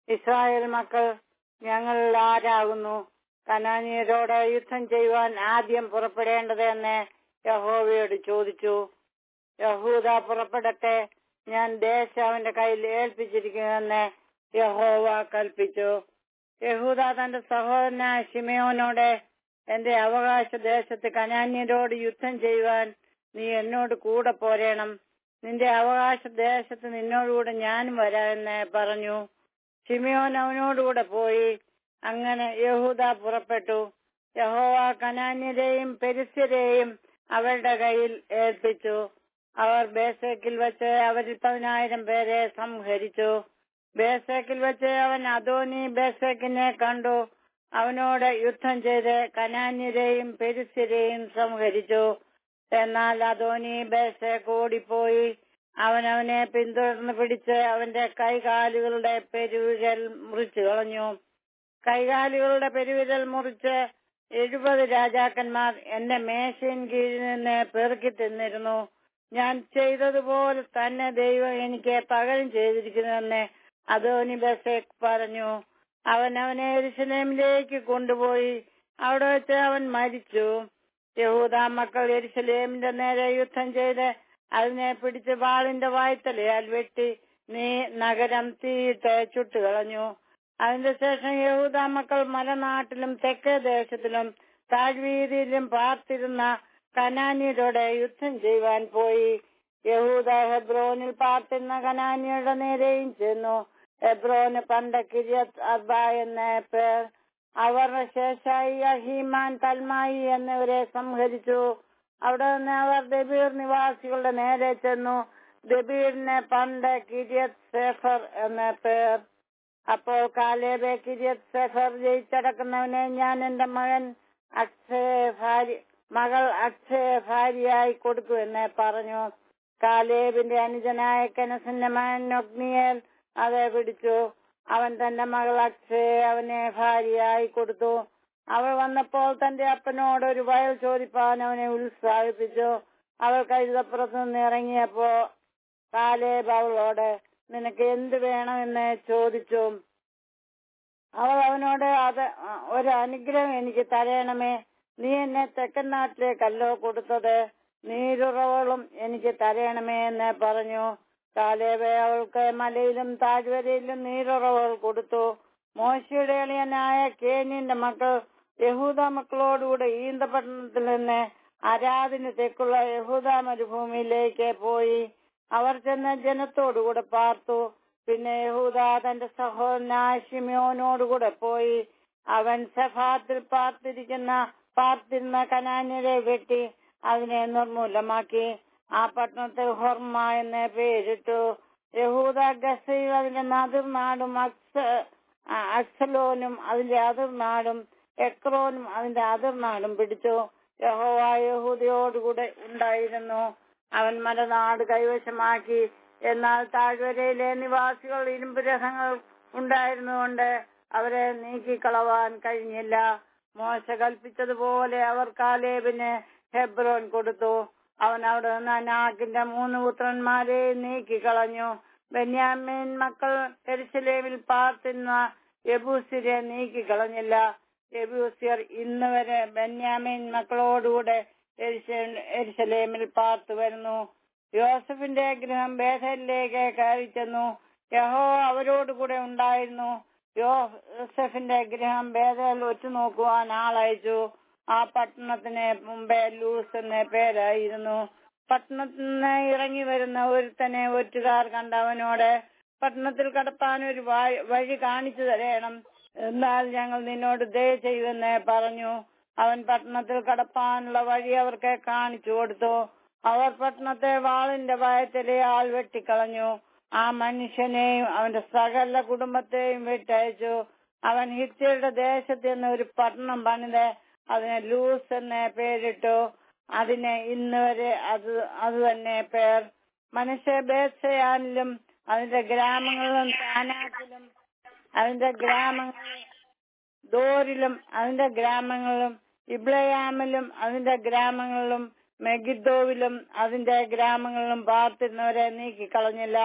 Israel മക്കൾ ഞങ്ങളിൽ ആരാകുന്നു കനാനിയരോട് യുദ്ധം ചെയ്യുവാൻ ആദ്യം പുറപ്പെടേണ്ടത് എന്ന് യഹോവയോട് ചോദിച്ചു യഹൂദ പുറപ്പെടട്ടെ ഞാൻ ദേശം അവന്റെ കയ്യിൽ ഏൽപ്പിച്ചിരിക്കുമെന്ന് യഹോവ കൽപ്പിച്ചു യഹൂദ തന്റെ സഹോദരനായ ശിമയോനോട് എന്റെ അവകാശ ദേശത്ത് കനാന്യരോട് യുദ്ധം ചെയ്യുവാൻ നീ എന്നോട് കൂടെ പോരേണം നിന്റെ അവകാശ ദേശത്ത് നിന്നോടുകൂടെ ഞാനും വരാമെന്ന് പറഞ്ഞു ഷിമിയോൻ അവനോടുകൂടെ പോയി അങ്ങനെ യഹൂദ പുറപ്പെട്ടു യഹോവ കനാന്യരെയും പെരിസ്യരെയും അവരുടെ കയ്യിൽ ഏൽപ്പിച്ചു അവർ ബേസേക്കിൽ വെച്ച് അവരിൽ പതിനായിരം പേരെ സംഹരിച്ചു ബേസേക്കിൽ വെച്ച് അവൻ അദോനി ബേസേക്കിനെ കണ്ടു അവനോട് യുദ്ധം ചെയ്ത് കനാന്യരെയും പെരിസ്യരെയും സംഹരിച്ചു എന്നാൽ അദോനി ബേസേക്ക് ഓടിപ്പോയി അവൻ അവനെ പിന്തുടർന്ന് പിടിച്ച് അവന്റെ കൈകാലുകളുടെ പെരുവിരൽ മുറിച്ചു കളഞ്ഞു കൈകാലുകളുടെ പെരുവിരൽ മുറിച്ച് എഴുപത് രാജാക്കന്മാർ എന്റെ മേശയിൻ കീഴിൽ നിന്ന് പെറുക്കി തിന്നിരുന്നു ഞാൻ ചെയ്തതുപോലെ തന്നെ ദൈവം എനിക്ക് പകരം ചെയ്തിരിക്കുന്നുവെന്ന് അദോനി ബസേക്ക് പറഞ്ഞു അവൻ അവനെ എരുസലേമിലേക്ക് കൊണ്ടുപോയി അവിടെ വെച്ച് അവൻ മരിച്ചു യഹൂദ മക്കൾ എരുസലേമിന്റെ നേരെ യുദ്ധം ചെയ്ത് അതിനെ പിടിച്ച് വാളിന്റെ വായ്ത്തലയാൽ വെട്ടി നീ നഗരം തീയിട്ട് ചുട്ടുകളഞ്ഞു അതിന്റെ ശേഷം യഹൂദ മക്കൾ മലനാട്ടിലും തെക്കേ ദേശത്തിലും താഴ്വീതിയിലും പാർത്തിരുന്ന കനാന്യരോടെ യുദ്ധം ചെയ്യുവാൻ പോയി യഹൂദ ഹെബ്രോനിൽ പാർത്തിരുന്ന കനാന്യരുടെ നേരെയും ചെന്നു ഹെബ്രോന് പണ്ട് കിരിയത്ത് അർബ എന്ന പേർ അവരുടെ ശേഷായി അഹീമാൻ തൽമായി എന്നിവരെ സംഹരിച്ചു അവിടെ നിന്ന് അവർ ദബീർ നിവാസികളുടെ നേരെ ചെന്നു ദബീറിനെ പണ്ട് കിരിയത്ത് സേഫർ എന്ന പേർ അപ്പോൾ കാലേബെ കിരിയത്ത് സേഫർ ജയിച്ചടക്കുന്നവനെ ഞാൻ എന്റെ മകൻ അക്ഷയ ഭാര്യ മകൾ അക്ഷയ ഭാര്യയായി കൊടുക്കുമെന്ന് പറഞ്ഞു കാലേബിന്റെ അനുജനായ കനസിന്റെ മകൻ നൊഗ്നിയേൽ അതെ പിടിച്ചു അവൻ തന്റെ മകൾ അക്ഷയെ അവനെ ഭാര്യയായി കൊടുത്തു അവൾ വന്നപ്പോൾ തന്റെ അപ്പനോട് ഒരു വയൽ ചോദിപ്പാൻ അവനെ ഉത്സാഹിപ്പിച്ചു അവൾ കഴുതപ്പുറത്ത് നിന്ന് ഇറങ്ങിയപ്പോ കാലേബ് അവളോട് നിനക്ക് എന്ത് വേണമെന്ന് ചോദിച്ചു അവൾ അവനോട് അത് ഒരു അനുഗ്രഹം എനിക്ക് തരയണമേ നീ എന്നെ തെക്കൻ നാട്ടിലേക്കല്ലോ കൊടുത്തത് നീരുറവളും എനിക്ക് തരയണമേ എന്ന് പറഞ്ഞു കാലേബെ അവൾക്ക് മലയിലും താഴ്വരയിലും നീരുറവകൾ കൊടുത്തു മോശയുടെ എളിയനായ കേനിന്റെ മക്കൾ യഹൂദ മക്കളോടുകൂടെ ഈന്തപട്ടണത്തിൽ നിന്ന് അരാതിന് തെക്കുള്ള യഹൂദ മരുഭൂമിയിലേക്ക് പോയി അവർ ചെന്ന് ജനത്തോടുകൂടെ പാർത്തു പിന്നെ യഹൂദ തന്റെ സഹോദരനായ ഷിമിയോനോടുകൂടെ പോയി അവൻ സഫാത്തിൽ പാർത്തിരിക്കുന്ന പാർത്തിരുന്ന കനാന്യരെ വെട്ടി അതിനെ നിർമൂലമാക്കി ആ പട്ടണത്തിൽ ഹൊർമ എന്ന് പേരിട്ടു യഹൂദ ഗസയിൽ അതിന്റെ നദിർനാടും അക്സ അക്സലോനും അതിന്റെ അതിർനാടും എക്രോനും അതിന്റെ അതിർനാടും പിടിച്ചു യഹോവ യഹൂദയോടുകൂടെ ഉണ്ടായിരുന്നു അവൻ മലനാട് കൈവശമാക്കി എന്നാൽ താഴ്വരയിലെ നിവാസികൾ ഇരുമ്പ് രഥങ്ങൾ ഉണ്ടായിരുന്നുകൊണ്ട് അവരെ നീക്കിക്കളവാൻ കഴിഞ്ഞില്ല മോശ കൽപ്പിച്ചതുപോലെ അവർ കാലേബിന് ഹെബ്രോൻ കൊടുത്തു അവൻ അവിടെ നിന്ന് അനാക്കിന്റെ മൂന്ന് പുത്രന്മാരെ നീക്കിക്കളഞ്ഞു ബെന്യാമീൻ മക്കൾ എരിശലേമിൽ പാർത്തുന്ന യബൂസിരെ നീക്കിക്കളഞ്ഞില്ല യബൂസിയർ ഇന്ന് വരെ ബെന്യാമീൻ മക്കളോടുകൂടെ എരിശലേമിൽ പാർത്തു വരുന്നു യോസഫിന്റെ ഗൃഹം ബേഥലിലേക്ക് കയറി ചെന്നു യഹോ അവരോടുകൂടെ ഉണ്ടായിരുന്നു യോസഫിന്റെ ഗൃഹം ബേഥൽ ഒറ്റുനോക്കുവാൻ ആളയച്ചു ആ പട്ടണത്തിന് മുമ്പേ ലൂസ് എന്ന പേരായിരുന്നു പട്ടണത്തിൽ നിന്ന് ഇറങ്ങി വരുന്ന ഒരുത്തനെ ഒറ്റുകാർ കണ്ടവനോട് പട്ടണത്തിൽ കടപ്പാൻ ഒരു വഴി കാണിച്ചു തരേണം എന്നാൽ ഞങ്ങൾ നിന്നോട് ദയ ചെയ്യുമെന്ന് പറഞ്ഞു അവൻ പട്ടണത്തിൽ കടപ്പാനുള്ള വഴി അവർക്ക് കാണിച്ചു കൊടുത്തു അവർ പട്ടണത്തെ വാളിന്റെ ഭയത്തിലെ ആൾ വെട്ടിക്കളഞ്ഞു ആ മനുഷ്യനെയും അവന്റെ സകല കുടുംബത്തെയും വിട്ടയച്ചു അവൻ ഹിത്യരുടെ ദേശത്ത് നിന്ന് ഒരു പട്ടണം പണിത് അതിന് ലൂസ് എന്ന് പേരിട്ടു അതിന് ഇന്ന് വരെ അത് അത് തന്നെ പേർ മനുഷ്യ ബേത്സയാനിലും അതിന്റെ ഗ്രാമങ്ങളിലും താനാക്കിലും അതിന്റെ ഗ്രാമങ്ങളിൽ ദോരിലും അതിന്റെ ഗ്രാമങ്ങളിലും ഇബ്ലയാമിലും അതിന്റെ ഗ്രാമങ്ങളിലും മെഗിദ്ദോവിലും അതിന്റെ ഗ്രാമങ്ങളിലും പാർത്തിരുന്നവരെ നീക്കിക്കളഞ്ഞില്ല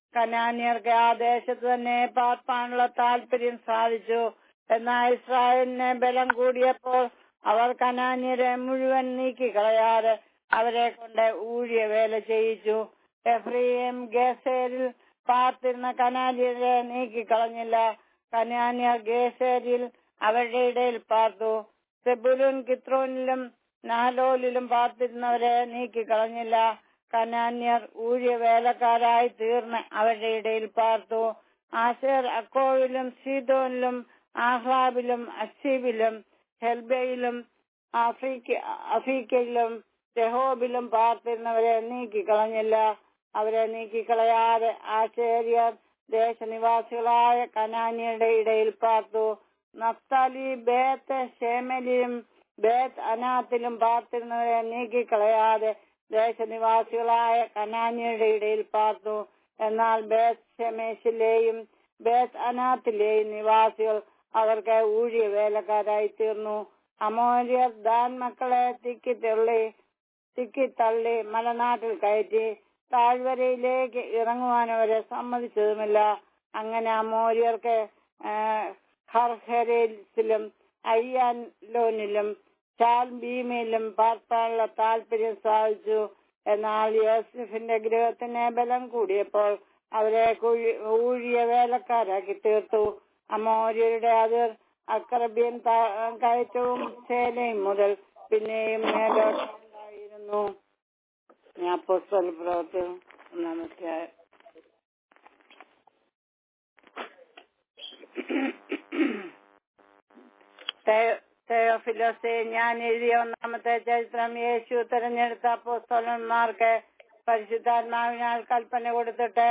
കനാന്യർക്ക് ആ ദേശത്ത് തന്നെ പാർപ്പാനുള്ള താല്പര്യം സാധിച്ചു എന്നാൽ ഇസ്രായേലിന് ബലം കൂടിയപ്പോൾ അവർ കനാന്യരെ മുഴുവൻ നീക്കിക്കളയാതെ അവരെ കൊണ്ട് ഊഴിയ വേല ചെയ്യിച്ചു എഫ്രീം ഗേസേരിൽ പാർത്തിരുന്ന കനാന്യരെ നീക്കിക്കളഞ്ഞില്ല കനാന്യർ ഗേസേരിൽ അവരുടെ ഇടയിൽ പാർത്തു സെബുലുൻ കിത്രോനിലും നാലോലിലും പാർത്തിരുന്നവരെ നീക്കിക്കളഞ്ഞില്ല കനാന്യർ ഊഴിയ വേലക്കാരായി തീർന്ന് അവരുടെ ഇടയിൽ പാർത്തു ആശേർ അക്കോവിലും സീതോനിലും ആഹ്ലാബിലും അസീബിലും ഹെൽബയിലും ആഫ്രിക്ക അഫീക്കയിലും ജഹോബിലും പാർത്തിരുന്നവരെ നീക്കിക്കളഞ്ഞില്ല അവരെ നീക്കിക്കളയാതെ ആശേര്യർ ദേശനിവാസികളായ കനാനിയുടെ ഇടയിൽ പാർത്തു നഫ്താലി ബേത്ത് ഷേമലിലും ബേത്ത് അനാത്തിലും പാർത്തിരുന്നവരെ നീക്കിക്കളയാതെ ദേശനിവാസികളായ കനാനിയുടെ ഇടയിൽ പാർത്തു എന്നാൽ ബേത്ത് ഷെമേഷിലെയും ബേത്ത് അനാത്തിലെയും നിവാസികൾ അവർക്ക് ഊഴിയ വേലക്കാരായി തീർന്നു അമോര്യർ ദാൻ മക്കളെ തിക്കിത്തള്ളി തിക്കിത്തള്ളി മലനാട്ടിൽ കയറ്റി താഴ്വരയിലേക്ക് ഇറങ്ങുവാൻ അവരെ സമ്മതിച്ചതുമില്ല അങ്ങനെ അമോര്യർക്ക് ഹർഹരേസിലും അയ്യാലോനിലും ചാൽബീമിലും പാർപ്പാനുള്ള താല്പര്യം സാധിച്ചു എന്നാൽ യോസഫിന്റെ ഗൃഹത്തിന് ബലം കൂടിയപ്പോൾ അവരെ കുഴി- ഊഴിയ വേലക്കാരാക്കി തീർത്തു അമോര്യരുടെ അതിർ അക്രബ്യൻ ത- കയറ്റവും സേനയും മുതൽ പിന്നെയും മേലോട്ടുണ്ടായിരുന്നു ഞാൻ പുസ്തക പ്രവർത്തി ഒന്നാമത്തെ തെയോഫിലോസെ ഞാൻ എഴുതിയ ഒന്നാമത്തെ ചരിത്രം യേശു തെരഞ്ഞെടുത്ത അപ്പോസ്തലന്മാർക്ക് പരിശുദ്ധാത്മാവിനാൽ കൽപ്പന കൊടുത്തിട്ട്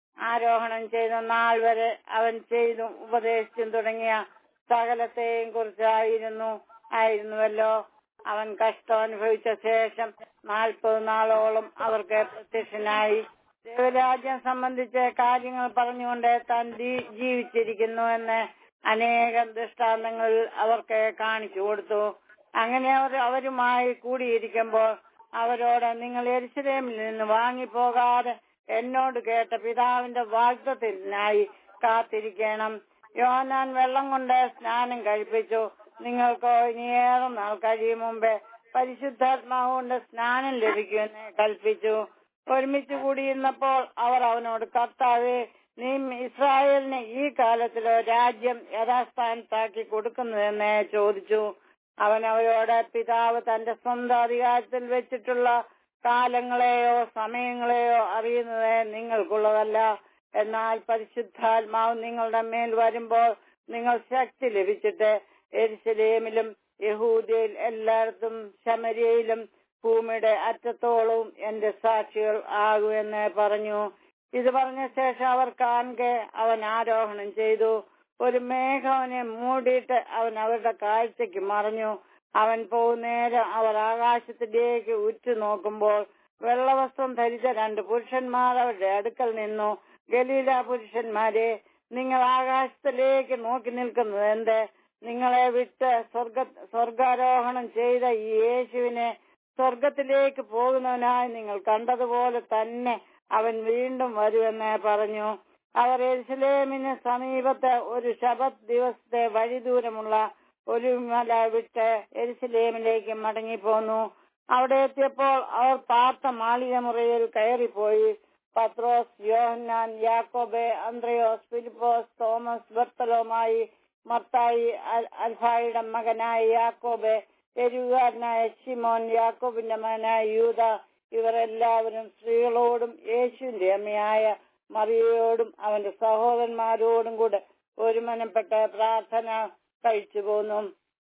ആരോഹണം ചെയ്ത നാൾ വരെ അവൻ ചെയ്തും ഉപദേശിച്ചും തുടങ്ങിയ സകലത്തെയും കുറിച്ചായിരുന്നു ആയിരുന്നുവല്ലോ അവൻ കഷ്ടം അനുഭവിച്ച ശേഷം നാൽപ്പത് നാളോളം അവർക്ക് പ്രത്യക്ഷനായി ദൈവരാജ്യം സംബന്ധിച്ച കാര്യങ്ങൾ പറഞ്ഞുകൊണ്ട് താൻ ജീ- ജീവിച്ചിരിക്കുന്നു എന്ന് അനേകം ദൃഷ്ടാന്തങ്ങൾ അവർക്ക് കാണിച്ചു കൊടുത്തു അങ്ങനെ അവർ അവരുമായി കൂടിയിരിക്കുമ്പോൾ അവരോട് നിങ്ങൾ എരിശിലേമിൽ നിന്ന് വാങ്ങിപ്പോകാതെ എന്നോട് കേട്ട പിതാവിന്റെ വാഗ്ദത്തിനായി കാത്തിരിക്കണം യോഹനാൻ വെള്ളം കൊണ്ട് സ്നാനം കഴിപ്പിച്ചു നിങ്ങൾക്കോ ഇനിയേറെ നാൾ കഴിയും മുമ്പേ പരിശുദ്ധാത്മാവ് കൊണ്ട് സ്നാനം ലഭിക്കുമെന്ന് കൽപ്പിച്ചു ഒരുമിച്ച് കൂടിയിരുന്നപ്പോൾ അവർ അവനോട് കർത്താവെ നീ ഇസ്രായേലിന് ഈ കാലത്തിലോ രാജ്യം യഥാസ്ഥാനത്താക്കി കൊടുക്കുന്നതെന്ന് ചോദിച്ചു അവൻ അവരോട് പിതാവ് തന്റെ സ്വന്തം അധികാരത്തിൽ വെച്ചിട്ടുള്ള കാലങ്ങളെയോ സമയങ്ങളെയോ അറിയുന്നത് നിങ്ങൾക്കുള്ളതല്ല എന്നാൽ പരിശുദ്ധാത്മാവ് നിങ്ങളുടെ മേൽ വരുമ്പോൾ നിങ്ങൾ ശക്തി ലഭിച്ചിട്ട് എരിശലേമിലും യഹൂദയിൽ എല്ലായിടത്തും ശമരിയയിലും ഭൂമിയുടെ അറ്റത്തോളവും എന്റെ സാക്ഷികൾ ആകുമെന്ന് പറഞ്ഞു ഇത് പറഞ്ഞ ശേഷം അവർ കാണെ അവൻ ആരോഹണം ചെയ്തു ഒരു മേഘം അവനെ മൂടിയിട്ട് അവൻ അവരുടെ കാഴ്ചയ്ക്ക് മറഞ്ഞു അവൻ പോകുന്നേരം അവർ ആകാശത്തിലേക്ക് ഉറ്റു നോക്കുമ്പോൾ വെള്ളവസ്ത്രം ധരിച്ച രണ്ട് പുരുഷന്മാർ അവരുടെ അടുക്കൽ നിന്നു ഗലീല പുരുഷന്മാരെ നിങ്ങൾ ആകാശത്തിലേക്ക് നോക്കി നിൽക്കുന്നത് എന്ത് നിങ്ങളെ വിട്ട് സ്വർഗ സ്വർഗാരോഹണം ചെയ്ത ഈ യേശുവിനെ സ്വർഗത്തിലേക്ക് പോകുന്നവനായി നിങ്ങൾ കണ്ടതുപോലെ തന്നെ അവൻ വീണ്ടും വരുമെന്ന് പറഞ്ഞു അവർ എരുസലേമിന് സമീപത്ത് ഒരു ശബത് ദിവസത്തെ വഴി ദൂരമുള്ള ഒരു മല വിട്ട് എരുസലേമിലേക്ക് മടങ്ങിപ്പോന്നു അവിടെ എത്തിയപ്പോൾ അവർ പാർത്ത മാളിക മുറിയിൽ കയറിപ്പോയി പത്രോസ് യോഹന്നാൻ യാക്കോബെ അന്ത്രയോസ് ഫിലിപ്പോസ് തോമസ് ബർത്തലോമായി മർത്തായി അൽ- അൽഫായുടെ മകനായ യാക്കോബെ എരുകാരനായ ശിമോൻ യാക്കോബിന്റെ മകനായ യൂത ഇവർ എല്ലാവരും സ്ത്രീകളോടും യേശുവിന്റെ അമ്മയായ മറിയയോടും അവന്റെ സഹോദരന്മാരോടും കൂടെ ഒരുമനപ്പെട്ട പ്രാർത്ഥന കഴിച്ചു പോന്നു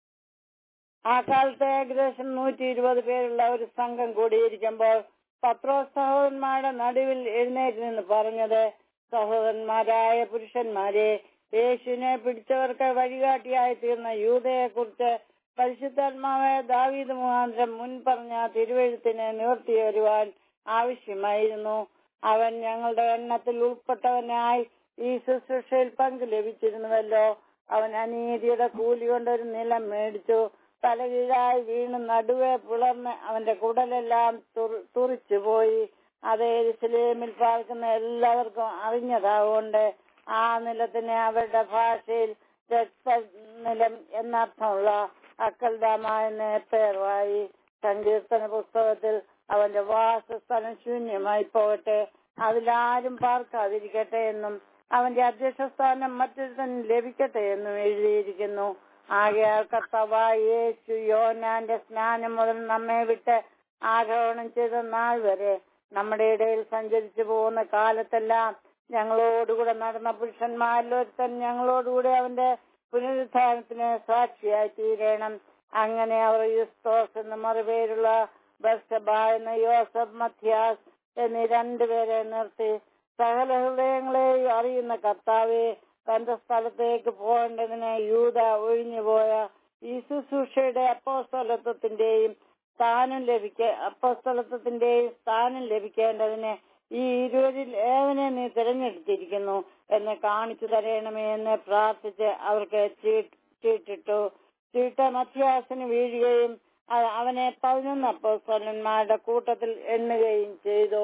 ആ കാലത്ത് ഏകദേശം നൂറ്റി ഇരുപത് പേരുള്ള ഒരു സംഘം കൂടിയിരിക്കുമ്പോൾ പത്രോസ് സഹോദരന്മാരുടെ നടുവിൽ എഴുന്നേറ്റ് നിന്ന് പറഞ്ഞത് സഹോദരന്മാരായ പുരുഷന്മാരെ യേശുവിനെ പിടിച്ചവർക്ക് വഴികാട്ടിയായി തീർന്ന യൂതയെ കുറിച്ച് പരിശുദ്ധാത്മാവായ ദാവീദ് മുഖാന്തരം മുൻ പറഞ്ഞ തിരുവഴുത്തിനെ നിവർത്തി വരുവാൻ ആവശ്യമായിരുന്നു അവൻ ഞങ്ങളുടെ എണ്ണത്തിൽ ഉൾപ്പെട്ടവനായി ഈ ശുശ്രൂഷയിൽ പങ്ക് ലഭിച്ചിരുന്നുവല്ലോ അവൻ അനീതിയുടെ കൂലി കൊണ്ട് ഒരു നിലം മേടിച്ചു തലകീഴായി വീണ് നടുവെ പിളർന്ന് അവന്റെ കുടലെല്ലാം തുറിച്ചുപോയി അത് എരുസലേമിൽ പാർക്കുന്ന എല്ലാവർക്കും അറിഞ്ഞതാകൊണ്ട് ആ നിലത്തിന് അവരുടെ ഭാഷയിൽ രക്തനിലം എന്നർത്ഥമുള്ള അക്കൽദാമായ പേർവായി സങ്കീർത്തന പുസ്തകത്തിൽ അവന്റെ വാസസ്ഥലം ശൂന്യമായി പോകട്ടെ അതിലാരും പാർക്കാതിരിക്കട്ടെ എന്നും അവന്റെ അധ്യക്ഷസ്ഥാനം മറ്റൊരുത്തൻ ലഭിക്കട്ടെ എന്നും എഴുതിയിരിക്കുന്നു ആകയാൽ കർത്താവായ യേശു യോനാന്റെ സ്നാനം മുതൽ നമ്മെ വിട്ട് ആരോഹണം ചെയ്ത നാൾ വരെ നമ്മുടെ ഇടയിൽ സഞ്ചരിച്ചു പോകുന്ന കാലത്തെല്ലാം ഞങ്ങളോടുകൂടെ നടന്ന പുരുഷന്മാരിൽ ഒരുത്തൻ ഞങ്ങളോടുകൂടെ അവന്റെ പുനരുദ്ധാരണത്തിന് സാക്ഷിയായി തീരണം അങ്ങനെ അവർ യുസ്തോസ് എന്ന മറുപേരുള്ള ബർസബ എന്ന യോസഫ് മത്യാസ് എന്നീ രണ്ടുപേരെ നിർത്തി സകല ഹൃദയങ്ങളെയും അറിയുന്ന കർത്താവെ തന്റെ സ്ഥലത്തേക്ക് പോകേണ്ടതിന് യൂത ഒഴിഞ്ഞുപോയ ഈ ശുശ്രൂഷയുടെ അപ്പോസ്തലത്വത്തിന്റെയും സ്ഥാനം ലഭിക്ക അപ്പോസ്തലത്വത്തിന്റെയും സ്ഥാനം ലഭിക്കേണ്ടതിന് ഈ ഇരുവരിൽ ഏവനെ നീ തിരഞ്ഞെടുത്തിരിക്കുന്നു എന്ന് കാണിച്ചു തരയണമേ എന്ന് പ്രാർത്ഥിച്ച് അവർക്ക് ചീട്ട് ചീട്ടിട്ടു ചീട്ട് മധ്യാസിന് വീഴുകയും അ- അവനെ പതിനൊന്ന് അപ്പോസ്തലന്മാരുടെ കൂട്ടത്തിൽ എണ്ണുകയും ചെയ്തു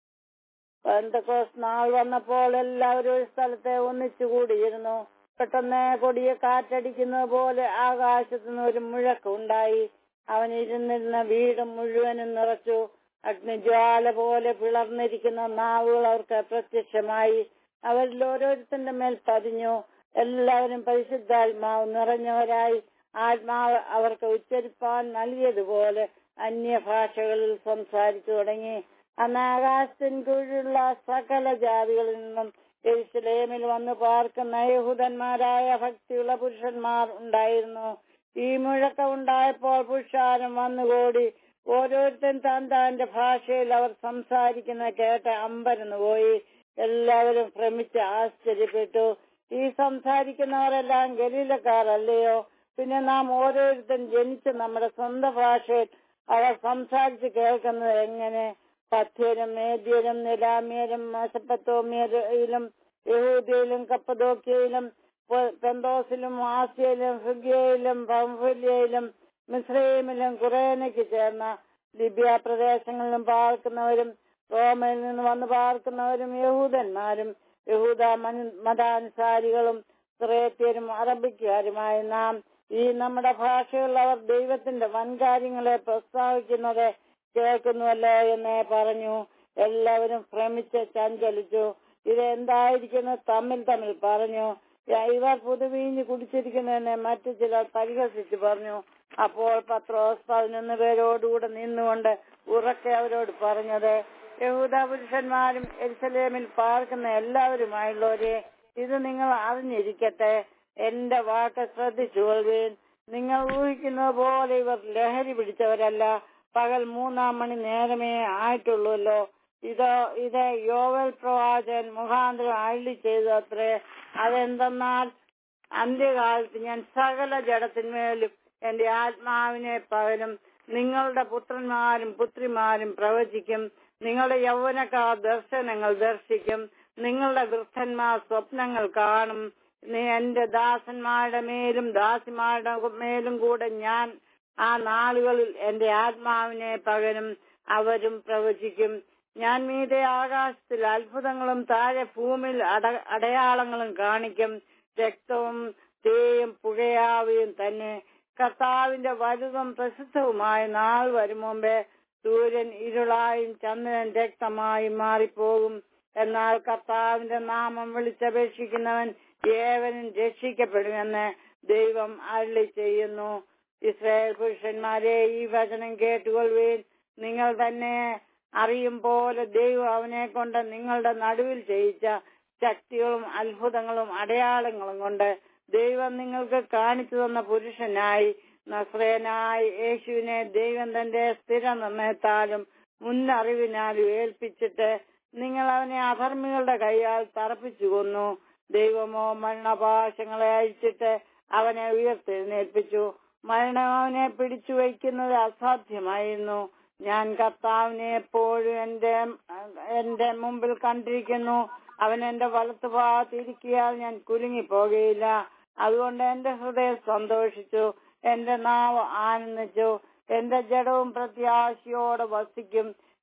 പെന്തക്കോസ് നാൾ വന്നപ്പോൾ എല്ലാവരും ഒരു സ്ഥലത്തെ ഒന്നിച്ചു കൂടിയിരുന്നു പെട്ടെന്ന് കൊടിയ കാറ്റടിക്കുന്നത് പോലെ ആകാശത്തു നിന്ന് ഒരു മുഴക്കമുണ്ടായി അവൻ ഇരുന്നിരുന്ന വീട് മുഴുവനും നിറച്ചു അഗ്നിജ്വാല പോലെ പിളർന്നിരിക്കുന്ന നാവുകൾ അവർക്ക് പ്രത്യക്ഷമായി അവരിൽ ഓരോരുത്തന്റെ മേൽ പതിഞ്ഞു എല്ലാവരും പരിശുദ്ധാത്മാവ് നിറഞ്ഞവരായി ആത്മാവ് അവർക്ക് ഉച്ചരിപ്പാൻ നൽകിയതുപോലെ അന്യഭാഷകളിൽ സംസാരിച്ചു തുടങ്ങി അന്ന് ആകാശത്തിന് കീഴിലുള്ള സകല ജാതികളിൽ നിന്നും എരുസലേമിൽ വന്ന് പാർക്കുന്ന യഹൂദന്മാരായ ഭക്തിയുള്ള പുരുഷന്മാർ ഉണ്ടായിരുന്നു ഈ മുഴക്കം ഉണ്ടായപ്പോൾ പുരുഷാരം വന്നുകൂടി ഓരോരുത്തൻ താൻ താന്റെ ഭാഷയിൽ അവർ സംസാരിക്കുന്ന കേട്ട് അമ്പരന്ന് പോയി എല്ലാവരും ഭ്രമിച്ച് ആശ്ചര്യപ്പെട്ടു ഈ സംസാരിക്കുന്നവരെല്ലാം ഗലീലക്കാരല്ലയോ പിന്നെ നാം ഓരോരുത്തൻ ജനിച്ച് നമ്മുടെ സ്വന്തം ഭാഷയിൽ അവർ സംസാരിച്ച് കേൾക്കുന്നത് എങ്ങനെ പഥ്യരും മേദ്യരും നിലാമ്യരും മസപ്പത്തോമ്യയിലും യഹൂദിയിലും കപ്പദോക്യയിലും പെ- പെന്തോസിലും ആസിയയിലും ഹൃഗ്യയിലും പംഫുല്യയിലും മിശ്രയിമിലും കുറേനയ്ക്ക് ചേർന്ന ലിബിയ പ്രദേശങ്ങളിലും പാർക്കുന്നവരും റോമയിൽ നിന്ന് വന്ന് പാർക്കുന്നവരും യഹൂദന്മാരും യഹൂദ മന- മതാനുസാരികളും ക്രേത്യരും അറബിക്കാരുമായ നാം ഈ നമ്മുടെ ഭാഷയിൽ അവർ ദൈവത്തിന്റെ വൻകാര്യങ്ങളെ പ്രസ്താവിക്കുന്നത് കേൾക്കുന്നുവല്ലോ എന്ന് പറഞ്ഞു എല്ലാവരും ഭ്രമിച്ച് ചഞ്ചലിച്ചു ഇത് എന്തായിരിക്കുന്നു തമ്മിൽ തമ്മിൽ പറഞ്ഞു യ- ഇവർ പുതുവീഞ്ഞ് കുടിച്ചിരിക്കുന്നതെന്ന് മറ്റു ചിലർ പരിഹസിച്ചു പറഞ്ഞു അപ്പോൾ പത്രോസ് പതിനൊന്ന് പേരോടുകൂടെ നിന്നുകൊണ്ട് ഉറക്കെ അവരോട് പറഞ്ഞത് യഹൂദ പുരുഷന്മാരും എരുസലേമിൽ പാർക്കുന്ന എല്ലാവരുമായുള്ളവരെ ഇത് നിങ്ങൾ അറിഞ്ഞിരിക്കട്ടെ എന്റെ വാക്ക് ശ്രദ്ധിച്ചുകൊള്ളുവീൻ നിങ്ങൾ ഊഹിക്കുന്നത് പോലെ ഇവർ ലഹരി പിടിച്ചവരല്ല പകൽ മൂന്നാം മണി നേരമേ ആയിട്ടുള്ളൂല്ലോ ഇത് ഇത് യോവൽ പ്രവാചകൻ മുഖാന്തരം അള്ളി ചെയ്തു അത്രേ അതെന്തെന്നാൽ അന്ത്യകാലത്ത് ഞാൻ സകല ജഡത്തിന്മേലും എന്റെ ആത്മാവിനെ പകരും നിങ്ങളുടെ പുത്രന്മാരും പുത്രിമാരും പ്രവചിക്കും നിങ്ങളുടെ യൗവനക്കാർ ദർശനങ്ങൾ ദർശിക്കും നിങ്ങളുടെ വൃദ്ധന്മാർ സ്വപ്നങ്ങൾ കാണും നീ എന്റെ ദാസന്മാരുടെ മേലും ദാസിമാരുടെ മേലും കൂടെ ഞാൻ ആ നാളുകളിൽ എന്റെ ആത്മാവിനെ പകരും അവരും പ്രവചിക്കും ഞാൻ മീതെ ആകാശത്തിൽ അത്ഭുതങ്ങളും താഴെ ഭൂമിയിൽ അട- അടയാളങ്ങളും കാണിക്കും രക്തവും തേയും പുകയാവുകയും തന്നെ കർത്താവിന്റെ വലുതും പ്രസിദ്ധവുമായ നാൾ വരും മുമ്പേ സൂര്യൻ ഇരുളായും ചന്ദ്രൻ രക്തമായും മാറിപ്പോകും എന്നാൽ കർത്താവിന്റെ നാമം വിളിച്ചപേക്ഷിക്കുന്നവൻ ഏവനും രക്ഷിക്കപ്പെടുമെന്ന് ദൈവം അരുളി ചെയ്യുന്നു ഇസ്രായേൽ പുരുഷന്മാരെ ഈ വചനം കേട്ടുകൊള്ളുവീൻ നിങ്ങൾ തന്നെ അറിയും പോലെ ദൈവം അവനെ കൊണ്ട് നിങ്ങളുടെ നടുവിൽ ചെയ്യിച്ച ശക്തികളും അത്ഭുതങ്ങളും അടയാളങ്ങളും കൊണ്ട് ദൈവം നിങ്ങൾക്ക് കാണിച്ചു തന്ന പുരുഷനായി നസ്രേനായി യേശുവിനെ ദൈവം തന്റെ സ്ഥിര നിർണയത്താലും മുന്നറിവിനാലും ഏൽപ്പിച്ചിട്ട് നിങ്ങൾ അവനെ അധർമ്മികളുടെ കൈയാൽ തറപ്പിച്ചു കൊന്നു ദൈവമോ മരണപാശങ്ങളെ അഴിച്ചിട്ട് അവനെ ഉയർത്തെഴുന്നേൽപ്പിച്ചു മരണം അവനെ പിടിച്ചു വയ്ക്കുന്നത് അസാധ്യമായിരുന്നു ഞാൻ കർത്താവിനെ എപ്പോഴും എന്റെ എന്റെ മുമ്പിൽ കണ്ടിരിക്കുന്നു അവൻ എന്റെ വലത്ത് ഭാഗത്ത് ഇരിക്കിയാൽ ഞാൻ കുലുങ്ങിപ്പോകയില്ല അതുകൊണ്ട് എന്റെ ഹൃദയം സന്തോഷിച്ചു എന്റെ നാവ് ആനന്ദിച്ചു എന്റെ ജഡവും പ്രത്യാശയോടെ വസിക്കും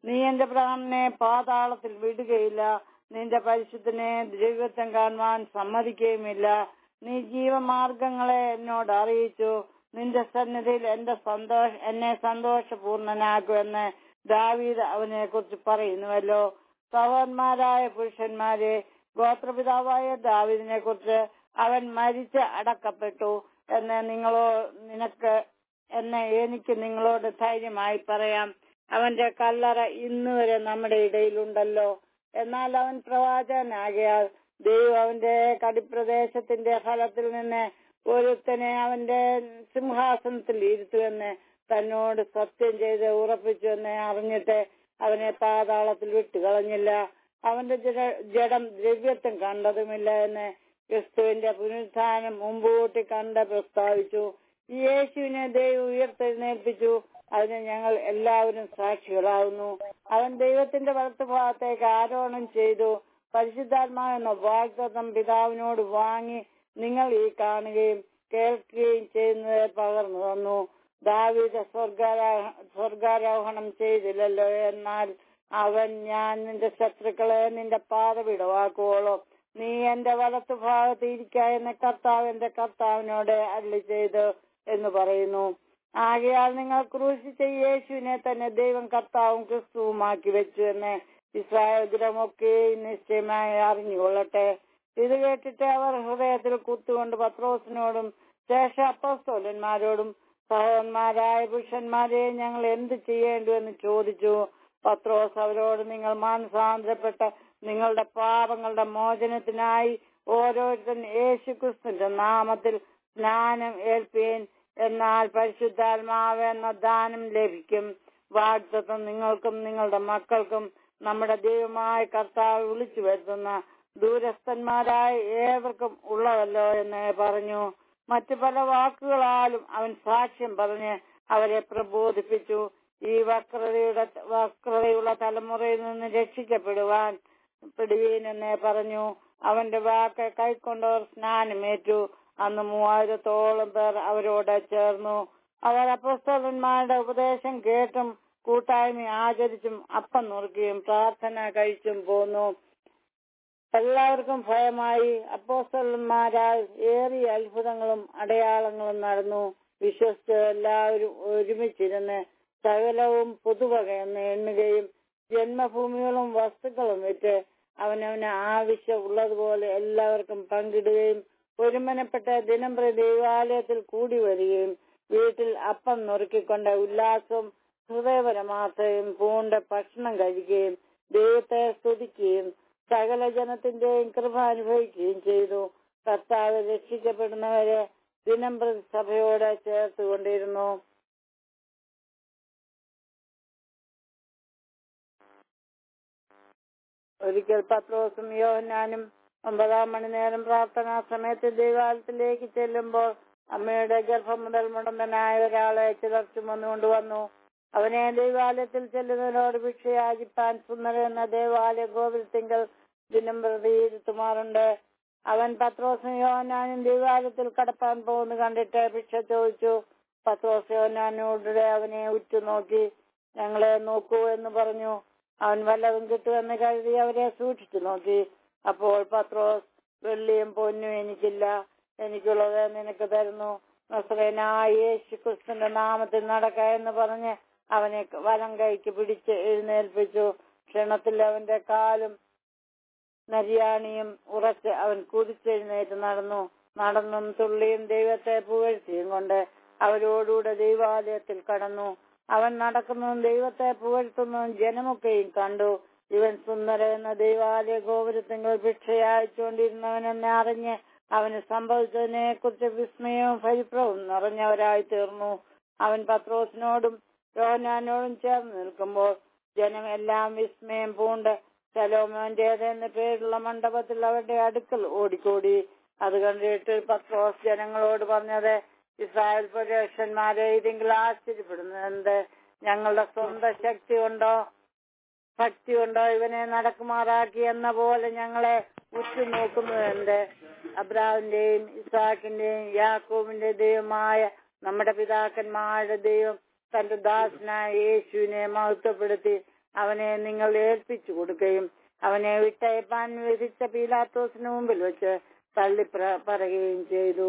നീ എന്റെ പ്രാണനെ പാതാളത്തിൽ വിടുകയില്ല നിന്റെ പരിശുദ്ധനെ ദൈവത്വം കാണുവാൻ സമ്മതിക്കുകയുമില്ല നീ ജീവമാർഗങ്ങളെ എന്നോട് അറിയിച്ചു നിന്റെ സന്നിധിയിൽ എന്റെ സന്തോഷ എന്നെ സന്തോഷപൂർണനാക്കുമെന്ന് ദാവീദ് അവനെ കുറിച്ച് പറയുന്നുവല്ലോ സഹോദന്മാരായ പുരുഷന്മാരെ ഗോത്രപിതാവായ ദാവീദിനെ കുറിച്ച് അവൻ മരിച്ച് അടക്കപ്പെട്ടു എന്ന് നിങ്ങളോ നിനക്ക് എന്ന് എനിക്ക് നിങ്ങളോട് ധൈര്യമായി പറയാം അവന്റെ കല്ലറ ഇന്ന് വരെ നമ്മുടെ ഇടയിലുണ്ടല്ലോ എന്നാൽ അവൻ പ്രവാചകനാകിയാൽ ദൈവം അവന്റെ കടിപ്രദേശത്തിന്റെ ഫലത്തിൽ നിന്ന് ഒരുത്തനെ അവന്റെ സിംഹാസനത്തിൽ ഇരുത്തുമെന്ന് തന്നോട് സത്യം ചെയ്ത് ഉറപ്പിച്ചുവെന്ന് അറിഞ്ഞിട്ട് അവനെ പാതാളത്തിൽ വിട്ടുകളഞ്ഞില്ല അവന്റെ ജഡ- ജഡം ദ്രവ്യത്വം കണ്ടതുമില്ല എന്ന് ക്രിസ്തുവിന്റെ പുനരുത്ഥാനം മുമ്പൂട്ടി കണ്ട് പ്രസ്താവിച്ചു ഈ യേശുവിനെ ദൈവം ഉയർത്തെഴുന്നേൽപ്പിച്ചു അതിന് ഞങ്ങൾ എല്ലാവരും സാക്ഷികളാകുന്നു അവൻ ദൈവത്തിന്റെ വലത്തുഭാഗത്തേക്ക് ആരോഹണം ചെയ്തു പരിശുദ്ധാത്മാവെന്ന വാഗ്ദത്തം പിതാവിനോട് വാങ്ങി നിങ്ങൾ ഈ കാണുകയും കേൾക്കുകയും ചെയ്യുന്നത് പകർന്നു തന്നു ദാവീദ് സ്വർഗാരോഹ സ്വർഗാരോഹണം ചെയ്തില്ലല്ലോ എന്നാൽ അവൻ ഞാൻ നിന്റെ ശത്രുക്കളെ നിന്റെ പാത വിടവാക്കുവോളോ നീ എന്റെ വലത്തു ഭാഗത്ത് ഇരിക്ക എന്ന കർത്താവ് എന്റെ കർത്താവിനോട് അല്ലി ചെയ്തു എന്ന് പറയുന്നു ആകയാൽ നിങ്ങൾ ക്രൂശിച്ച യേശുവിനെ തന്നെ ദൈവം കർത്താവും ക്രിസ്തുവുമാക്കി വെച്ചു എന്ന് ഇസ്രായേൽ ഗ്രഹമൊക്കെ നിശ്ചയമായി അറിഞ്ഞുകൊള്ളട്ടെ ഇത് കേട്ടിട്ട് അവർ ഹൃദയത്തിൽ കുത്തുകൊണ്ട് പത്രോസിനോടും ശേഷ അപ്പോസ്തോലന്മാരോടും സഹോദരന്മാരായ പുരുഷന്മാരെ ഞങ്ങൾ എന്ത് ചെയ്യേണ്ടുവെന്ന് ചോദിച്ചു പത്രോസ് അവരോട് നിങ്ങൾ മാനസാന്തരപ്പെട്ട നിങ്ങളുടെ പാപങ്ങളുടെ മോചനത്തിനായി ഓരോരുത്തൻ യേശു ക്രിസ്തുവിന്റെ നാമത്തിൽ സ്നാനം ഏൽപ്പീൻ എന്നാൽ പരിശുദ്ധാത്മാവ് എന്ന ദാനം ലഭിക്കും വാഗ്ദത്വം നിങ്ങൾക്കും നിങ്ങളുടെ മക്കൾക്കും നമ്മുടെ ദൈവമായ കർത്താവ് വിളിച്ചു വരുത്തുന്ന ദൂരസ്ഥന്മാരായ ഏവർക്കും ഉള്ളതല്ലോ എന്ന് പറഞ്ഞു മറ്റു പല വാക്കുകളാലും അവൻ സാക്ഷ്യം പറഞ്ഞ് അവരെ പ്രബോധിപ്പിച്ചു ഈ വക്രതയുടെ വക്രതയുള്ള തലമുറയിൽ നിന്ന് രക്ഷിക്കപ്പെടുവാൻ പെടുവീൻ എന്ന് പറഞ്ഞു അവന്റെ വാക്ക് കൈക്കൊണ്ടവർ സ്നാനമേറ്റു അന്ന് മൂവായിരത്തോളം പേർ അവരോട് ചേർന്നു അവർ അപ്പസ്തലന്മാരുടെ ഉപദേശം കേട്ടും കൂട്ടായ്മ ആചരിച്ചും അപ്പം നുറുക്കിയും പ്രാർത്ഥന കഴിച്ചും പോന്നു എല്ലാവർക്കും ഭയമായി അപ്പോസ്തലന്മാരാൽ ഏറിയ അത്ഭുതങ്ങളും അടയാളങ്ങളും നടന്നു വിശ്വസിച്ച് എല്ലാവരും ഒരുമിച്ചിരുന്ന് സകലവും പൊതുവകയെന്ന് എണ്ണുകയും ജന്മഭൂമികളും വസ്തുക്കളും വിറ്റ് അവനവന് ആവശ്യമുള്ളതുപോലെ എല്ലാവർക്കും പങ്കിടുകയും ഒരുമനപ്പെട്ട ദിനം പ്രതി ദൈവാലയത്തിൽ കൂടി വരികയും വീട്ടിൽ അപ്പം നുറുക്കിക്കൊണ്ട് ഉല്ലാസവും ഹൃദയപരമാർത്ഥയും പൂണ്ട ഭക്ഷണം കഴിക്കുകയും ദൈവത്തെ സ്തുതിക്കുകയും സകല ജനത്തിന്റെയും കൃപ അനുഭവിക്കുകയും ചെയ്തു കർത്താവ് രക്ഷിക്കപ്പെടുന്നവരെ ദിനം പ്രതി സഭയോടെ ചേർത്തുകൊണ്ടിരുന്നു ഒരിക്കൽ പത്രോസും യോഹന്നാനും ഒമ്പതാം മണി നേരം പ്രാർത്ഥനാ സമയത്ത് ദൈവാലയത്തിലേക്ക് ചെല്ലുമ്പോൾ അമ്മയുടെ ഗർഭം മുതൽ മുടന്തനായ ഒരാളെ ചിലർ ചുമന്നുകൊണ്ട് വന്നു അവനെ ദൈവാലയത്തിൽ ചെല്ലുന്നതിനോട് ഭിക്ഷയാചിപ്പാൻ സുന്ദര എന്ന ദേവാലയ ഗോപുരത്തിങ്കൽ ദിനം പ്രതി ഇരുത്തുമാറുണ്ട് അവൻ പത്രോസും യോഹന്നാനും ദൈവാലയത്തിൽ കടപ്പാൻ പോകുന്നു കണ്ടിട്ട് ഭിക്ഷ ചോദിച്ചു പത്രോസ് യോഹന്നാനോടെ അവനെ ഉറ്റുനോക്കി ഞങ്ങളെ നോക്കൂ എന്ന് പറഞ്ഞു അവൻ വല്ലതും കിട്ടുമെന്ന് കരുതി അവരെ സൂക്ഷിച്ചു നോക്കി അപ്പോൾ പത്രോസ് വെള്ളിയും പൊന്നും എനിക്കില്ല എനിക്കുള്ളത് നിനക്ക് തരുന്നു നസ്രേനായ യേശു ക്രിസ്തുന്റെ നാമത്തിൽ നടക്ക എന്ന് പറഞ്ഞ് അവനെ വലം കൈക്ക് പിടിച്ച് എഴുന്നേൽപ്പിച്ചു ക്ഷണത്തിൽ അവന്റെ കാലും നരിയാണിയും ഉറച്ച് അവൻ കുതിച്ചെഴുന്നേറ്റ് നടന്നു നടന്നും തുള്ളിയും ദൈവത്തെ പുകഴ്ത്തിയും കൊണ്ട് അവരോടുകൂടെ ദൈവാലയത്തിൽ കടന്നു അവൻ നടക്കുന്നതും ദൈവത്തെ പുകഴ്ത്തുന്നതും ജനമൊക്കെയും കണ്ടു ഇവൻ സുന്ദര എന്ന ദൈവാലയ ഗോപുരത്തിങ്ങൾ ഭിക്ഷയച്ചുകൊണ്ടിരുന്നവനെന്നെ അറിഞ്ഞ് അവന് സംഭവിച്ചതിനെ കുറിച്ച് വിസ്മയവും പരിഭ്രവും നിറഞ്ഞവരായി തീർന്നു അവൻ പത്രോസിനോടും യോഹനാനോടും ചേർന്ന് നിൽക്കുമ്പോൾ ജനം എല്ലാം വിസ്മയം പൂണ്ട് ശലോമോന്റേത് എന്ന പേരുള്ള മണ്ഡപത്തിൽ അവരുടെ അടുക്കൽ ഓടിക്കൂടി അത് കണ്ടിട്ട് പത്രോസ് ജനങ്ങളോട് പറഞ്ഞത് ഇസ്രായേൽ പുരുഷന്മാരെ ഇതെങ്കിലും ആശ്ചര്യപ്പെടുന്നത് ഞങ്ങളുടെ സ്വന്തം ശക്തി കൊണ്ടോ ഭക്തി കൊണ്ടോ ഇവനെ നടക്കുമാറാക്കി എന്ന പോലെ ഞങ്ങളെ ഉറ്റുനോക്കുന്നത് അബ്രാഹിന്റെയും ഇസാഖിന്റെയും യാക്കോബിന്റെ ദൈവമായ നമ്മുടെ പിതാക്കന്മാരുടെ ദൈവം തന്റെ ദാസനായ യേശുവിനെ മഹത്വപ്പെടുത്തി അവനെ നിങ്ങൾ ഏൽപ്പിച്ചു കൊടുക്കുകയും അവനെ വിട്ടയപ്പാൻ വിധിച്ച പീലാത്തോസിന് മുമ്പിൽ വെച്ച് തള്ളി പ്ര- പറയുകയും ചെയ്തു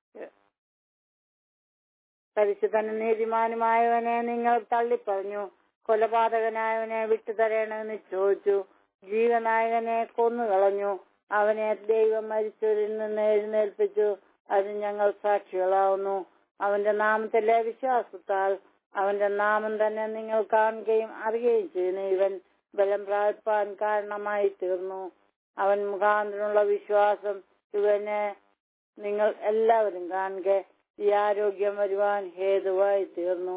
പരിശുദ്ധനും നീതിമാനുമായവനെ നിങ്ങൾ തള്ളിപ്പറഞ്ഞു കൊലപാതകനായവനെ വിട്ടുതരണമെന്ന് ചോദിച്ചു ജീവനായകനെ കൊന്നുകളഞ്ഞു അവനെ ദൈവം മരിച്ചവരിൽ നിന്ന് എഴുന്നേൽപ്പിച്ചു അതിന് ഞങ്ങൾ സാക്ഷികളാവുന്നു അവന്റെ നാമത്തിലെ വിശ്വാസത്താൽ അവന്റെ നാമം തന്നെ നിങ്ങൾ കാണുകയും അറിയുകയും ചെയ്യുന്നു ഇവൻ ബലം പ്രാപിപ്പാൻ കാരണമായി തീർന്നു അവൻ മുഖാന്തരമുള്ള വിശ്വാസം ഇവനെ നിങ്ങൾ എല്ലാവരും കാണുക ഈ ആരോഗ്യം വരുവാൻ ഹേതുവായി തീർന്നു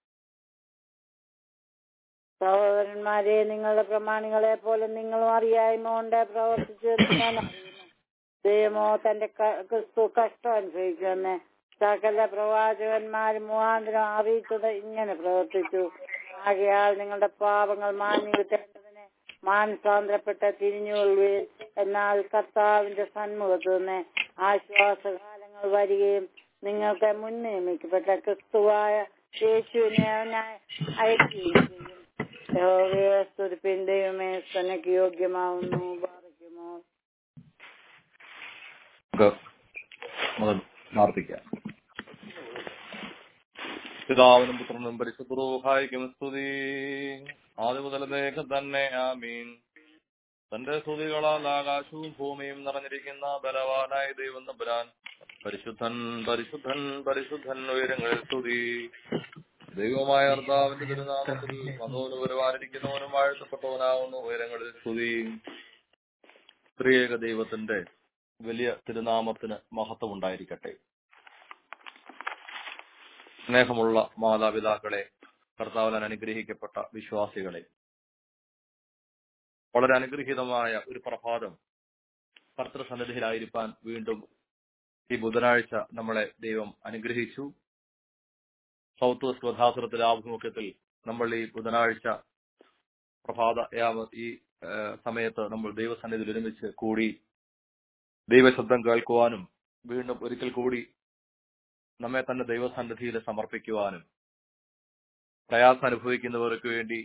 സഹോദരന്മാരെ നിങ്ങളുടെ പ്രമാണികളെ പോലെ നിങ്ങളും അറിയായ്മ കൊണ്ട് പ്രവർത്തിച്ചു എന്ന് ഞാൻ അറിയുന്നു ദൈവമോ തന്റെ ക- ക്രിസ്തു കഷ്ടം അനുഭവിക്കുമെന്ന് സകല പ്രവാചകന്മാരും മുഖാന്തരം അറിയിച്ചത് ഇങ്ങനെ പ്രവർത്തിച്ചു ആകയാൽ നിങ്ങളുടെ പാപങ്ങൾ മാന്യം കിട്ടേണ്ടതിന് മാനസാന്തരപ്പെട്ട് തിരിഞ്ഞുകൊള്ളുകയും എന്നാൽ കർത്താവിന്റെ സന്മുഖത്ത് നിന്ന് ആശ്വാസകാലങ്ങൾ വരികയും നിങ്ങൾക്ക് മുൻ നിയമിക്കപ്പെട്ട ക്രിസ്തുവായ യേശുവിനെ അവനായി അയക്കുകയും ചെയ്യും യഹോവയെ സ്തുതിപ്പിൻ ദൈവമേ തനക്ക് യോഗ്യമാവുന്നു പാറിക്കുമോ നമുക്ക് മുതൽ പ്രാർത്ഥിക്കാം പിതാവിനും പുത്രനും പരിശുദ്ധഹായിക്കും സ്തുതി ആദ്യ മുതലത്തേക്ക് തന്നെ ആമീൻ തന്റെ സ്തുതികളാൽ ആകാശവും ഭൂമിയും നിറഞ്ഞിരിക്കുന്ന ബലവാനായ ദൈവം നമ്പുരാൻ പരിശുദ്ധൻ പരിശുദ്ധൻ പരിശുദ്ധൻ ഉയരങ്ങളിൽ സ്തുതി ദൈവമായ കർത്താവിന്റെ തിരുനാമത്തിൽ വന്നവനും വരുവാനിരിക്കുന്നവനും വാഴ്ത്തപ്പെട്ടവനാവുന്നു ഉയരങ്ങളിൽ സ്തുതി ത്രിയേക ദൈവത്തിന്റെ വലിയ തിരുനാമത്തിന് മഹത്വം ഉണ്ടായിരിക്കട്ടെ സ്നേഹമുള്ള മാതാപിതാക്കളെ കർത്താവിനാൽ അനുഗ്രഹിക്കപ്പെട്ട വിശ്വാസികളെ വളരെ അനുഗ്രഹീതമായ ഒരു പ്രഭാതം കർത്തൃസന്നിധിയിലായിരിക്കാൻ വീണ്ടും ഈ ബുധനാഴ്ച നമ്മളെ ദൈവം അനുഗ്രഹിച്ചു സൗത്ത് വെസ്റ്റ് വധാസുരത്തിലെ ആഭിമുഖ്യത്തിൽ നമ്മൾ ഈ ബുധനാഴ്ച പ്രഭാത യാമ- ഈ ആ, സമയത്ത് നമ്മൾ ദൈവസന്നിധിയിൽ ഒരുമിച്ച് കൂടി ദൈവശബ്ദം കേൾക്കുവാനും വീണ്ടും ഒരിക്കൽ കൂടി നമ്മെ തന്നെ ദൈവസന്നിധിയിൽ സമർപ്പിക്കുവാനും പ്രയാസം അനുഭവിക്കുന്നവർക്ക് വേണ്ടി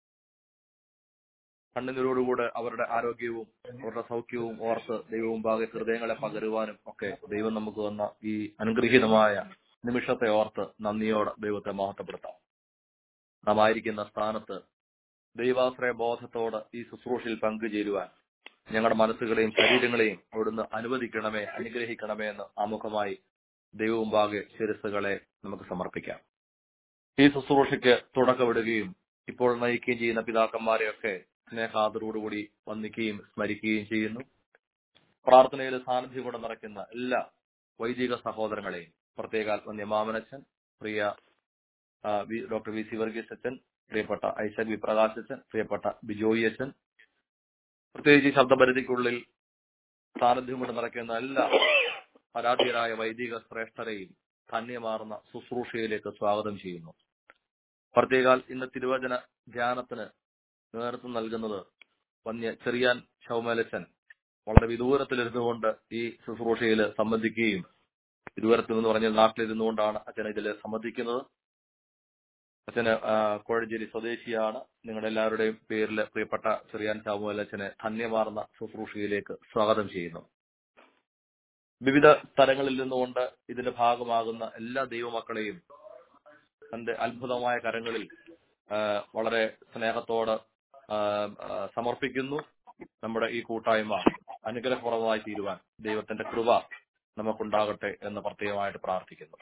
കണ്ണുനീരോടുകൂടെ അവരുടെ ആരോഗ്യവും അവരുടെ സൗഖ്യവും ഓർത്ത് ദൈവവും ഭാഗെ ഹൃദയങ്ങളെ പകരുവാനും ഒക്കെ ദൈവം നമുക്ക് തന്ന ഈ അനുഗ്രഹീതമായ നിമിഷത്തെ ഓർത്ത് നന്ദിയോടെ ദൈവത്തെ മഹത്വപ്പെടുത്താം നാം ആയിരിക്കുന്ന സ്ഥാനത്ത് ദൈവാശ്രയ ബോധത്തോട് ഈ ശുശ്രൂഷയിൽ പങ്കുചേരുവാൻ ഞങ്ങളുടെ മനസ്സുകളെയും ശരീരങ്ങളെയും അവിടുന്ന് അനുവദിക്കണമേ അനുഗ്രഹിക്കണമേ എന്ന് ആമുഖമായി ദൈവവും ഭാഗെ ശിരസ്സുകളെ നമുക്ക് സമർപ്പിക്കാം ഈ ശുശ്രൂഷയ്ക്ക് തുടക്കമിടുകയും ഇപ്പോൾ നയിക്കുകയും ചെയ്യുന്ന പിതാക്കന്മാരെയൊക്കെ സ്നേഹാദരോടുകൂടി വന്ദിക്കുകയും സ്മരിക്കുകയും ചെയ്യുന്നു പ്രാർത്ഥനയിൽ സാന്നിധ്യം കൊണ്ട് നിറയ്ക്കുന്ന എല്ലാ വൈദിക സഹോദരങ്ങളെയും പ്രത്യേക വന്യമാമനച്ചൻ പ്രിയ ആ, വി- ഡോക്ടർ വി സി വർഗീസ് അച്ഛൻ പ്രിയപ്പെട്ട ഐസക് വി പ്രകാശ് അച്ഛൻ പ്രിയപ്പെട്ട ബിജോയി അച്ഛൻ പ്രത്യേകിച്ച് ഈ ശബ്ദപരിധിക്കുള്ളിൽ സാന്നിധ്യം കൊണ്ട് നിറയ്ക്കുന്ന എല്ലാ പരാധീയരായ വൈദിക ശ്രേഷ്ഠരെയും ധന്യമാർന്ന ശുശ്രൂഷയിലേക്ക് സ്വാഗതം ചെയ്യുന്നു പ്രത്യേകാൽ ഇന്ന് തിരുവചന ധ്യാനത്തിന് നേതൃത്വം നൽകുന്നത് വന്യ ചെറിയാൻ ശൗമലച്ചൻ വളരെ വിദൂരത്തിലിരുന്നുകൊണ്ട് ഈ ശുശ്രൂഷയിൽ സംബന്ധിക്കുകയും വിദൂരത്തിൽ എന്ന് പറഞ്ഞാൽ നാട്ടിലിരുന്നുകൊണ്ടാണ് അച്ഛൻ ഇതിൽ സംബന്ധിക്കുന്നത് അച്ഛന് ആ, കോഴഞ്ചേരി സ്വദേശിയാണ് നിങ്ങളുടെ എല്ലാവരുടെയും പേരിൽ പ്രിയപ്പെട്ട ചെറിയാൻ ശാമുവൽ അച്ഛനെ ധന്യമാർന്ന ശുശ്രൂഷയിലേക്ക് സ്വാഗതം ചെയ്യുന്നു വിവിധ സ്ഥലങ്ങളിൽ നിന്നുകൊണ്ട് ഇതിന്റെ ഭാഗമാകുന്ന എല്ലാ ദൈവമക്കളെയും തന്റെ അത്ഭുതമായ കരങ്ങളിൽ ആ, വളരെ സ്നേഹത്തോട് ആ, ആ, സമർപ്പിക്കുന്നു നമ്മുടെ ഈ കൂട്ടായ്മ അനുഗ്രഹപ്രദമായി തീരുവാൻ ദൈവത്തിന്റെ കൃപ നമുക്കുണ്ടാകട്ടെ എന്ന് പ്രത്യേകമായിട്ട് പ്രാർത്ഥിക്കുന്നു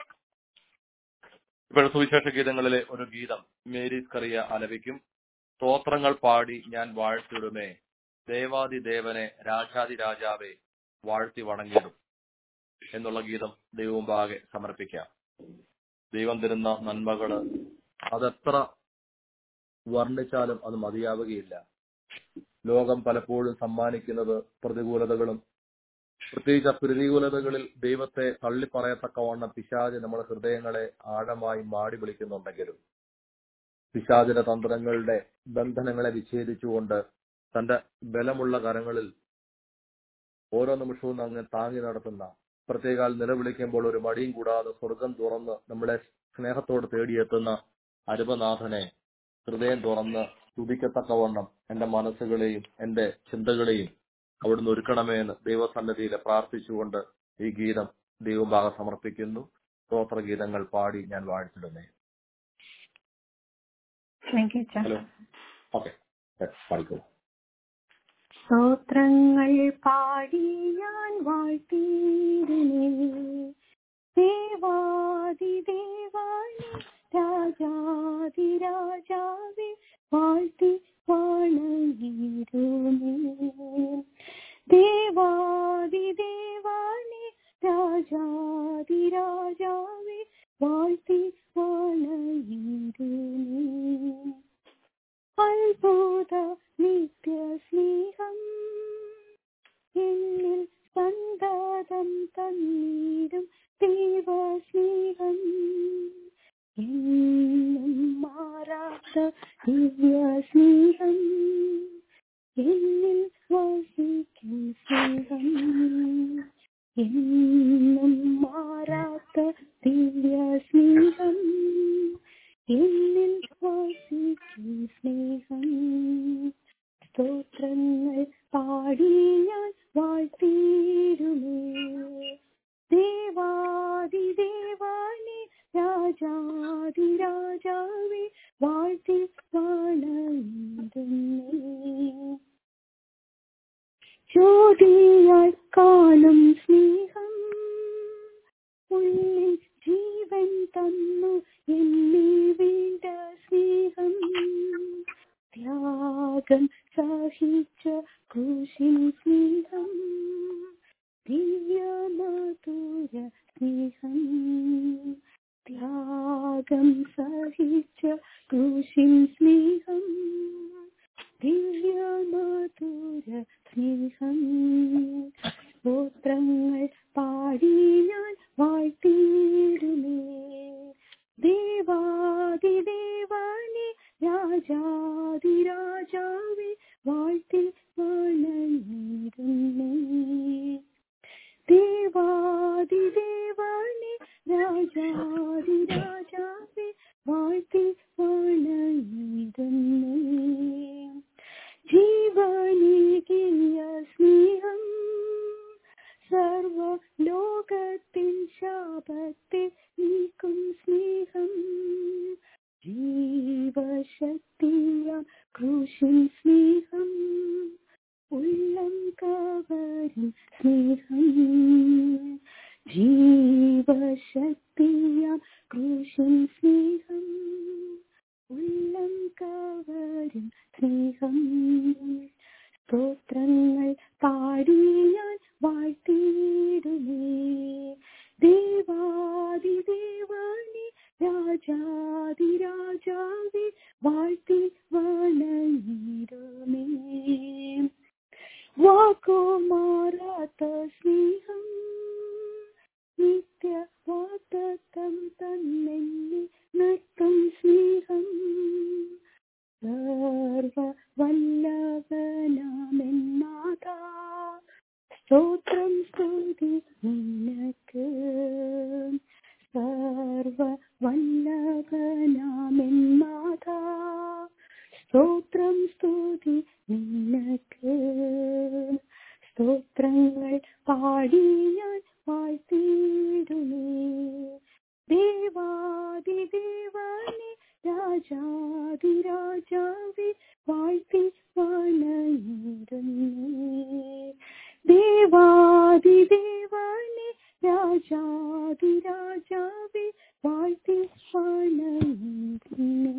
ഇപ്പോൾ സുവിശേഷ ഗീതങ്ങളിലെ ഒരു ഗീതം മേരീസ് കറിയ ആലപിക്കും സ്തോത്രങ്ങൾ പാടി ഞാൻ വാഴ്ത്തിടുമേ ദേവാദി ദേവനെ രാജാതി രാജാവെ വാഴ്ത്തി വണങ്ങിടും എന്നുള്ള ഗീതം ദൈവമുമ്പാകെ സമർപ്പിക്കാം ദൈവം തരുന്ന നന്മകള് അതെത്ര വർണ്ണിച്ചാലും അത് മതിയാവുകയില്ല ലോകം പലപ്പോഴും സമ്മാനിക്കുന്നത് പ്രതികൂലതകളും പ്രത്യേകിച്ച് ആ പ്രതികൂലതകളിൽ ദൈവത്തെ തള്ളിപ്പറയത്തക്കവണ്ണം പിശാജ് നമ്മുടെ ഹൃദയങ്ങളെ ആഴമായി മാടി വിളിക്കുന്നുണ്ടെങ്കിലും പിശാചിന്റെ തന്ത്രങ്ങളുടെ ബന്ധനങ്ങളെ വിച്ഛേദിച്ചുകൊണ്ട് തന്റെ ബലമുള്ള കരങ്ങളിൽ ഓരോ നിമിഷവും അങ്ങ് താങ്ങി നടത്തുന്ന പ്രത്യേകാൽ നിലവിളിക്കുമ്പോൾ ഒരു മടിയും കൂടാതെ സ്വർഗം തുറന്ന് നമ്മളെ സ്നേഹത്തോട് തേടിയെത്തുന്ന അരുമനാഥനെ ഹൃദയം തുറന്ന് സ്തുതിക്കത്തക്കവണ്ണം എന്റെ മനസ്സുകളെയും എന്റെ ചിന്തകളെയും അവിടുന്ന് ഒരുക്കണമേ എന്ന് ദൈവസന്നിധിയിൽ പ്രാർത്ഥിച്ചുകൊണ്ട് ഈ ഗീതം ദൈവഭാഗം സമർപ്പിക്കുന്നു സ്തോത്രഗീതങ്ങൾ പാടി ഞാൻ വാഴ്ത്തിടുന്നേ താങ്ക് യു അച്ഛാ ഹലോ ഓക്കെ പാടിക്കോളൂ സ്തോത്രങ്ങൾ പാടി ഞാൻ വാഴ്ത്തിരുന്നേ ദേവാദി ദേവാനി രാജാതി രാജാവേ വാഴ്ത്തി വണങ്ങിരുന്നേ ദേവാദി ദേവാനി രാജാതി രാജാവേ വാഴ്ത്തി വണങ്ങിരുന്നേ അത്ഭുത നിത്യസ്നേഹം എന്നിൽ സന്തതം തന്നീടും ദൈവസ്നേഹം എന്നും മാറാത്ത ദിവ്യസ്നേഹം എന്നിൽ വസിക്കും സ്നേഹം എന്നും മാറാത്ത ദിവ്യസ്നേഹം എന്നിൽ വസിക്കും സ്നേഹം സ്തോത്രങ്ങൾ പാടി ഞാൻ വാഴ്ത്തിരുമേ ദേവാദി ദേവാനി രാജാതി രാജാവേ വാഴ്ത്തി വണങ്ങിടുന്നേ ജ്യോതിയാൽ കാണും സ്നേഹം ഉള്ളിൽ ജീവൻ തന്നു എന്നെ വീണ്ട സ്നേഹം ത്യാഗം സഹിച്ച ക്രൂശിൻ സ്നേഹം ദിവ്യമധുര സ്നേഹം ത്യാഗം സഹിച്ച ക്രൂശിൻ സ്നേഹം ദിവ്യമധുര സ്നേഹം സ്തോത്രങ്ങൾ പാടി ഞാൻ വാഴ്ത്തിയിടുമേ ദേവാദി ദേവാനി രാജാതി രാജാവേ വാഴ്ത്തി വണങ്ങിടുന്നേ ദേവാദി ദേവാനി രാജാതി രാജാവേ വാഴ്ത്തി വണങ്ങിടുന്നേ ജീവനീകിയ സ്നേഹം സർവ ലോകത്തിൻ ശാപത്തെ നീക്കും സ്നേഹം ജീവശക്തിയ ക്രൂശിൻ സ്നേഹം ഉള്ളം കവരും സ്നേഹം ജീവശക്തിയ ക്രൂശിൻ സ്നേഹം ഉള്ളം കവരും സ്നേഹം സ്തോത്രങ്ങൾ പാടി ഞാൻ വാഴ്ത്തിയിടുമേ ദേവാദി ദേവാനി രാജാതി രാജാവേ വാഴ്ത്തി വണങ്ങിടുമേ വാക്കോ മാറാത്ത സ്നേഹം നിത്യ വാത്തം തന്നെ നൃത്തം സ്നേഹം സർവ വല്ലഭനാമെന്നാഥ സ്തോത്രം സ്തുതി നിനക്ക് സർവ വല്ലഭനാമെന്നാഥ സ്തോത്രം സ്തുതി നിനക്ക് സ്തോത്രങ്ങൾ പാടി ഞാൻ വാഴ്ത്തിയിടുമേ ദേവാദി ദേവാനി രാജാതി രാജാവേ വാഴ്ത്തി വണങ്ങിടുന്നേ ദേവാദി ദേവാനി രാജാതി രാജാവേ വാഴ്ത്തി വണങ്ങിടുന്നേ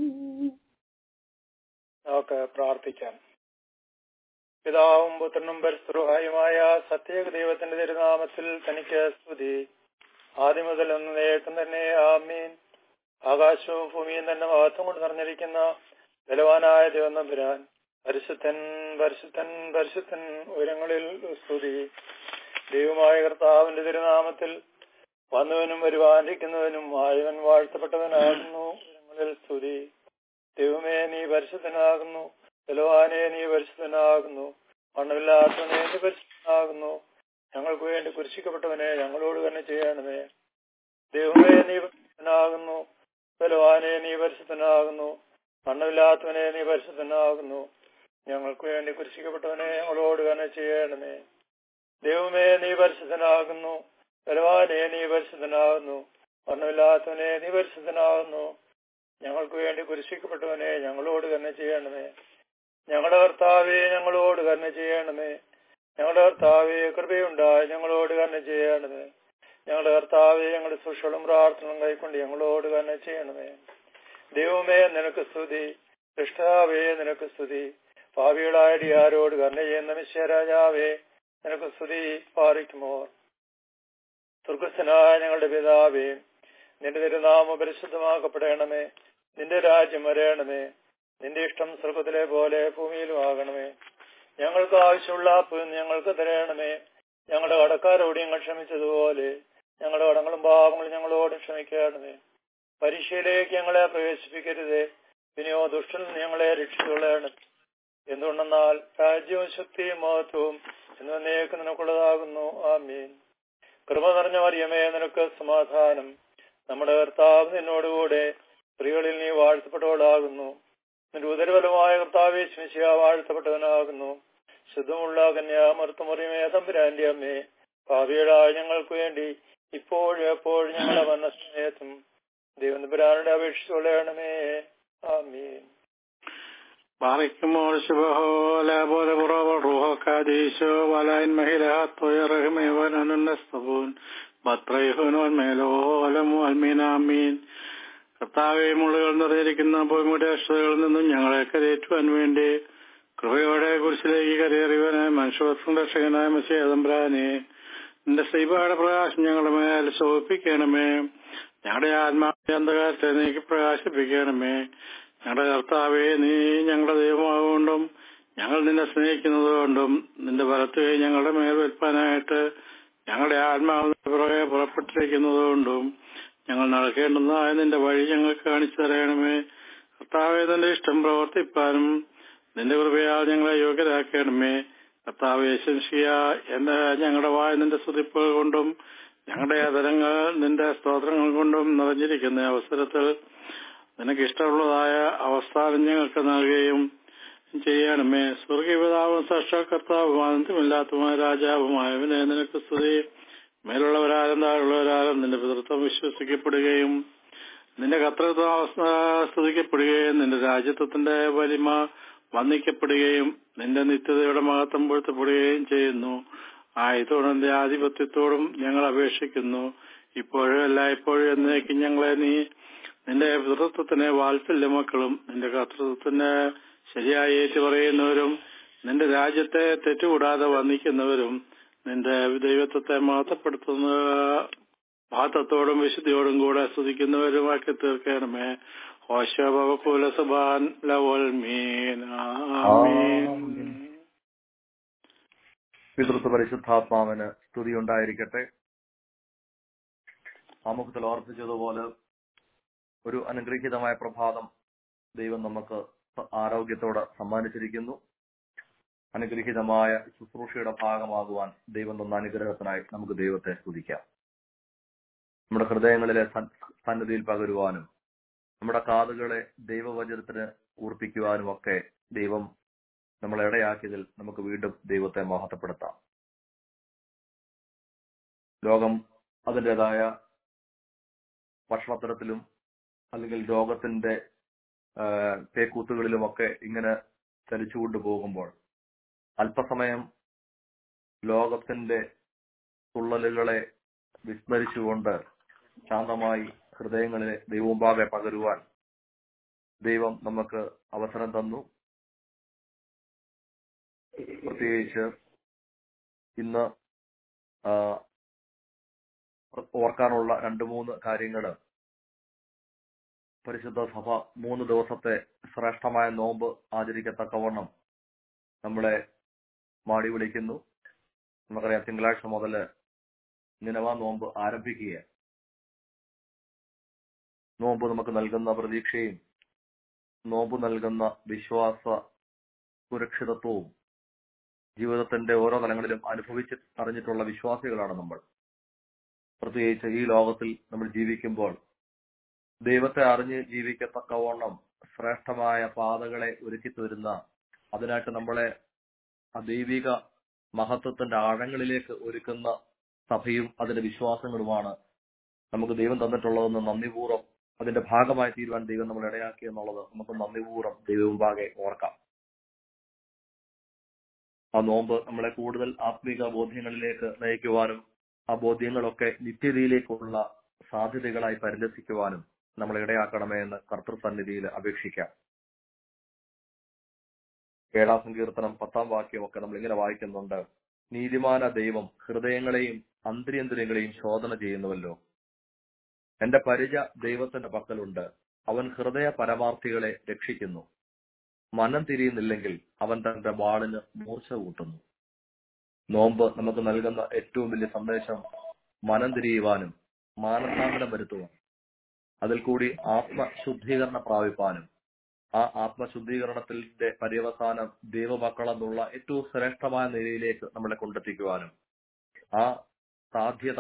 നമുക്ക് പ്രാർത്ഥിക്കാം പിതാവും പുത്രനും പരിസ്തുഹായുമായ സത്യേക ദൈവത്തിന്റെ തിരുനാമത്തിൽ തനിക്ക് സ്തുതി ആദ്യം മുതൽ എന്നേക്കും തന്നെ ആമീൻ ആകാശവും ഭൂമിയും തന്നെ മഹത്വം കൊണ്ട് നിറഞ്ഞിരിക്കുന്ന ബലവാനായ ദൈവം നമ്പുരാൻ പരിശുദ്ധൻ പരിശുദ്ധൻ പരിശുദ്ധൻ ഉയരങ്ങളിൽ സ്തുതി ദൈവമായ കർത്താവിന്റെ തിരുനാമത്തിൽ വന്നവനും വരുവാനിരിക്കുന്നവനും ആയവൻ വാഴ്ത്തപ്പെട്ടവനാകുന്നു ഉയരങ്ങളിൽ സ്തുതി ദൈവമേ നീ പരിശുദ്ധനാകുന്നു ബലവാനെ നീ പരിശുദ്ധനാകുന്നു മണ്ണമില്ലാത്തവനെ നീ പരിശുദ്ധനാകുന്നു ഞങ്ങൾക്ക് വേണ്ടി കുരിശിക്കപ്പെട്ടവനെ ഞങ്ങളോട് തന്നെ ചെയ്യണമേ ദൈവമേ നീ പരിശുദ്ധനാകുന്നു ബലവാനെ നീ പരിശുദ്ധനാകുന്നു മണ്ണമില്ലാത്തവനെ നീ പരിശുദ്ധനാകുന്നു ഞങ്ങൾക്ക് വേണ്ടി കുരിശിക്കപ്പെട്ടവനെ ഞങ്ങളോട് തന്നെ ചെയ്യണമേ ദൈവമേ നീ പരിശുദ്ധനാകുന്നു ബലവാനെ നീ പരിശുദ്ധനാകുന്നു മണ്ണമില്ലാത്തവനെ നീ പരിശുദ്ധനാകുന്നു ഞങ്ങൾക്ക് വേണ്ടി കുരിശിക്കപ്പെട്ടവനെ ഞങ്ങളോട് തന്നെ ചെയ്യണമേ ഞങ്ങളുടെ കർത്താവെ ഞങ്ങളോട് തന്നെ ചെയ്യണമേ ഞങ്ങളുടെ കർത്താവെ കൃപയുണ്ടായി ഞങ്ങളോട് തന്നെ ചെയ്യണമേ ഞങ്ങളുടെ കർത്താവെ ഞങ്ങളുടെ സുഷളും പ്രാർത്ഥനയും കൈക്കൊണ്ട് ഞങ്ങളോട് തന്നെ ചെയ്യണമേ ദൈവമേ നിനക്ക് സ്തുതി കൃഷ്ണാവേ നിനക്ക് സ്തുതി ഭാവികളായ ആരോട് കർണ ചെയ്യുന്ന മിശ്വരാജാവേ നിനക്ക് സ്തുതി പാറിക്കുമോ സ്വർഗസ്ഥനായ ഞങ്ങളുടെ പിതാവേ നിന്റെ തിരുനാമം പരിശുദ്ധമാക്കപ്പെടണമേ നിന്റെ രാജ്യം വരയണമേ നിന്റെ ഇഷ്ടം സ്വർഗത്തിലെ പോലെ ഭൂമിയിലും ആകണമേ ഞങ്ങൾക്ക് ആവശ്യമുള്ള അപ്പ് ഞങ്ങൾക്ക് തരണമേ ഞങ്ങളുടെ കടക്കാരോട് ഞങ്ങൾ ക്ഷമിച്ചതുപോലെ ഞങ്ങളുടെ കടങ്ങളും പാപങ്ങളും ഞങ്ങളോട് ക്ഷമിക്കണമേ പരീക്ഷയിലേക്ക് ഞങ്ങളെ പ്രവേശിപ്പിക്കരുതേ പിന്നെയോ ദുഷ്ടൻ ഞങ്ങളെ രക്ഷിച്ചുകൊള്ളണം എന്തുകൊണ്ടെന്നാൽ രാജ്യവും ശക്തിയും മഹത്വവും എന്നേക്ക് നിനക്കുള്ളതാകുന്നു ആമീൻ കൃപ നിറഞ്ഞ മറിയമേ നിനക്ക് സമാധാനം നമ്മുടെ കർത്താവ് നിന്നോടുകൂടെ സ്ത്രീകളിൽ നീ വാഴ്ത്തപ്പെട്ടവളാകുന്നു നിന്റെ ഉദരബലമായ കർത്താവെ ശിശിയ വാഴ്ത്തപ്പെട്ടവനാകുന്നു ശുദ്ധമുള്ള കന്യാമർത്തമറിയമേ തമ്പുരാന്റെ അമ്മേ ഭാവികളായ ഞങ്ങൾക്ക് വേണ്ടി ഇപ്പോഴും എപ്പോഴും ഞങ്ങളുടെ മനസ്സമയത്തും ദൈവം തമ്പുരാനുടെ അപേക്ഷിച്ചുകൊള്ളണമേ ആമീൻ باركمور شبهه لا بول براب الروح كاديشو ولا إن مهلات ويرحمه ونحن نستبون ബത്രൈഹുൻ വന്മേലോ വലം അൽമീൻ ആമീൻ കർത്താവെ മുള്ളുകൾ നിറഞ്ഞിരിക്കുന്ന ഭൂമിയുടെ അക്ഷതകളിൽ നിന്നും ഞങ്ങളെ കരയേറ്റുവാൻ വേണ്ടി കൃപയോടെ കുരിശിലേക്ക് കരയേറിയവനായ മനുഷ്യവസ്തു രക്ഷകനായ മസിയതമ്പ്രാനെ നിന്റെ ശ്രീപാടെ പ്രകാശം ഞങ്ങളുടെ മേൽ ശോഭിപ്പിക്കണമേ ഞങ്ങളുടെ ആത്മാവിന്റെ അന്ധകാരത്തെ നീക്കി പ്രകാശിപ്പിക്കണമേ ഞങ്ങളുടെ കർത്താവെ നീ ഞങ്ങളുടെ ദൈവമാകൊണ്ടും ഞങ്ങൾ നിന്നെ സ്നേഹിക്കുന്നത് കൊണ്ടും നിന്റെ വലത്ത് കൈ ഞങ്ങളുടെ മേൽ വെൽപ്പാനായിട്ട് ഞങ്ങളുടെ ആത്മാവ് പുറകെ പുറപ്പെട്ടിരിക്കുന്നത് കൊണ്ടും ഞങ്ങൾ നടക്കേണ്ടുന്നതായ നിന്റെ വഴി ഞങ്ങൾക്ക് കാണിച്ചു തരണമേ കർത്താവെ നിന്റെ ഇഷ്ടം പ്രവർത്തിപ്പാനും നിന്റെ കൃപയാൽ ഞങ്ങളെ യോഗ്യരാക്കണമേ കർത്താവെ ശംഷിയ എന്റെ ഞങ്ങളുടെ വായ നിന്റെ സ്തുതിപ്പുകൾ കൊണ്ടും ഞങ്ങളുടെ അതരങ്ങൾ നിന്റെ സ്തോത്രങ്ങൾ കൊണ്ടും നിറഞ്ഞിരിക്കുന്ന അവസരത്തിൽ നിനക്ക് ഇഷ്ടമുള്ളതായ അവസ്ഥാനം ഞങ്ങൾക്ക് നൽകുകയും ചെയ്യണമേ സ്വർഗീയപിതാവും സാക്ഷാത്കർത്താവും ആനന്ദമില്ലാത്തതുമായ രാജാവുമായവനെ നിനക്ക് സ്തുതി മേലുള്ളവരാലും താഴെയുള്ളവരാലും നിന്റെ പിതൃത്വം വിശ്വസിക്കപ്പെടുകയും നിന്റെ കർത്തൃത്വം സ്തുതിക്കപ്പെടുകയും നിന്റെ രാജ്യത്വത്തിന്റെ വലിമ വന്ദിക്കപ്പെടുകയും നിന്റെ നിത്യതയുടെ മഹത്വം പൊഴുത്തപ്പെടുകയും ചെയ്യുന്നു ആയതോടും നിന്റെ ആധിപത്യത്തോടും ഞങ്ങൾ അപേക്ഷിക്കുന്നു ഇപ്പോഴും എല്ലായ്പ്പോഴും എന്നേക്കും ഞങ്ങളെ നീ നിന്റെ പിതൃത്വത്തിന് വാത്സല്യ മക്കളും നിന്റെ കർത്തൃത്വത്തിന് ശരിയായി ഏറ്റു പറയുന്നവരും നിന്റെ രാജ്യത്തെ തെറ്റുകൂടാതെ വന്ദിക്കുന്നവരും നിന്റെ ദൈവത്വത്തെ മഹത്വപ്പെടുത്തുന്ന മഹത്വത്തോടും വിശുദ്ധിയോടും കൂടെ സ്തുതിക്കുന്നവരുമാക്കി തീർക്കണമേ ഹോശബകുലസബാൻ ലവൽ മീൻ ആമീൻ പിതൃത്വ പരിശുദ്ധാത്മാവിന് സ്തുതി ഉണ്ടായിരിക്കട്ടെ ആമുഖത്തിൽ ഓർപ്പിച്ചതുപോലെ ഒരു അനുഗ്രഹീതമായ പ്രഭാതം ദൈവം നമുക്ക് ആരോഗ്യത്തോടെ സമ്മാനിച്ചിരിക്കുന്നു അനുഗ്രഹീതമായ ശുശ്രൂഷയുടെ ഭാഗമാകുവാൻ ദൈവം തന്ന അനുഗ്രഹത്തിനായി നമുക്ക് ദൈവത്തെ സ്തുതിക്കാം നമ്മുടെ ഹൃദയങ്ങളിലെ സന്നിധിയിൽ പകരുവാനും നമ്മുടെ കാതുകളെ ദൈവവചനത്തിന് കൂർപ്പിക്കുവാനും ഒക്കെ ദൈവം നമ്മളെ ഇടയാക്കിയതിൽ നമുക്ക് വീണ്ടും ദൈവത്തെ മഹത്വപ്പെടുത്താം ലോകം അതിൻ്റെതായ ഭക്ഷണത്തരത്തിലും അല്ലെങ്കിൽ രോഗത്തിന്റെ പേക്കൂത്തുകളിലുമൊക്കെ ഇങ്ങനെ ചലിച്ചുകൊണ്ട് പോകുമ്പോൾ അല്പസമയം ലോകത്തിന്റെ തുള്ളലുകളെ വിസ്മരിച്ചുകൊണ്ട് ശാന്തമായി ഹൃദയങ്ങളിലെ ദൈവമുമ്പാകെ പകരുവാൻ ദൈവം നമുക്ക് അവസരം തന്നു പ്രത്യേകിച്ച് ഇന്ന് ഓർക്കാനുള്ള രണ്ട് മൂന്ന് കാര്യങ്ങള് പരിശുദ്ധ സഭ മൂന്ന് ദിവസത്തെ ശ്രേഷ്ഠമായ നോമ്പ് ആചരിക്കത്തക്കവണ്ണം നമ്മളെ മാടി വിളിക്കുന്നു നമുക്കറിയാം തിങ്കളാഴ്ച മുതല് നിലവാ നോമ്പ് ആരംഭിക്കുക നോമ്പ് നമുക്ക് നൽകുന്ന പ്രതീക്ഷയും നോമ്പ് നൽകുന്ന വിശ്വാസ സുരക്ഷിതത്വവും ജീവിതത്തിന്റെ ഓരോ തലങ്ങളിലും അനുഭവിച്ച് അറിഞ്ഞിട്ടുള്ള വിശ്വാസികളാണ് നമ്മൾ പ്രത്യേകിച്ച് ഈ ലോകത്തിൽ നമ്മൾ ജീവിക്കുമ്പോൾ ദൈവത്തെ അറിഞ്ഞ് ജീവിക്കത്തക്കവണ്ണം ശ്രേഷ്ഠമായ പാതകളെ ഒരുക്കി തരുന്ന അതിനായിട്ട് നമ്മളെ ആ ദൈവിക മഹത്വത്തിന്റെ ആഴങ്ങളിലേക്ക് ഒരുക്കുന്ന സഭയും അതിന്റെ വിശ്വാസങ്ങളുമാണ് നമുക്ക് ദൈവം തന്നിട്ടുള്ളതെന്ന് നന്ദിപൂർവ്വം അതിന്റെ ഭാഗമായി തീരുവാൻ ദൈവം നമ്മൾ ഇടയാക്കി എന്നുള്ളത് നമുക്ക് നന്ദിപൂർവ്വം ദൈവമുമ്പാകെ ഓർക്കാം ആ നോമ്പ് നമ്മളെ കൂടുതൽ ആത്മീക ബോധ്യങ്ങളിലേക്ക് നയിക്കുവാനും ആ ബോധ്യങ്ങളൊക്കെ നിത്യതയിലേക്കുള്ള സാധ്യതകളായി പരിലസിക്കുവാനും നമ്മളെ ഇടയാക്കണമേ എന്ന് കർത്തൃസന്നിധിയിൽ അപേക്ഷിക്കാം ഏഴാം സങ്കീർത്തനം പത്താം വാക്യമൊക്കെ നമ്മൾ ഇങ്ങനെ വായിക്കുന്നുണ്ട് നീതിമാന ദൈവം ഹൃദയങ്ങളെയും അന്തര്യന്തരങ്ങളെയും ശോധന ചെയ്യുന്നുവല്ലോ എന്റെ പരിച ദൈവത്തിന്റെ പക്കലുണ്ട് അവൻ ഹൃദയ പരമാർത്ഥികളെ രക്ഷിക്കുന്നു മനം തിരിയുന്നില്ലെങ്കിൽ അവൻ തന്റെ വാളിന് മൂർച്ച കൂട്ടുന്നു നോമ്പ് നമുക്ക് നൽകുന്ന ഏറ്റവും വലിയ സന്ദേശം മനം തിരിയുവാനും മാനസാന്തരം വരുത്തുവാനും അതിൽ കൂടി ആത്മശുദ്ധീകരണം പ്രാപിപ്പാനും ആ ആത്മശുദ്ധീകരണത്തിന്റെ പര്യവസാനം ദൈവമക്കളെന്നുള്ള ഏറ്റവും ശ്രേഷ്ഠമായ നിലയിലേക്ക് നമ്മളെ കൊണ്ടെത്തിക്കുവാനും ആ സാധ്യത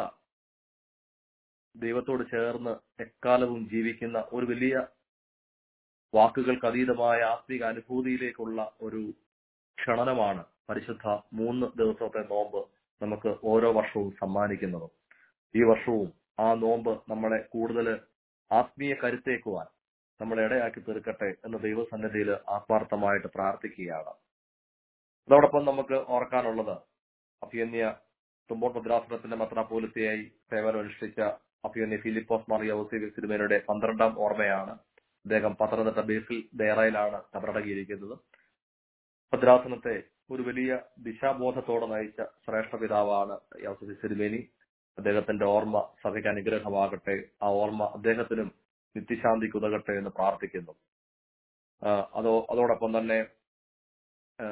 ദൈവത്തോട് ചേർന്ന് എക്കാലവും ജീവിക്കുന്ന ഒരു വലിയ വാക്കുകൾക്ക് അതീതമായ ആത്മീക അനുഭൂതിയിലേക്കുള്ള ഒരു ക്ഷണനമാണ് പരിശുദ്ധ മൂന്ന് ദിവസത്തെ നോമ്പ് നമുക്ക് ഓരോ വർഷവും സമ്മാനിക്കുന്നത് ഈ വർഷവും ആ നോമ്പ് നമ്മളെ കൂടുതൽ ആത്മീയ കരുത്തേക്കുവാൻ നമ്മളെ ഇടയാക്കി തീർക്കട്ടെ എന്ന് ദൈവസന്നിധിയിൽ ആത്മാർത്ഥമായിട്ട് പ്രാർത്ഥിക്കുകയാണ് അതോടൊപ്പം നമുക്ക് ഓർക്കാനുള്ളത് അഭിയന്യ തുമ്പോൺ ഭദ്രാസനത്തിന്റെ മെത്രാപോലിത്തയായി സേവനം അനുഷ്ഠിച്ച അഭിയന്യ ഫിലിപ്പോസ് മാറിയ ഔസേബി സിനിമയുടെ പന്ത്രണ്ടാം ഓർമ്മയാണ് അദ്ദേഹം പത്തനംതിട്ട ബേസിൽ ദേറയിലാണ് കബറടങ്ങിയിരിക്കുന്നത് ഭദ്രാസനത്തെ ഒരു വലിയ ദിശാബോധത്തോടെ നയിച്ച ശ്രേഷ്ഠ പിതാവാണ് യൗസഫി സിരിമേനി അദ്ദേഹത്തിന്റെ ഓർമ്മ സഭയ്ക്ക് അനുഗ്രഹമാകട്ടെ ആ ഓർമ്മ അദ്ദേഹത്തിനും നിത്യശാന്തിക്ക് ഉതകട്ടെ എന്ന് പ്രാർത്ഥിക്കുന്നു ആ, അതോ അതോടൊപ്പം തന്നെ ആ,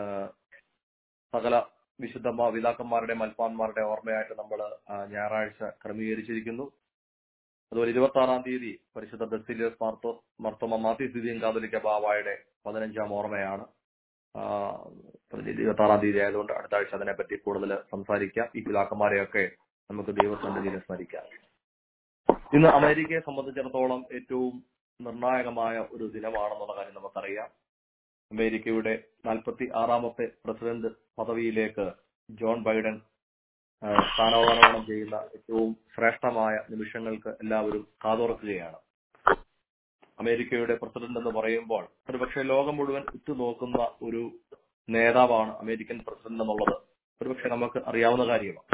സകല വിശുദ്ധ പിതാക്കന്മാരുടെ മൽപ്പാന്മാരുടെ ഓർമ്മയായിട്ട് നമ്മൾ ഞായറാഴ്ച ക്രമീകരിച്ചിരിക്കുന്നു അതുപോലെ ഇരുപത്തി ആറാം തീയതി പരിശുദ്ധ ബെസിലിയസ് മാർത്തോ മർത്തോമ മാത്യു സ്ഥിതിയും കാതലിക്ക ബാവായുടെ പതിനഞ്ചാം ഓർമ്മയാണ് ഇരുപത്തി ആറാം തീയതി ആയതുകൊണ്ട് അടുത്ത ആഴ്ച അതിനെപ്പറ്റി കൂടുതൽ സംസാരിക്കാം ഈ പിതാക്കന്മാരെയൊക്കെ നമുക്ക് ദൈവസന്നിധിയിൽ സ്മരിക്കാം ഇന്ന് അമേരിക്കയെ സംബന്ധിച്ചിടത്തോളം ഏറ്റവും നിർണായകമായ ഒരു ദിനമാണെന്നുള്ള കാര്യം നമുക്കറിയാം അമേരിക്കയുടെ നാൽപ്പത്തി ആറാമത്തെ പ്രസിഡന്റ് പദവിയിലേക്ക് ജോൺ ബൈഡൻ ആ, സ്ഥാനാരോഹണം ചെയ്യുന്ന ഏറ്റവും ശ്രേഷ്ഠമായ നിമിഷങ്ങൾക്ക് എല്ലാവരും കാതോർക്കുകയാണ് അമേരിക്കയുടെ പ്രസിഡന്റ് എന്ന് പറയുമ്പോൾ ഒരുപക്ഷെ ലോകം മുഴുവൻ ഉറ്റുനോക്കുന്ന ഒരു നേതാവാണ് അമേരിക്കൻ പ്രസിഡന്റ് എന്നുള്ളത് ഒരുപക്ഷെ നമുക്ക് അറിയാവുന്ന കാര്യമാണ്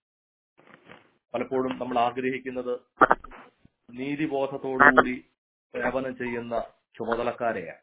പലപ്പോഴും നമ്മൾ ആഗ്രഹിക്കുന്നത് നീതിബോധത്തോടുകൂടി സേവനം ചെയ്യുന്ന ചുമതലക്കാരെയാണ്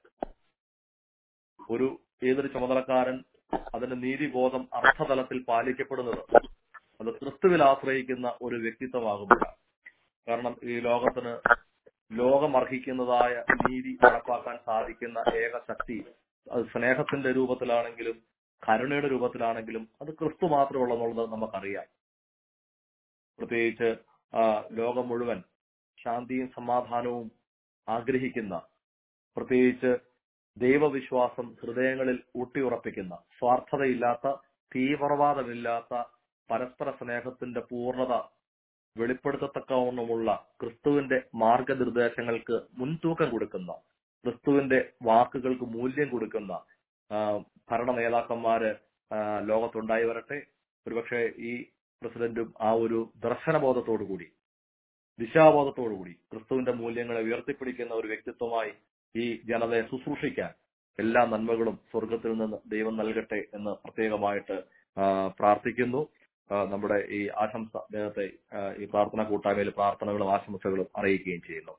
ഒരു ഏതൊരു ചുമതലക്കാരൻ അതിന്റെ നീതിബോധം അർത്ഥതലത്തിൽ പാലിക്കപ്പെടുന്നത് അത് ക്രിസ്തുവിൽ ആശ്രയിക്കുന്ന ഒരു വ്യക്തിത്വമാകുമ്പോഴാണ് കാരണം ഈ ലോകത്തിന് ലോകം അർഹിക്കുന്നതായ നീതി നടപ്പാക്കാൻ സാധിക്കുന്ന ഏക ശക്തി അത് സ്നേഹത്തിന്റെ രൂപത്തിലാണെങ്കിലും കരുണയുടെ രൂപത്തിലാണെങ്കിലും അത് ക്രിസ്തു മാത്രമുള്ളതെന്നുള്ളത് നമുക്കറിയാം പ്രത്യേകിച്ച് ആ, ലോകം മുഴുവൻ ശാന്തിയും സമാധാനവും ആഗ്രഹിക്കുന്ന പ്രത്യേകിച്ച് ദൈവവിശ്വാസം ഹൃദയങ്ങളിൽ ഊട്ടിയുറപ്പിക്കുന്ന സ്വാർത്ഥതയില്ലാത്ത തീവ്രവാദമില്ലാത്ത പരസ്പര സ്നേഹത്തിന്റെ പൂർണ്ണത വെളിപ്പെടുത്തത്തക്കവണ്ണമുള്ള ക്രിസ്തുവിന്റെ മാർഗനിർദ്ദേശങ്ങൾക്ക് മുൻതൂക്കം കൊടുക്കുന്ന ക്രിസ്തുവിന്റെ വാക്കുകൾക്ക് മൂല്യം കൊടുക്കുന്ന ആ, ഭരണ നേതാക്കന്മാര് ആ, ലോകത്തുണ്ടായി വരട്ടെ ഒരുപക്ഷെ ഈ പ്രസിഡന്റും ആ ഒരു ദർശനബോധത്തോടുകൂടി ദിശാബോധത്തോടുകൂടി ക്രിസ്തുവിന്റെ മൂല്യങ്ങളെ ഉയർത്തിപ്പിടിക്കുന്ന ഒരു വ്യക്തിത്വമായി ഈ ജനതയെ ശുശ്രൂഷിക്കാൻ എല്ലാ നന്മകളും സ്വർഗത്തിൽ നിന്ന് ദൈവം നൽകട്ടെ എന്ന് പ്രത്യേകമായിട്ട് ആ, പ്രാർത്ഥിക്കുന്നു ആ, നമ്മുടെ ഈ ആശംസ അദ്ദേഹത്തെ ആ, ഈ പ്രാർത്ഥന കൂട്ടായ്മയിൽ പ്രാർത്ഥനകളും ആശംസകളും അറിയിക്കുകയും ചെയ്യുന്നു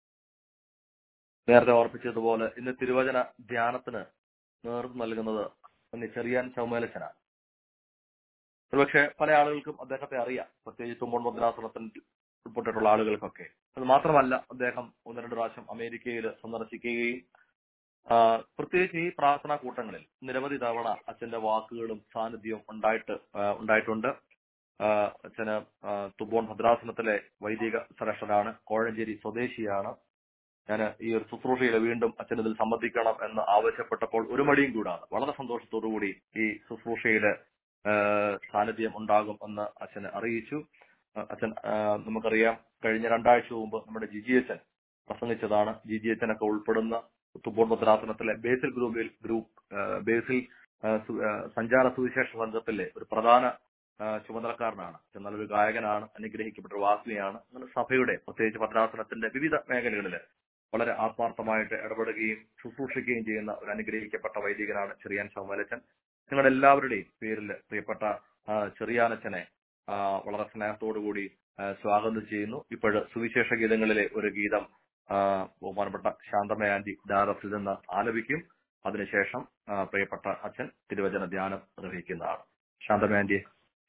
നേരത്തെ ഓർപ്പിച്ചതുപോലെ ഇന്ന് തിരുവചന ധ്യാനത്തിന് നേതൃത്വം നൽകുന്നത് ഒന്ന് ചെറിയാൻ ചൗമേലച്ചനാണ് ഒരുപക്ഷെ പല ആളുകൾക്കും അദ്ദേഹത്തെ അറിയാം പ്രത്യേകിച്ച് തുമ്പോൺ മുദ്രാസനത്തിൽ ഉൾപ്പെട്ടിട്ടുള്ള ആളുകൾക്കൊക്കെ അത് മാത്രമല്ല അദ്ദേഹം ഒന്ന് രണ്ട് പ്രാവശ്യം അമേരിക്കയിൽ സന്ദർശിക്കുകയും ആ, പ്രത്യേകിച്ച് ഈ പ്രാർത്ഥനാ കൂട്ടങ്ങളിൽ നിരവധി തവണ അച്ഛന്റെ വാക്കുകളും സാന്നിധ്യവും ഉണ്ടായിട്ട് ആ, ഉണ്ടായിട്ടുണ്ട് ആ, അച്ഛന് ആ, തുമ്പോൺ ഭദ്രാസനത്തിലെ വൈദിക ശ്രേഷ്ഠനാണ് കോഴഞ്ചേരി സ്വദേശിയാണ് ഞാൻ ഈ ഒരു ശുശ്രൂഷയിൽ വീണ്ടും അച്ഛൻ ഇതിൽ സംബന്ധിക്കണം എന്ന് ആവശ്യപ്പെട്ടപ്പോൾ ഒരു മടിയും കൂടാതെ വളരെ സന്തോഷത്തോടു കൂടി ഈ ശുശ്രൂഷയില് ആ, സാന്നിധ്യം ഉണ്ടാകും എന്ന് അച്ഛനെ അറിയിച്ചു ആ, അച്ഛൻ ആ, നമുക്കറിയാം കഴിഞ്ഞ രണ്ടാഴ്ച മുമ്പ് നമ്മുടെ ജിജി അച്ഛൻ പ്രസംഗിച്ചതാണ് ജിജി അച്ഛനൊക്കെ ഉൾപ്പെടുന്ന തുമ്പോൾ ഭദ്രാസനത്തിലെ ബേസിൽ ഗ്രൂപ്പിൽ ഗ്രൂപ്പ് ആ, ബേസിൽ ആ, സു- ആ, സഞ്ചാര സുവിശേഷ സംഘത്തിലെ ഒരു പ്രധാന ആ, ചുമതലക്കാരനാണ് എന്നാൽ ഒരു ഗായകനാണ് അനുഗ്രഹിക്കപ്പെട്ട ഒരു വാഗ്മിയാണ് അങ്ങനെ സഭയുടെ പ്രത്യേകിച്ച് ഭദ്രാസനത്തിന്റെ വിവിധ മേഖലകളിൽ വളരെ ആത്മാർത്ഥമായിട്ട് ഇടപെടുകയും ശുശ്രൂഷിക്കുകയും ചെയ്യുന്ന ഒരു അനുഗ്രഹിക്കപ്പെട്ട വൈദികനാണ് ചെറിയാൻ സൗമലച്ചൻ നിങ്ങളുടെ എല്ലാവരുടെയും പേരിൽ പ്രിയപ്പെട്ട ആ, ചെറിയാനച്ചനെ ആ, വളരെ സ്നേഹത്തോടുകൂടി ആ, സ്വാഗതം ചെയ്യുന്നു ഇപ്പോഴ് സുവിശേഷ ഗീതങ്ങളിലെ ഒരു ഗീതം ആ, ബഹുമാനപ്പെട്ട ശാന്തമയ ആന്റി ഡാറസിൽ നിന്ന് ആലപിക്കും അതിനുശേഷം ആ, പ്രിയപ്പെട്ട അച്ഛൻ തിരുവചന ധ്യാനം നിർവഹിക്കുന്നതാണ് ശാന്തമയ ആന്റി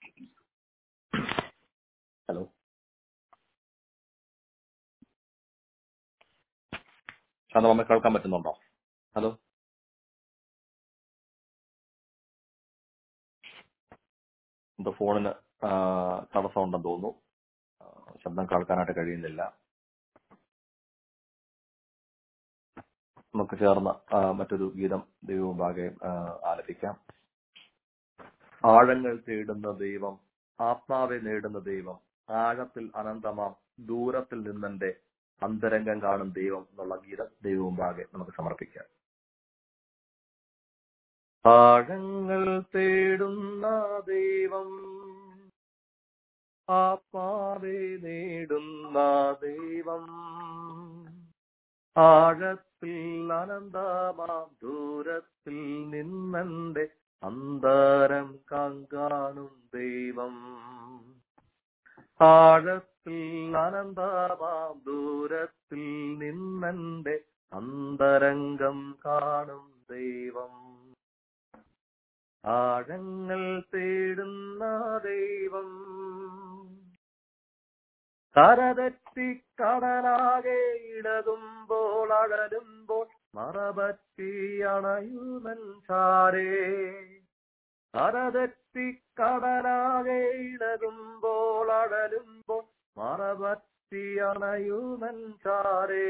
ഹലോ ശാന്തമ്മ കേൾക്കാൻ പറ്റുന്നുണ്ടോ ഹലോ എന്തോ ഫോണിന് ആ, തടസ്സമുണ്ടെന്ന് തോന്നുന്നു ആ, ശബ്ദം കേൾക്കാനായിട്ട് കഴിയുന്നില്ല നമുക്ക് ചേർന്ന് ആ, മറ്റൊരു ഗീതം ദൈവമുമ്പാകെ ആ, ആലപിക്കാം ആഴങ്ങൾ തേടുന്ന ദൈവം ആത്മാവെ നേടുന്ന ദൈവം ആഴത്തിൽ അനന്തമാം ദൂരത്തിൽ നിന്നെന്റെ അന്തരംഗം കാണും ദൈവം എന്നുള്ള ഗീതം ദൈവമുമ്പാകെ നമുക്ക് സമർപ്പിക്കാം ആഴങ്ങൾ തേടുന്ന ദൈവം ആത്മാവെ നേടുന്ന ദൈവം ആഴത്തിൽ അനന്തമാം ദൂരത്തിൽ നിന്നെന്റെ അന്തരം കാണും ദൈവം ആഴത്തിൽ അനന്തമാം ദൂരത്തിൽ നിന്നെന്റെ അന്തരംഗം കാണും ദൈവം ആഴങ്ങൾ തേടുന്ന ദൈവം കരതെറ്റി കടലാകെ ഇടതുമ്പോൾ അഴലുമ്പോൾ മറപറ്റി അണയുമൻ ചാരേ കരതെറ്റി കടലാകെ ഇടതുമ്പോൾ അഴലുമ്പോൾ മറപറ്റി അണയുമൻ ചാരേ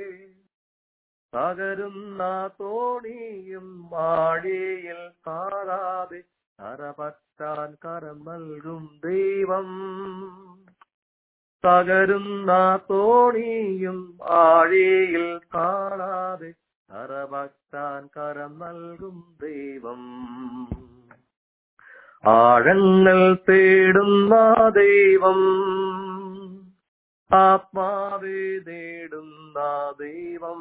തകരുന്ന തോണിയും മാഴിയിൽ താഴാതെ കരപറ്റാൻ കരം നൽകും ദൈവം തകരുന്ന തോണിയും ആഴിയിൽ കാണാതെ കരപറ്റാൻ കരം നൽകും ദൈവം ആഴങ്ങൾ തേടുന്ന ദൈവം ആത്മാവെ നേടുന്ന ദൈവം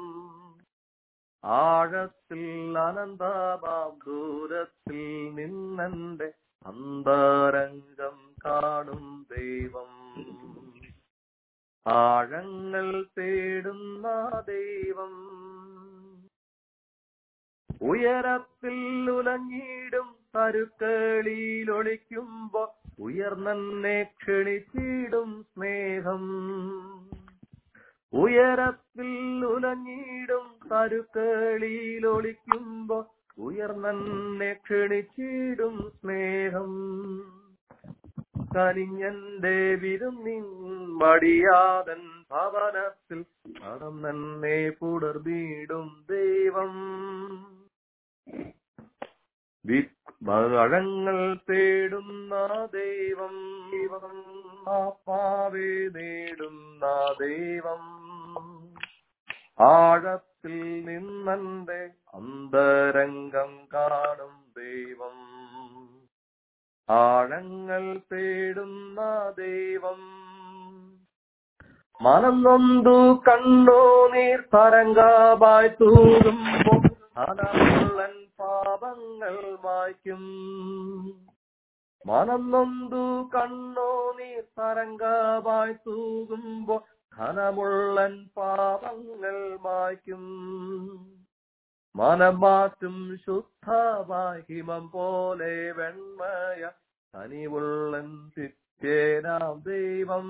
ആഴത്തിൽ അനന്തമാം ദൂരത്തിൽ നിന്നെന്റെ അന്തരംഗം കാണും ദൈവം ആഴങ്ങൾ തേടുന്ന ദൈവം ഉയരത്തിൽ ഉലഞ്ഞിടും കരുക്കളിൽ ഒളിക്കുമ്പോ ഉയർന്നെ ക്ഷണിച്ചിടും സ്നേഹം ഉയരത്തിൽ ഉലഞ്ഞിടും കരുക്കളിൽ ഒളിക്കുമ്പോ ഉയർന്നെ ക്ഷണിച്ചിടും സ്നേഹം കനിഞ്ഞന്റെ വിരുന്നിൻ മടിയാതൻ ഭവനത്തിൽ പടം തന്നെ പുടർന്നിടും ദൈവം മഴങ്ങൾ തേടുന്ന ദൈവം ആപ്പാവെ നേടുന്ന ദൈവം ആഴത്തിൽ നിന്നെന്റെ അന്തരംഗം കാണും ദൈവം ആഴങ്ങൾ തേടുന്ന ദൈവം മനം നൊന്തു കണ്ണോ നീർ തരംഗമായി തൂകുമ്പോ അനമുള്ളൻ പാപങ്ങൾ മായ്ക്കും മനം നൊന്തു കണ്ണോ നീർ തരംഗമായി തൂകുമ്പോ ഘനമുള്ളൻ പാപങ്ങൾ മായ്ക്കും മനം മാറ്റും ശുദ്ധമായി ഹിമം പോലെ വെണ്മയ കനിവുള്ളൻ സിറ്റേനാം ദൈവം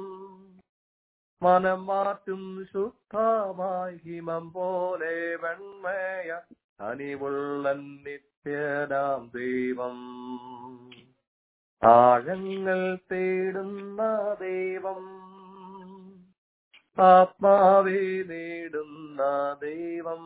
മനം മാറ്റും ശുദ്ധമായി ഹിമം പോലെ വെണ്മയ കനിവുള്ളൻ നിത്യനാം ദൈവം ആഴങ്ങൾ തേടുന്ന ദൈവം ആത്മാവെ നേടുന്ന ദൈവം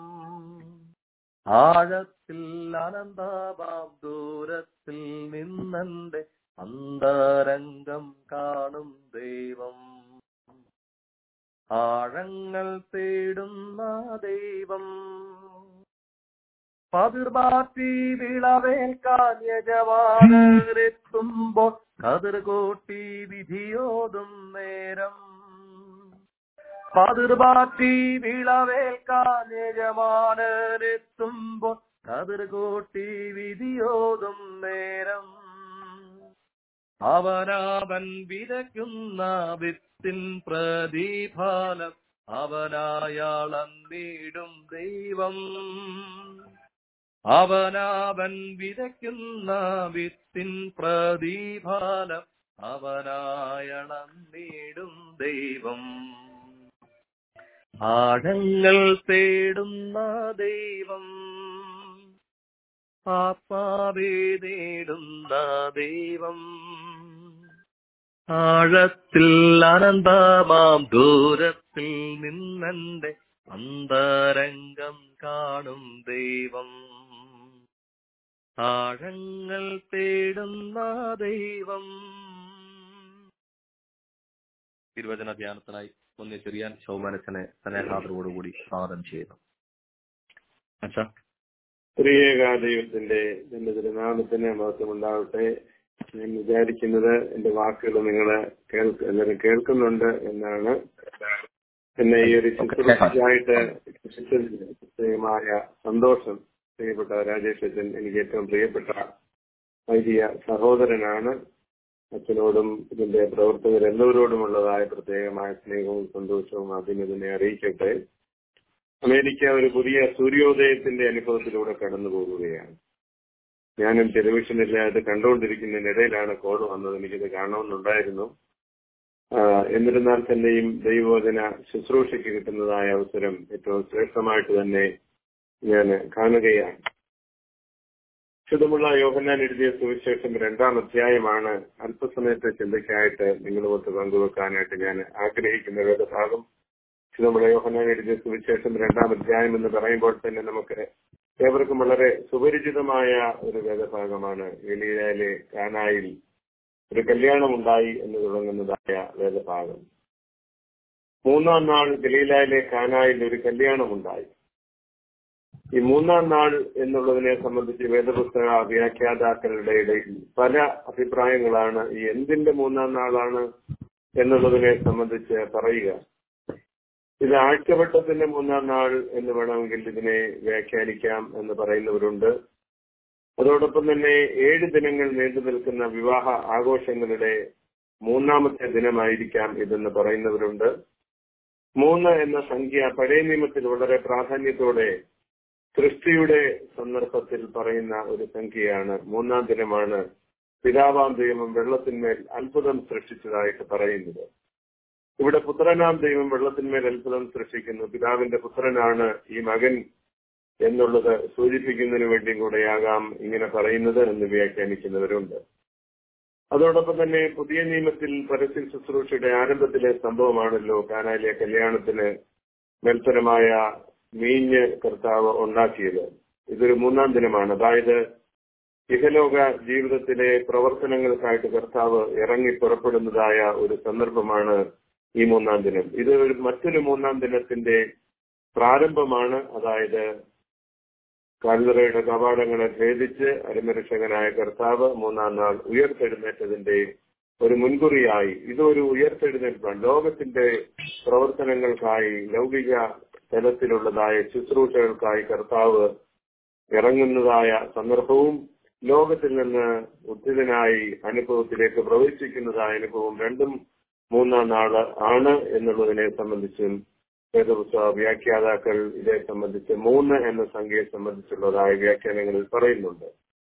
ആഴത്തിൽ അനന്തമാം ദൂരത്തിൽ നിന്നെന്റെ അന്തരംഗം കാണും ദൈവം ആഴങ്ങൾ തേടുന്ന ദൈവം പതിർമാറ്റി വിളവേൽക്കാൻ യജമാനെത്തുമ്പോൾ കതിർ കൂട്ടി വിധിയോതും നേരം പതിർമാറ്റി വിളവേൽക്കാൻ യജമാനെത്തുമ്പോൾ കതിർ കൂട്ടി വിധിയോതും നേരം അവനവൻ വിതയ്ക്കുന്ന വിത്തിൻ പ്രതിഫലം അവനായാളന്നിടും ദൈവം അവനവൻ വിതയ്ക്കുന്ന വിത്തിൻ പ്രതിഫലം അവനായളന്നിടും ദൈവം ആഴങ്ങൾ തേടുന്ന ദൈവം ആത്മാവേ തേടുന്ന ദൈവം ആഴത്തിൽ അനന്തമാം ദൂരത്തിൽ നിന്നെന്റെ അന്തരംഗം കാണും ദൈവം ആഴങ്ങൾ തേടുന്ന ദൈവം തിരുവചന ധ്യാനത്തിനായി ഒന്ന് ചെറിയാൻ ശൗമാനച്ചനെ സ്നേഹാദരോടുകൂടി സ്വാഗതം ചെയ്യുന്നു അച്ഛാ ത്രിയേക ദൈവത്തിന്റെ എന്റെ തിരുനാമത്തിന് മഹത്വമുണ്ടാവട്ടെ ഞാൻ വിചാരിക്കുന്നത് എന്റെ വാക്കുകൾ നിങ്ങൾ കേൾക്ക് എല്ലാവരും കേൾക്കുന്നുണ്ട് എന്നാണ് എന്നെ ഈ ഒരു ശുശ്രൂഷയായിട്ട് പ്രത്യേകമായ സന്തോഷം പ്രിയപ്പെട്ട രാജേഷ് അച്ഛൻ എനിക്ക് ഏറ്റവും പ്രിയപ്പെട്ട വലിയ സഹോദരനാണ് അച്ഛനോടും ഇതിന്റെ പ്രവർത്തകർ എല്ലാവരോടുമുള്ളതായ പ്രത്യേകമായ സ്നേഹവും സന്തോഷവും അതിന് ഇതിനെ അറിയിക്കട്ടെ അമേരിക്ക ഒരു പുതിയ സൂര്യോദയത്തിന്റെ അനുഭവത്തിലൂടെ കടന്നു പോകുകയാണ് ഞാനും ടെലിവിഷനില്ലാതെ കണ്ടുകൊണ്ടിരിക്കുന്നതിനിടയിലാണ് കോൾ വന്നത് എനിക്കിത് കാണണമെന്നുണ്ടായിരുന്നു എന്നിരുന്നാൽ തന്നെയും ദൈവവചന ശുശ്രൂഷയ്ക്ക് കിട്ടുന്നതായ അവസരം ഏറ്റവും ശ്രേഷ്ഠമായിട്ട് തന്നെ ഞാൻ കാണുകയാണ് ശുദ്ധമുള്ള യോഹന്നാൻ എഴുതിയ സുവിശേഷം രണ്ടാം അധ്യായമാണ് അല്പസമയത്തെ ചിന്തയ്ക്കായിട്ട് നിങ്ങളുമൊത്ത് പങ്കുവെക്കാനായിട്ട് ഞാൻ ആഗ്രഹിക്കുന്ന വേദഭാഗം നമ്മുടെ യോഹന്നാൻ എഴുതിയ സുവിശേഷം രണ്ടാം അധ്യായം എന്ന് പറയുമ്പോൾ തന്നെ നമുക്ക് ഏവർക്കും വളരെ സുപരിചിതമായ ഒരു വേദഭാഗമാണ് ഗലീലയിലെ കാനായിൽ ഒരു കല്യാണമുണ്ടായി എന്ന് തുടങ്ങുന്നതായ വേദഭാഗം മൂന്നാം നാൾ ഗലീലയിലെ കാനായിൽ ഒരു കല്യാണമുണ്ടായി ഈ മൂന്നാം നാൾ എന്നുള്ളതിനെ സംബന്ധിച്ച് വേദപുസ്തക വ്യാഖ്യാതാക്കളുടെ ഇടയിൽ പല അഭിപ്രായങ്ങളാണ് ഈ എന്തിന്റെ മൂന്നാം നാളാണ് എന്നുള്ളതിനെ സംബന്ധിച്ച് പറയുക ഇത് ആഴ്ചവട്ടത്തിന്റെ മൂന്നാം നാൾ എന്ന് വേണമെങ്കിൽ ഇതിനെ വ്യാഖ്യാനിക്കാം എന്ന് പറയുന്നവരുണ്ട് അതോടൊപ്പം തന്നെ ഏഴ് ദിനങ്ങൾ നീണ്ടു നിൽക്കുന്ന വിവാഹ ആഘോഷങ്ങളുടെ മൂന്നാമത്തെ ദിനമായിരിക്കാം ഇതെന്ന് പറയുന്നവരുണ്ട് മൂന്ന് എന്ന സംഖ്യ പഴയ നിയമത്തിൽ വളരെ പ്രാധാന്യത്തോടെ സൃഷ്ടിയുടെ സന്ദർഭത്തിൽ പറയുന്ന ഒരു സംഖ്യയാണ് മൂന്നാം ദിനമാണ് പിതാവാം ദൈവം വെള്ളത്തിന്മേൽ അത്ഭുതം സൃഷ്ടിച്ചതായിട്ട് പറയുന്നത് ഇവിടെ പുത്രനാം ദൈവം വെള്ളത്തിന്മേൽ അത്ഭുതം സൃഷ്ടിക്കുന്നു പിതാവിന്റെ പുത്രനാണ് ഈ മകൻ എന്നുള്ളത് സൂചിപ്പിക്കുന്നതിന് വേണ്ടിയും കൂടെയാകാം ഇങ്ങനെ പറയുന്നത് എന്ന് വ്യാഖ്യാനിക്കുന്നവരുണ്ട് അതോടൊപ്പം തന്നെ പുതിയ നിയമത്തിൽ പരസ്യ ശുശ്രൂഷയുടെ ആരംഭത്തിലെ സംഭവമാണല്ലോ കാനാലിയ കല്യാണത്തിന് മേൽത്തരമായ മീഞ്ഞ് കർത്താവ് ഉണ്ടാക്കിയത് ഇതൊരു മൂന്നാം ദിനമാണ് അതായത് ഇഹലോക ജീവിതത്തിലെ പ്രവർത്തനങ്ങൾക്കായിട്ട് കർത്താവ് ഇറങ്ങി പുറപ്പെടുന്നതായ ഒരു സന്ദർഭമാണ് ഈ മൂന്നാം ദിനം ഇത് ഒരു മറ്റൊരു മൂന്നാം ദിനത്തിന്റെ പ്രാരംഭമാണ് അതായത് കല്ലറയുടെ കവാടങ്ങളെ ഭേദിച്ച് അരിമരക്ഷകനായ കർത്താവ് മൂന്നാം നാൾ ഉയർത്തെഴുന്നേറ്റതിന്റെ ഒരു മുൻകുറിയായി ഇതൊരു ഉയർത്തെഴുന്നേൽപ്പാണ് ലോകത്തിന്റെ പ്രവർത്തനങ്ങൾക്കായി ലൗകിക തലത്തിലുള്ളതായ ശുശ്രൂഷകൾക്കായി കർത്താവ് ഇറങ്ങുന്നതായ സന്ദർഭവും ലോകത്തിൽ നിന്ന് ഉദ്ധിതനായി അനുഭവത്തിലേക്ക് പ്രവേശിക്കുന്നതായ അനുഭവം രണ്ടും മൂന്നാം നാള് ആണ് എന്നുള്ളതിനെ സംബന്ധിച്ചും വേദപുസ്തക വ്യാഖ്യാതാക്കൾ ഇതേ സംബന്ധിച്ച് മൂന്ന് എന്ന സംഖ്യയെ സംബന്ധിച്ചുള്ളതായ വ്യാഖ്യാനങ്ങളിൽ പറയുന്നുണ്ട്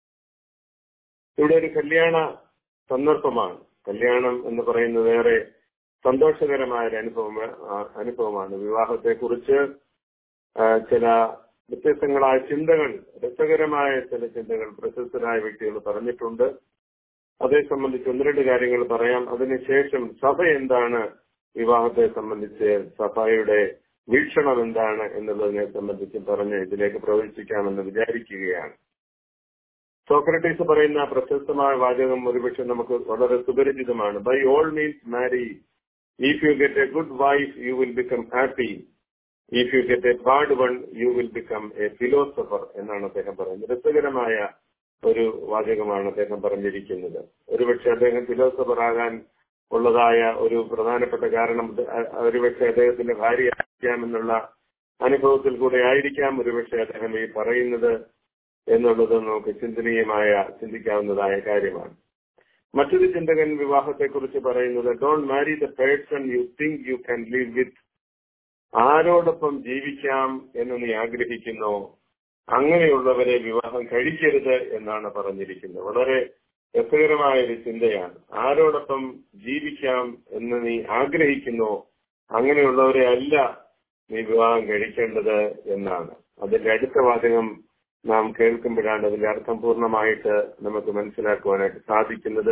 ഇവിടെ ഒരു കല്യാണ സന്ദർഭമാണ് കല്യാണം എന്ന് പറയുന്നത് ഏറെ സന്തോഷകരമായ ഒരു അനുഭവം അനുഭവമാണ് വിവാഹത്തെ കുറിച്ച് ചില വ്യത്യസ്തങ്ങളായ ചിന്തകൾ രസകരമായ ചില ചിന്തകൾ പ്രശസ്തരായ വ്യക്തികൾ പറഞ്ഞിട്ടുണ്ട് അതേ സംബന്ധിച്ച് ഒന്ന് രണ്ട് കാര്യങ്ങൾ പറയാം അതിനുശേഷം സഭ എന്താണ് വിവാഹത്തെ സംബന്ധിച്ച് സഭയുടെ വീക്ഷണം എന്താണ് എന്നുള്ളതിനെ സംബന്ധിച്ച് പറഞ്ഞ് ഇതിലേക്ക് പ്രവേശിക്കാമെന്ന് വിചാരിക്കുകയാണ് സോക്രട്ടീസ് പറയുന്ന പ്രശസ്തമായ വാചകം ഒരുപക്ഷെ നമുക്ക് വളരെ സുപരിചിതമാണ് by all means marry if you get a good wife you will become happy if you get a bad one you will become a philosopher എന്നാണ് അദ്ദേഹം പറയുന്നത് രസകരമായ ഒരു വാചകമാണ് അദ്ദേഹം പറഞ്ഞിരിക്കുന്നത് ഒരുപക്ഷെ അദ്ദേഹം ഫിലോസഫർ ആകാൻ ഉള്ളതായ ഒരു പ്രധാനപ്പെട്ട കാരണം അ- ഒരുപക്ഷെ അദ്ദേഹത്തിന്റെ ഭാര്യ ആയിരിക്കാമെന്നുള്ള അനുഭവത്തിൽ കൂടെ ആയിരിക്കാം ഒരുപക്ഷെ അദ്ദേഹം ഈ പറയുന്നത് എന്നുള്ളത് നമുക്ക് ചിന്തനീയമായ ചിന്തിക്കാവുന്നതായ കാര്യമാണ് മറ്റൊരു ചിന്തകൻ വിവാഹത്തെക്കുറിച്ച് പറയുന്നത് don't marry the person you think you can leave with ആരോടൊപ്പം ജീവിക്കാം എന്ന് നീ ആഗ്രഹിക്കുന്നോ അങ്ങനെയുള്ളവരെ വിവാഹം കഴിക്കരുത് എന്നാണ് പറഞ്ഞിരിക്കുന്നത് വളരെ രസകരമായ ഒരു ചിന്തയാണ് ആരോടൊപ്പം ജീവിക്കാം എന്ന് നീ ആഗ്രഹിക്കുന്നോ അങ്ങനെയുള്ളവരെ അല്ല നീ വിവാഹം കഴിക്കേണ്ടത് എന്നാണ് അതിന്റെ അടുത്ത വാചകം നാം കേൾക്കുമ്പോഴാണ് അതിന്റെ അർത്ഥം പൂർണ്ണമായിട്ട് നമുക്ക് മനസ്സിലാക്കുവാനായിട്ട് സാധിക്കുന്നത്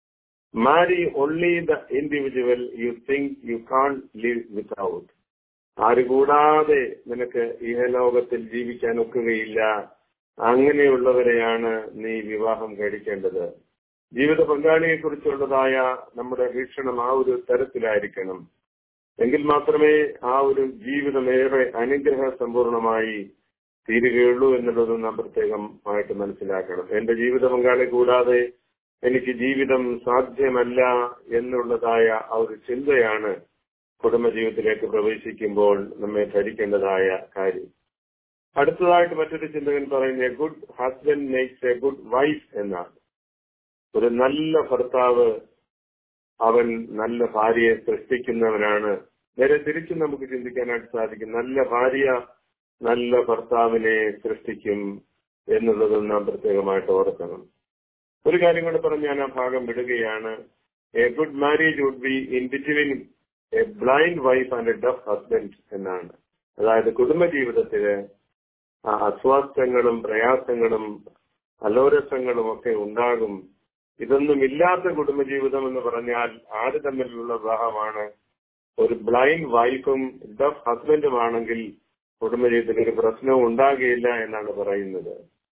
marry only the individual you think you can't live without ആര് കൂടാതെ നിനക്ക് ഇഹലോകത്തിൽ ജീവിക്കാൻ ഒക്കുകയില്ല അങ്ങനെയുള്ളവരെയാണ് നീ വിവാഹം കഴിക്കേണ്ടത് ജീവിത പങ്കാളിയെ കുറിച്ചുള്ളതായ നമ്മുടെ വീക്ഷണം ആ ഒരു തരത്തിലായിരിക്കണം എങ്കിൽ മാത്രമേ ആ ഒരു ജീവിതം ഏറെ അനുഗ്രഹ സമ്പൂർണമായി തീരുകയുള്ളൂ എന്നുള്ളത് നാം പ്രത്യേകമായിട്ട് മനസ്സിലാക്കണം എന്റെ ജീവിത പങ്കാളി കൂടാതെ എനിക്ക് ജീവിതം സാധ്യമല്ല എന്നുള്ളതായ ആ ഒരു ചിന്തയാണ് കുടുംബജീവിതത്തിലേക്ക് പ്രവേശിക്കുമ്പോൾ നമ്മെ ധരിക്കേണ്ടതായ കാര്യം അടുത്തതായിട്ട് മറ്റൊരു ചിന്തകൻ പറയുന്നത് a good husband makes a good wife എന്നാണ് ഒരു നല്ല ഭർത്താവ് അവൻ നല്ല ഭാര്യയെ സൃഷ്ടിക്കുന്നവനാണ് നേരെ തിരിച്ചും നമുക്ക് ചിന്തിക്കാനായിട്ട് സാധിക്കും നല്ല ഭാര്യ നല്ല ഭർത്താവിനെ സൃഷ്ടിക്കും എന്നുള്ളത് നാം പ്രത്യേകമായിട്ട് ഓർക്കണം ഒരു കാര്യം കൂടെ പറഞ്ഞ് ഞാൻ ആ ഭാഗം വിടുകയാണ് a good marriage would be in between a blind wife and a deaf husband എന്നാണ് അതായത് കുടുംബജീവിതത്തില് ആ അസ്വാസ്ഥ്യങ്ങളും പ്രയാസങ്ങളും അലോരസങ്ങളും ഒക്കെ ഉണ്ടാകും ഇതൊന്നും ഇല്ലാത്ത കുടുംബജീവിതം എന്ന് പറഞ്ഞാൽ ആര് തമ്മിലുള്ള വിവാഹമാണ് ഒരു ബ്ലൈൻഡ് വൈഫും ഡഫ് ഹസ്ബൻഡുമാണെങ്കിൽ കുടുംബജീവിതത്തിൽ ഒരു പ്രശ്നവും ഉണ്ടാകുകയില്ല എന്നാണ് പറയുന്നത്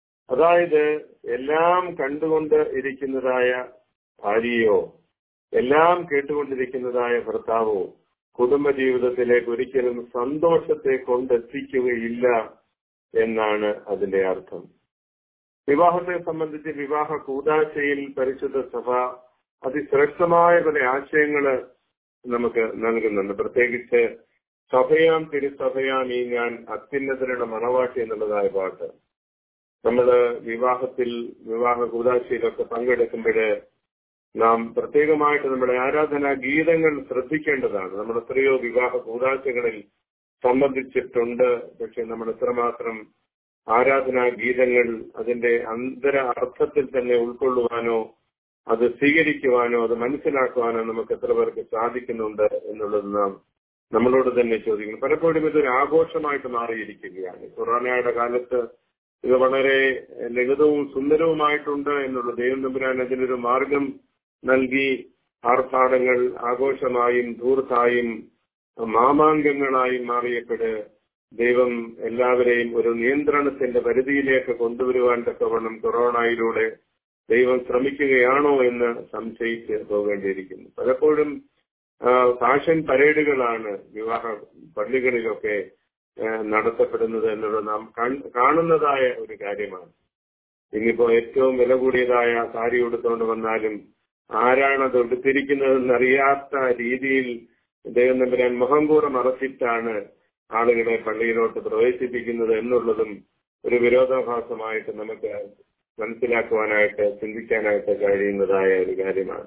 അതായത് എല്ലാം കണ്ടുകൊണ്ട് ഇരിക്കുന്നതായ ഭാര്യയോ എല്ലാം കേട്ടുകൊണ്ടിരിക്കുന്നതായ ഭർത്താവോ കുടുംബജീവിതത്തിലേക്ക് ഒരിക്കലും സന്തോഷത്തെ കൊണ്ടെത്തിക്കുകയില്ല എന്നാണ് അതിന്റെ അർത്ഥം വിവാഹത്തെ സംബന്ധിച്ച് വിവാഹ കൂതാശയിൽ പരിശുദ്ധ സഭ അതിശ്രേഷ്ഠമായ പല ആശയങ്ങള് നമുക്ക് നൽകുന്നുണ്ട് പ്രത്യേകിച്ച് സഭയാം തിരുസഭയാം ഈ ഞാൻ അത്യുന്നതരുടെ മണവാട്ടി എന്നുള്ളതായ പാട്ട് നമ്മള് വിവാഹത്തിൽ വിവാഹ കൂതാശയിലൊക്കെ പങ്കെടുക്കുമ്പോഴ് നാം പ്രത്യേകമായിട്ട് നമ്മുടെ ആരാധനാ ഗീതങ്ങൾ ശ്രദ്ധിക്കേണ്ടതാണ് നമ്മൾ എത്രയോ വിവാഹ കൂതാശകളിൽ സംബന്ധിച്ചിട്ടുണ്ട് പക്ഷെ നമ്മൾ എത്രമാത്രം ആരാധനാ ഗീതങ്ങൾ അതിന്റെ അന്തര അർത്ഥത്തിൽ തന്നെ ഉൾക്കൊള്ളുവാനോ അത് സ്വീകരിക്കുവാനോ അത് മനസ്സിലാക്കുവാനോ നമുക്ക് എത്ര പേർക്ക് സാധിക്കുന്നുണ്ട് എന്നുള്ളത് നാം നമ്മളോട് തന്നെ ചോദിക്കുന്നു പലപ്പോഴും ഇതൊരു ആഘോഷമായിട്ട് മാറിയിരിക്കുകയാണ് കൊറോണയുടെ കാലത്ത് ഇത് വളരെ ലളിതവും സുന്ദരവുമായിട്ടുണ്ട് എന്നുള്ള ദൈവം തമ്പുരാൻ അതിനൊരു മാർഗം നൽകി ആർഭാടങ്ങൾ ആഘോഷമായും ധൂർത്തായും മാമാങ്കങ്ങളായും മാറിയപ്പെട് ദൈവം എല്ലാവരെയും ഒരു നിയന്ത്രണത്തിന്റെ പരിധിയിലേക്ക് കൊണ്ടുവരുവാൻ തക്കവണ്ണം കൊറോണയിലൂടെ ദൈവം ശ്രമിക്കുകയാണോ എന്ന് സംശയിച്ച് പോകേണ്ടിയിരിക്കുന്നു പലപ്പോഴും ഫാഷൻ പരേഡുകളാണ് വിവാഹ പള്ളികളിലൊക്കെ നടത്തപ്പെടുന്നത് എന്നുള്ളത് നാം കാണുന്നതായ ഒരു കാര്യമാണ് ഇന്നിപ്പോ ഏറ്റവും വില കൂടിയതായ സാരി ഉടുത്തുകൊണ്ട് വന്നാലും ആരാണ് അത് ഉടുത്തിരിക്കുന്നതെന്നറിയാത്ത രീതിയിൽ ദൈവം നമ്പരാൻ മുഖം കൂടെ മറച്ചിട്ടാണ് ആളുകളെ പള്ളിയിലോട്ട് പ്രവേശിപ്പിക്കുന്നത് എന്നുള്ളതും ഒരു വിരോധാഭാസമായിട്ട് നമുക്ക് മനസ്സിലാക്കുവാനായിട്ട് ചിന്തിക്കാനായിട്ട് കഴിയുന്നതായ ഒരു കാര്യമാണ്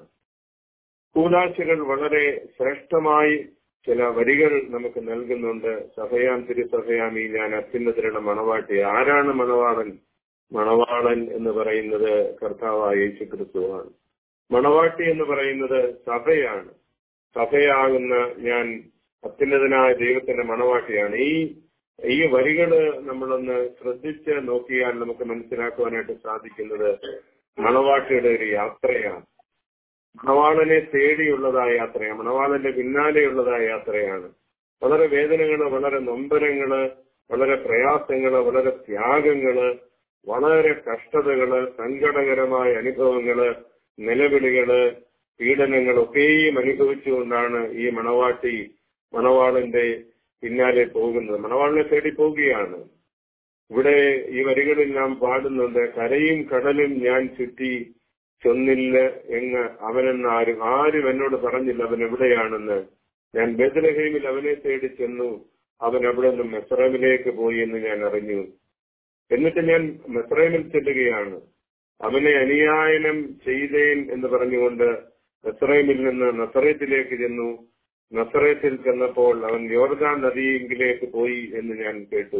കൂതാശകൾ വളരെ ശ്രേഷ്ഠമായി ചില വരികൾ നമുക്ക് നൽകുന്നുണ്ട് സഭയാം തിരുസഭയാം ഈ ഞാൻ അത്യുന്നതരുടെ മണവാട്ടി ആരാണ് മണവാളൻ മണവാളൻ എന്ന് പറയുന്നത് കർത്താവായ യേശു ക്രിസ്തുവാണ് മണവാട്ടി എന്ന് പറയുന്നത് സഭയാണ് സഭയാകുന്ന ഞാൻ അത്യുന്നതനായ ദൈവത്തിന്റെ മണവാട്ടിയാണ് ഈ ഈ വരികള് നമ്മളൊന്ന് ശ്രദ്ധിച്ച് നോക്കിയാൽ നമുക്ക് മനസ്സിലാക്കുവാനായിട്ട് സാധിക്കുന്നത് മണവാട്ടിയുടെ ഒരു യാത്രയാണ് മണവാളനെ തേടിയുള്ളതായ യാത്രയാണ് മണവാളന്റെ പിന്നാലെയുള്ളതായ യാത്രയാണ് വളരെ വേദനകള് വളരെ നൊമ്പരങ്ങള് വളരെ പ്രയാസങ്ങള് വളരെ ത്യാഗങ്ങള് വളരെ കഷ്ടതകള് സങ്കടകരമായ അനുഭവങ്ങള് നിലവിളികള് പീഡനങ്ങളൊക്കെയും അനുഭവിച്ചുകൊണ്ടാണ് ഈ മണവാട്ടി മണവാളന്റെ പിന്നാലെ പോകുന്നത് മണവാളിനെ തേടി പോവുകയാണ് ഇവിടെ ഈ വരികളിൽ നാം പാടുന്നുണ്ട് കരയും കടലും ഞാൻ ചുറ്റി ചൊന്നില്ല എങ്ങ് അവനെന്നാരും ആരും എന്നോട് പറഞ്ഞില്ല അവൻ എവിടെയാണെന്ന് ഞാൻ ബദലഹീമിൽ അവനെ തേടി ചെന്നു അവൻ അവിടെ നിന്ന് മെസ്രൈമിലേക്ക് പോയി എന്ന് ഞാൻ അറിഞ്ഞു എന്നിട്ട് ഞാൻ മെസ്രൈമിൽ ചെല്ലുകയാണ് അവനെ അനുയായനം ചെയ്തേൻ എന്ന് പറഞ്ഞുകൊണ്ട് നസറൈമിൽ നിന്ന് നസറേത്തിലേക്ക് ചെന്നു നസറേത്തിൽ ചെന്നപ്പോൾ അവൻ യോർദാൻ നദിയെങ്കിലേക്ക് പോയി എന്ന് ഞാൻ കേട്ടു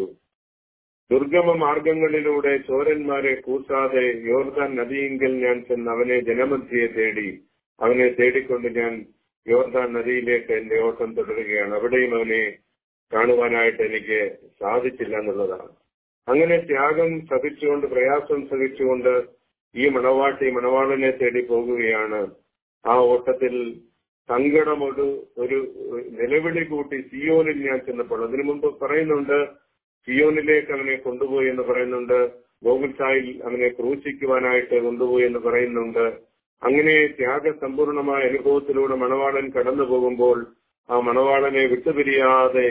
ദുർഗമ മാർഗങ്ങളിലൂടെ ചോരന്മാരെ കൂട്ടാതെ യോർദാൻ നദിയെങ്കിൽ ഞാൻ ചെന്ന് അവനെ ജനമധ്യയെ തേടി അവനെ തേടിക്കൊണ്ട് ഞാൻ യോർദാൻ നദിയിലേക്ക് എന്റെ ഓട്ടം തുടരുകയാണ് അവിടെയും അവനെ കാണുവാനായിട്ട് എനിക്ക് സാധിച്ചില്ല എന്നുള്ളതാണ് അങ്ങനെ ത്യാഗം സഹിച്ചുകൊണ്ട് പ്രയാസം സഹിച്ചുകൊണ്ട് ഈ മണവാട്ടി മണവാളനെ തേടി പോകുകയാണ് ആ ഓട്ടത്തിൽ സങ്കടമൊരു ഒരു നിലവിളി കൂട്ടി സിയോനിൽ ഞാൻ ചെന്നപ്പോൾ അതിനു മുമ്പ് പറയുന്നുണ്ട് സിയോനിലേക്ക് അവനെ കൊണ്ടുപോയി എന്ന് പറയുന്നുണ്ട് ഗോകുൽസായിൽ അവനെ ക്രൂശിക്കുവാനായിട്ട് കൊണ്ടുപോയി എന്ന് പറയുന്നുണ്ട് അങ്ങനെ ത്യാഗസമ്പൂർണമായ അനുഭവത്തിലൂടെ മണവാളൻ കടന്നു പോകുമ്പോൾ ആ മണവാളനെ വിട്ടുപിരിയാതെ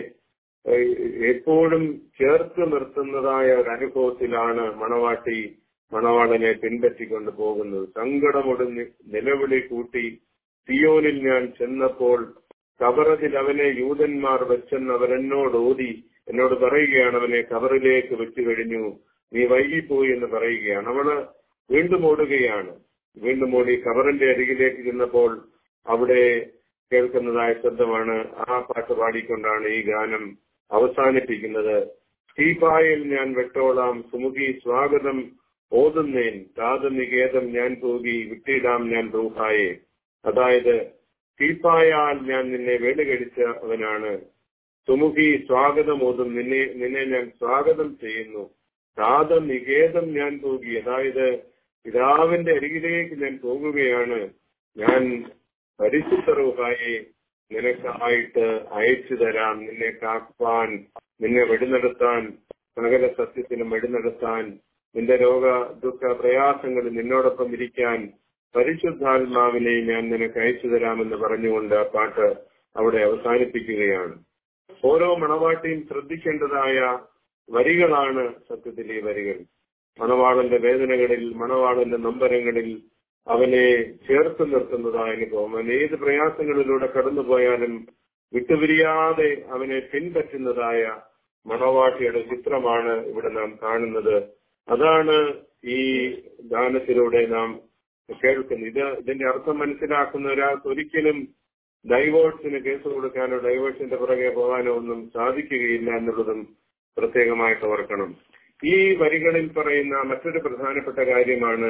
എപ്പോഴും ചേർത്ത് നിർത്തുന്നതായ ഒരു അനുഭവത്തിലാണ് മണവാട്ടി മണവാളനെ പിൻപറ്റിക്കൊണ്ട് പോകുന്നത് സങ്കടമൊടുങ്ങി നിലവിളി കൂട്ടി സിയോനിൽ ഞാൻ ചെന്നപ്പോൾ കബറതിൽ അവനെ യൂതന്മാർ വെച്ചെന്ന് അവരെന്നോട് ഓതി എന്നോട് പറയുകയാണ് അവനെ കബറിലേക്ക് വെച്ചു കഴിഞ്ഞു നീ വൈകിപ്പോയി എന്ന് പറയുകയാണ് അവള് വീണ്ടും ഓടുകയാണ് വീണ്ടും ഓടി കബറിന്റെ അരികിലേക്ക് ചെന്നപ്പോൾ അവിടെ കേൾക്കുന്നതായ ശബ്ദമാണ് ആ പാട്ട് പാടിക്കൊണ്ടാണ് ഈ ഗാനം അവസാനിപ്പിക്കുന്നത് തീപായിൽ ഞാൻ വെട്ടോളാം സുമുഖി സ്വാഗതം ഓതുന്നേൻ താതനികേതം ഞാൻ പോകി വിട്ടിടാം ഞാൻ റൂഹായെ അതായത് തീപ്പായാൽ ഞാൻ നിന്നെ വേടുകടിച്ച അവനാണ് സുമുഖി സ്വാഗതം ഓതും നിന്നെ നിന്നെ ഞാൻ സ്വാഗതം ചെയ്യുന്നു താതനികേതം ഞാൻ പോകി അതായത് പിതാവിന്റെ അരികിലേക്ക് ഞാൻ പോകുകയാണ് ഞാൻ പരിശുദ്ധ റൂഹായെ നിനക്കായിട്ട് അയച്ചു തരാം നിന്നെ കാപ്പാൻ നിന്നെ വെടിനടത്താൻ സകല സത്യത്തിനും വെടിനടത്താൻ നിന്റെ രോഗ ദുഃഖ പ്രയാസങ്ങളിൽ നിന്നോടൊപ്പം ഇരിക്കാൻ പരിശുദ്ധാത്മാവിനെ ഞാൻ നിനക്ക് അയച്ചു തരാമെന്ന് പറഞ്ഞുകൊണ്ട് ആ പാട്ട് അവിടെ അവസാനിപ്പിക്കുകയാണ് ഓരോ മണവാട്ടിയും ശ്രദ്ധിക്കേണ്ടതായ വരികളാണ് സത്യത്തിൽ ഈ വരികൾ മണവാളന്റെ വേദനകളിൽ മണവാളന്റെ നൊമ്പരങ്ങളിൽ അവനെ ചേർത്ത് നിർത്തുന്നതായ അനുഭവം അവൻ ഏത് പ്രയാസങ്ങളിലൂടെ കടന്നുപോയാലും വിട്ടുപിരിയാതെ അവനെ പിൻപറ്റുന്നതായ മണവാട്ടിയുടെ ചിത്രമാണ് ഇവിടെ നാം കാണുന്നത് അതാണ് ഈ ഗാനത്തിലൂടെ നാം കേൾക്കുന്നത് ഇത് ഇതിന്റെ അർത്ഥം മനസ്സിലാക്കുന്ന ഒരാൾക്ക് ഒരിക്കലും ഡൈവോഴ്സിന് കേസ് കൊടുക്കാനോ ഡൈവോഴ്സിന്റെ പുറകെ പോകാനോ ഒന്നും സാധിക്കുകയില്ല എന്നുള്ളതും പ്രത്യേകമായിട്ട് ഓർക്കണം ഈ വരികളിൽ പറയുന്ന മറ്റൊരു പ്രധാനപ്പെട്ട കാര്യമാണ്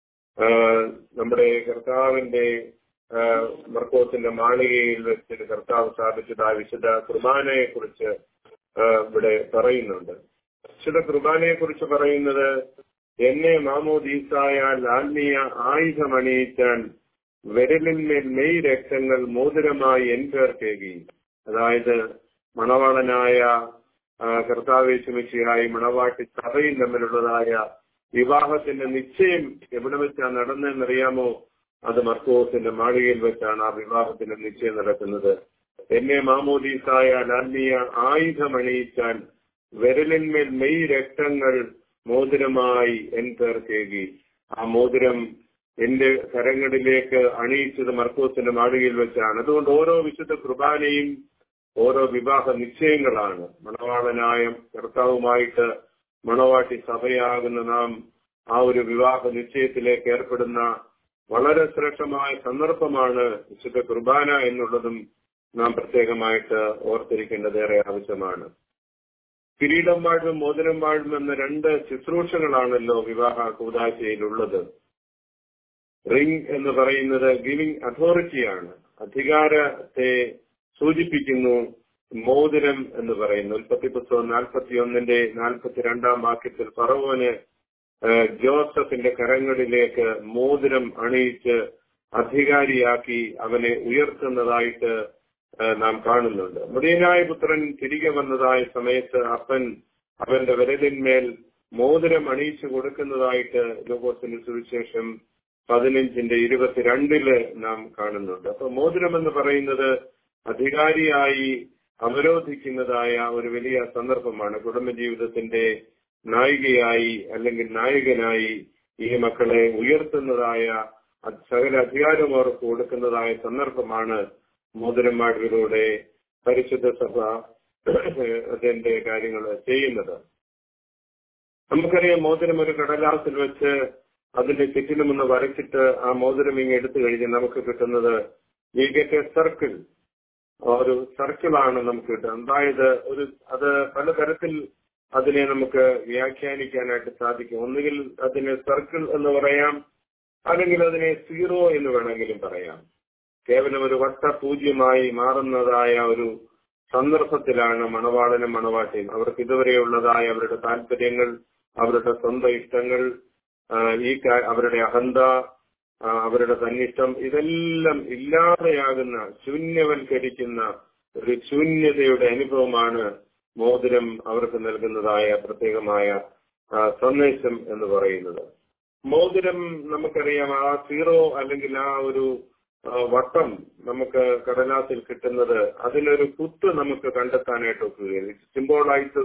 നമ്മുടെ കർത്താവിന്റെ മർക്കോത്തിന്റെ മാളികയിൽ വെച്ച് കർത്താവ് സ്ഥാപിച്ചത് ആ വിശുദ്ധ കുർബാനയെ കുറിച്ച് ഇവിടെ പറയുന്നുണ്ട് വിശുദ്ധ കുർബാനയെ കുറിച്ച് പറയുന്നത് എന്നെ മാമോദീസായാൽ ആത്മീയ ആയുധമണിയിച്ചാൽ വിരലിന്മേൽ മെയ് രക്തങ്ങൾ മോതിരമായി എൻ പേർക്കേകി അതായത് മണവാളനായ കർത്താവേശുമിച്ചയായി മണവാട്ടി സഭയും തമ്മിലുള്ളതായ വിവാഹത്തിന്റെ നിശ്ചയം എവിടെ വെച്ചാണ് നടന്നതെന്നറിയാമോ അത് മർക്കോസിന്റെ മാളികയിൽ വെച്ചാണ് ആ വിവാഹത്തിന്റെ നിശ്ചയം നടക്കുന്നത് എന്നെ മാമോദീസായ ആത്മീയ ആയുധമണിയിച്ചാൽ വിരലിന്മേൽ മെയ് രക്തങ്ങൾ മോതിരമായി എൻ പേർക്കേകി ആ മോതിരം എന്റെ കരങ്ങളിലേക്ക് അണിയിച്ചത് മർക്കോസിന്റെ മാളികയിൽ വെച്ചാണ് അതുകൊണ്ട് ഓരോ വിശുദ്ധ കുർബാനയും ഓരോ വിവാഹ നിശ്ചയങ്ങളാണ് മണവാളനായ കർത്താവുമായിട്ട് മണവാട്ടി സഭയാകുന്ന നാം ആ ഒരു വിവാഹ നിശ്ചയത്തിലേക്ക് ഏർപ്പെടുന്ന വളരെ ശ്രേഷ്ഠമായ സന്ദർഭമാണ് വിശുദ്ധ കുർബാന എന്നുള്ളതും നാം പ്രത്യേകമായിട്ട് ഓർത്തിരിക്കേണ്ടതേറെ ആവശ്യമാണ് കിരീടം വാഴും മോതിരം വാഴും എന്ന രണ്ട് ശുശ്രൂഷകളാണല്ലോ വിവാഹ കൂതാശയിലുള്ളത് റിംഗ് എന്ന് പറയുന്നത് ഗിവിംഗ് അതോറിറ്റിയാണ് അധികാരത്തെ സൂചിപ്പിക്കുന്നു മോതിരം എന്ന് പറയുന്നു ഉൽപ്പത്തി പുസ്തകം നാൽപ്പത്തി ഒന്നിന്റെ നാൽപ്പത്തിരണ്ടാം വാക്യത്തിൽ ഫറവോന് ജോസഫിന്റെ കരങ്ങളിലേക്ക് മോതിരം അണിയിച്ച് അധികാരിയാക്കി അവനെ ഉയർത്തുന്നതായിട്ട് നാം കാണുന്നുണ്ട് മുടിയനായ പുത്രൻ തിരികെ വന്നതായ സമയത്ത് അപ്പൻ അവന്റെ വിരലിന്മേൽ മോതിരം അണിയിച്ചു കൊടുക്കുന്നതായിട്ട് ലോകോസിന് സുവിശേഷം പതിനഞ്ചിന്റെ ഇരുപത്തിരണ്ടില് നാം കാണുന്നുണ്ട് അപ്പൊ മോതിരം എന്ന് പറയുന്നത് അധികാരിയായി അവരോധിക്കുന്നതായ ഒരു വലിയ സന്ദർഭമാണ് കുടുംബജീവിതത്തിന്റെ നായികയായി അല്ലെങ്കിൽ നായകനായി ഈ മക്കളെ ഉയർത്തുന്നതായ അത് സകല അധികാരം അവർക്ക് കൊടുക്കുന്നതായ സന്ദർഭമാണ് മോതിരന്മാരിലൂടെ പരിശുദ്ധ സഭ അതിന്റെ കാര്യങ്ങൾ ചെയ്യുന്നത് നമുക്കറിയാം മോതിരം ഒരു കടലാസിൽ വെച്ച് അതിന്റെ ചുറ്റിലും ഒന്ന് വരച്ചിട്ട് ആ മോതിരം ഇങ്ങ് എടുത്തു കഴിഞ്ഞാൽ നമുക്ക് കിട്ടുന്നത് ഈ ഗെറ്റ് എ സർക്കിൾ ഒരു സർക്കിളാണ് നമുക്ക് കിട്ടുന്നത് അതായത് ഒരു അത് പലതരത്തിൽ അതിനെ നമുക്ക് വ്യാഖ്യാനിക്കാനായിട്ട് സാധിക്കും ഒന്നുകിൽ അതിനെ സർക്കിൾ എന്ന് പറയാം അല്ലെങ്കിൽ അതിനെ സീറോ എന്ന് വേണമെങ്കിലും പറയാം കേവലം ഒരു വട്ട പൂജ്യമായി മാറുന്നതായ ഒരു സന്ദർഭത്തിലാണ് മണവാളനും മണവാട്ടിയും അവർക്ക് ഇതുവരെയുള്ളതായ അവരുടെ താല്പര്യങ്ങൾ അവരുടെ സ്വന്തം ഇഷ്ടങ്ങൾ ആ, ഈ കാ- അവരുടെ അഹന്ത ആ, അവരുടെ തന്നിഷ്ടം ഇതെല്ലാം ഇല്ലാതെയാകുന്ന ശൂന്യവൽക്കരിക്കുന്ന ഒരു ശൂന്യതയുടെ അനുഭവമാണ് മോതിരം അവർക്ക് നൽകുന്നതായ പ്രത്യേകമായ ആ, സന്ദേശം എന്ന് പറയുന്നത് മോതിരം നമുക്കറിയാം ആ സീറോ അല്ലെങ്കിൽ ആ ഒരു ആ, വട്ടം നമുക്ക് കടലാസിൽ കിട്ടുന്നത് അതിനൊരു കുത്ത് നമുക്ക് കണ്ടെത്താനായിട്ട് ഒക്കുകയില്ല സിംബോളൈസ്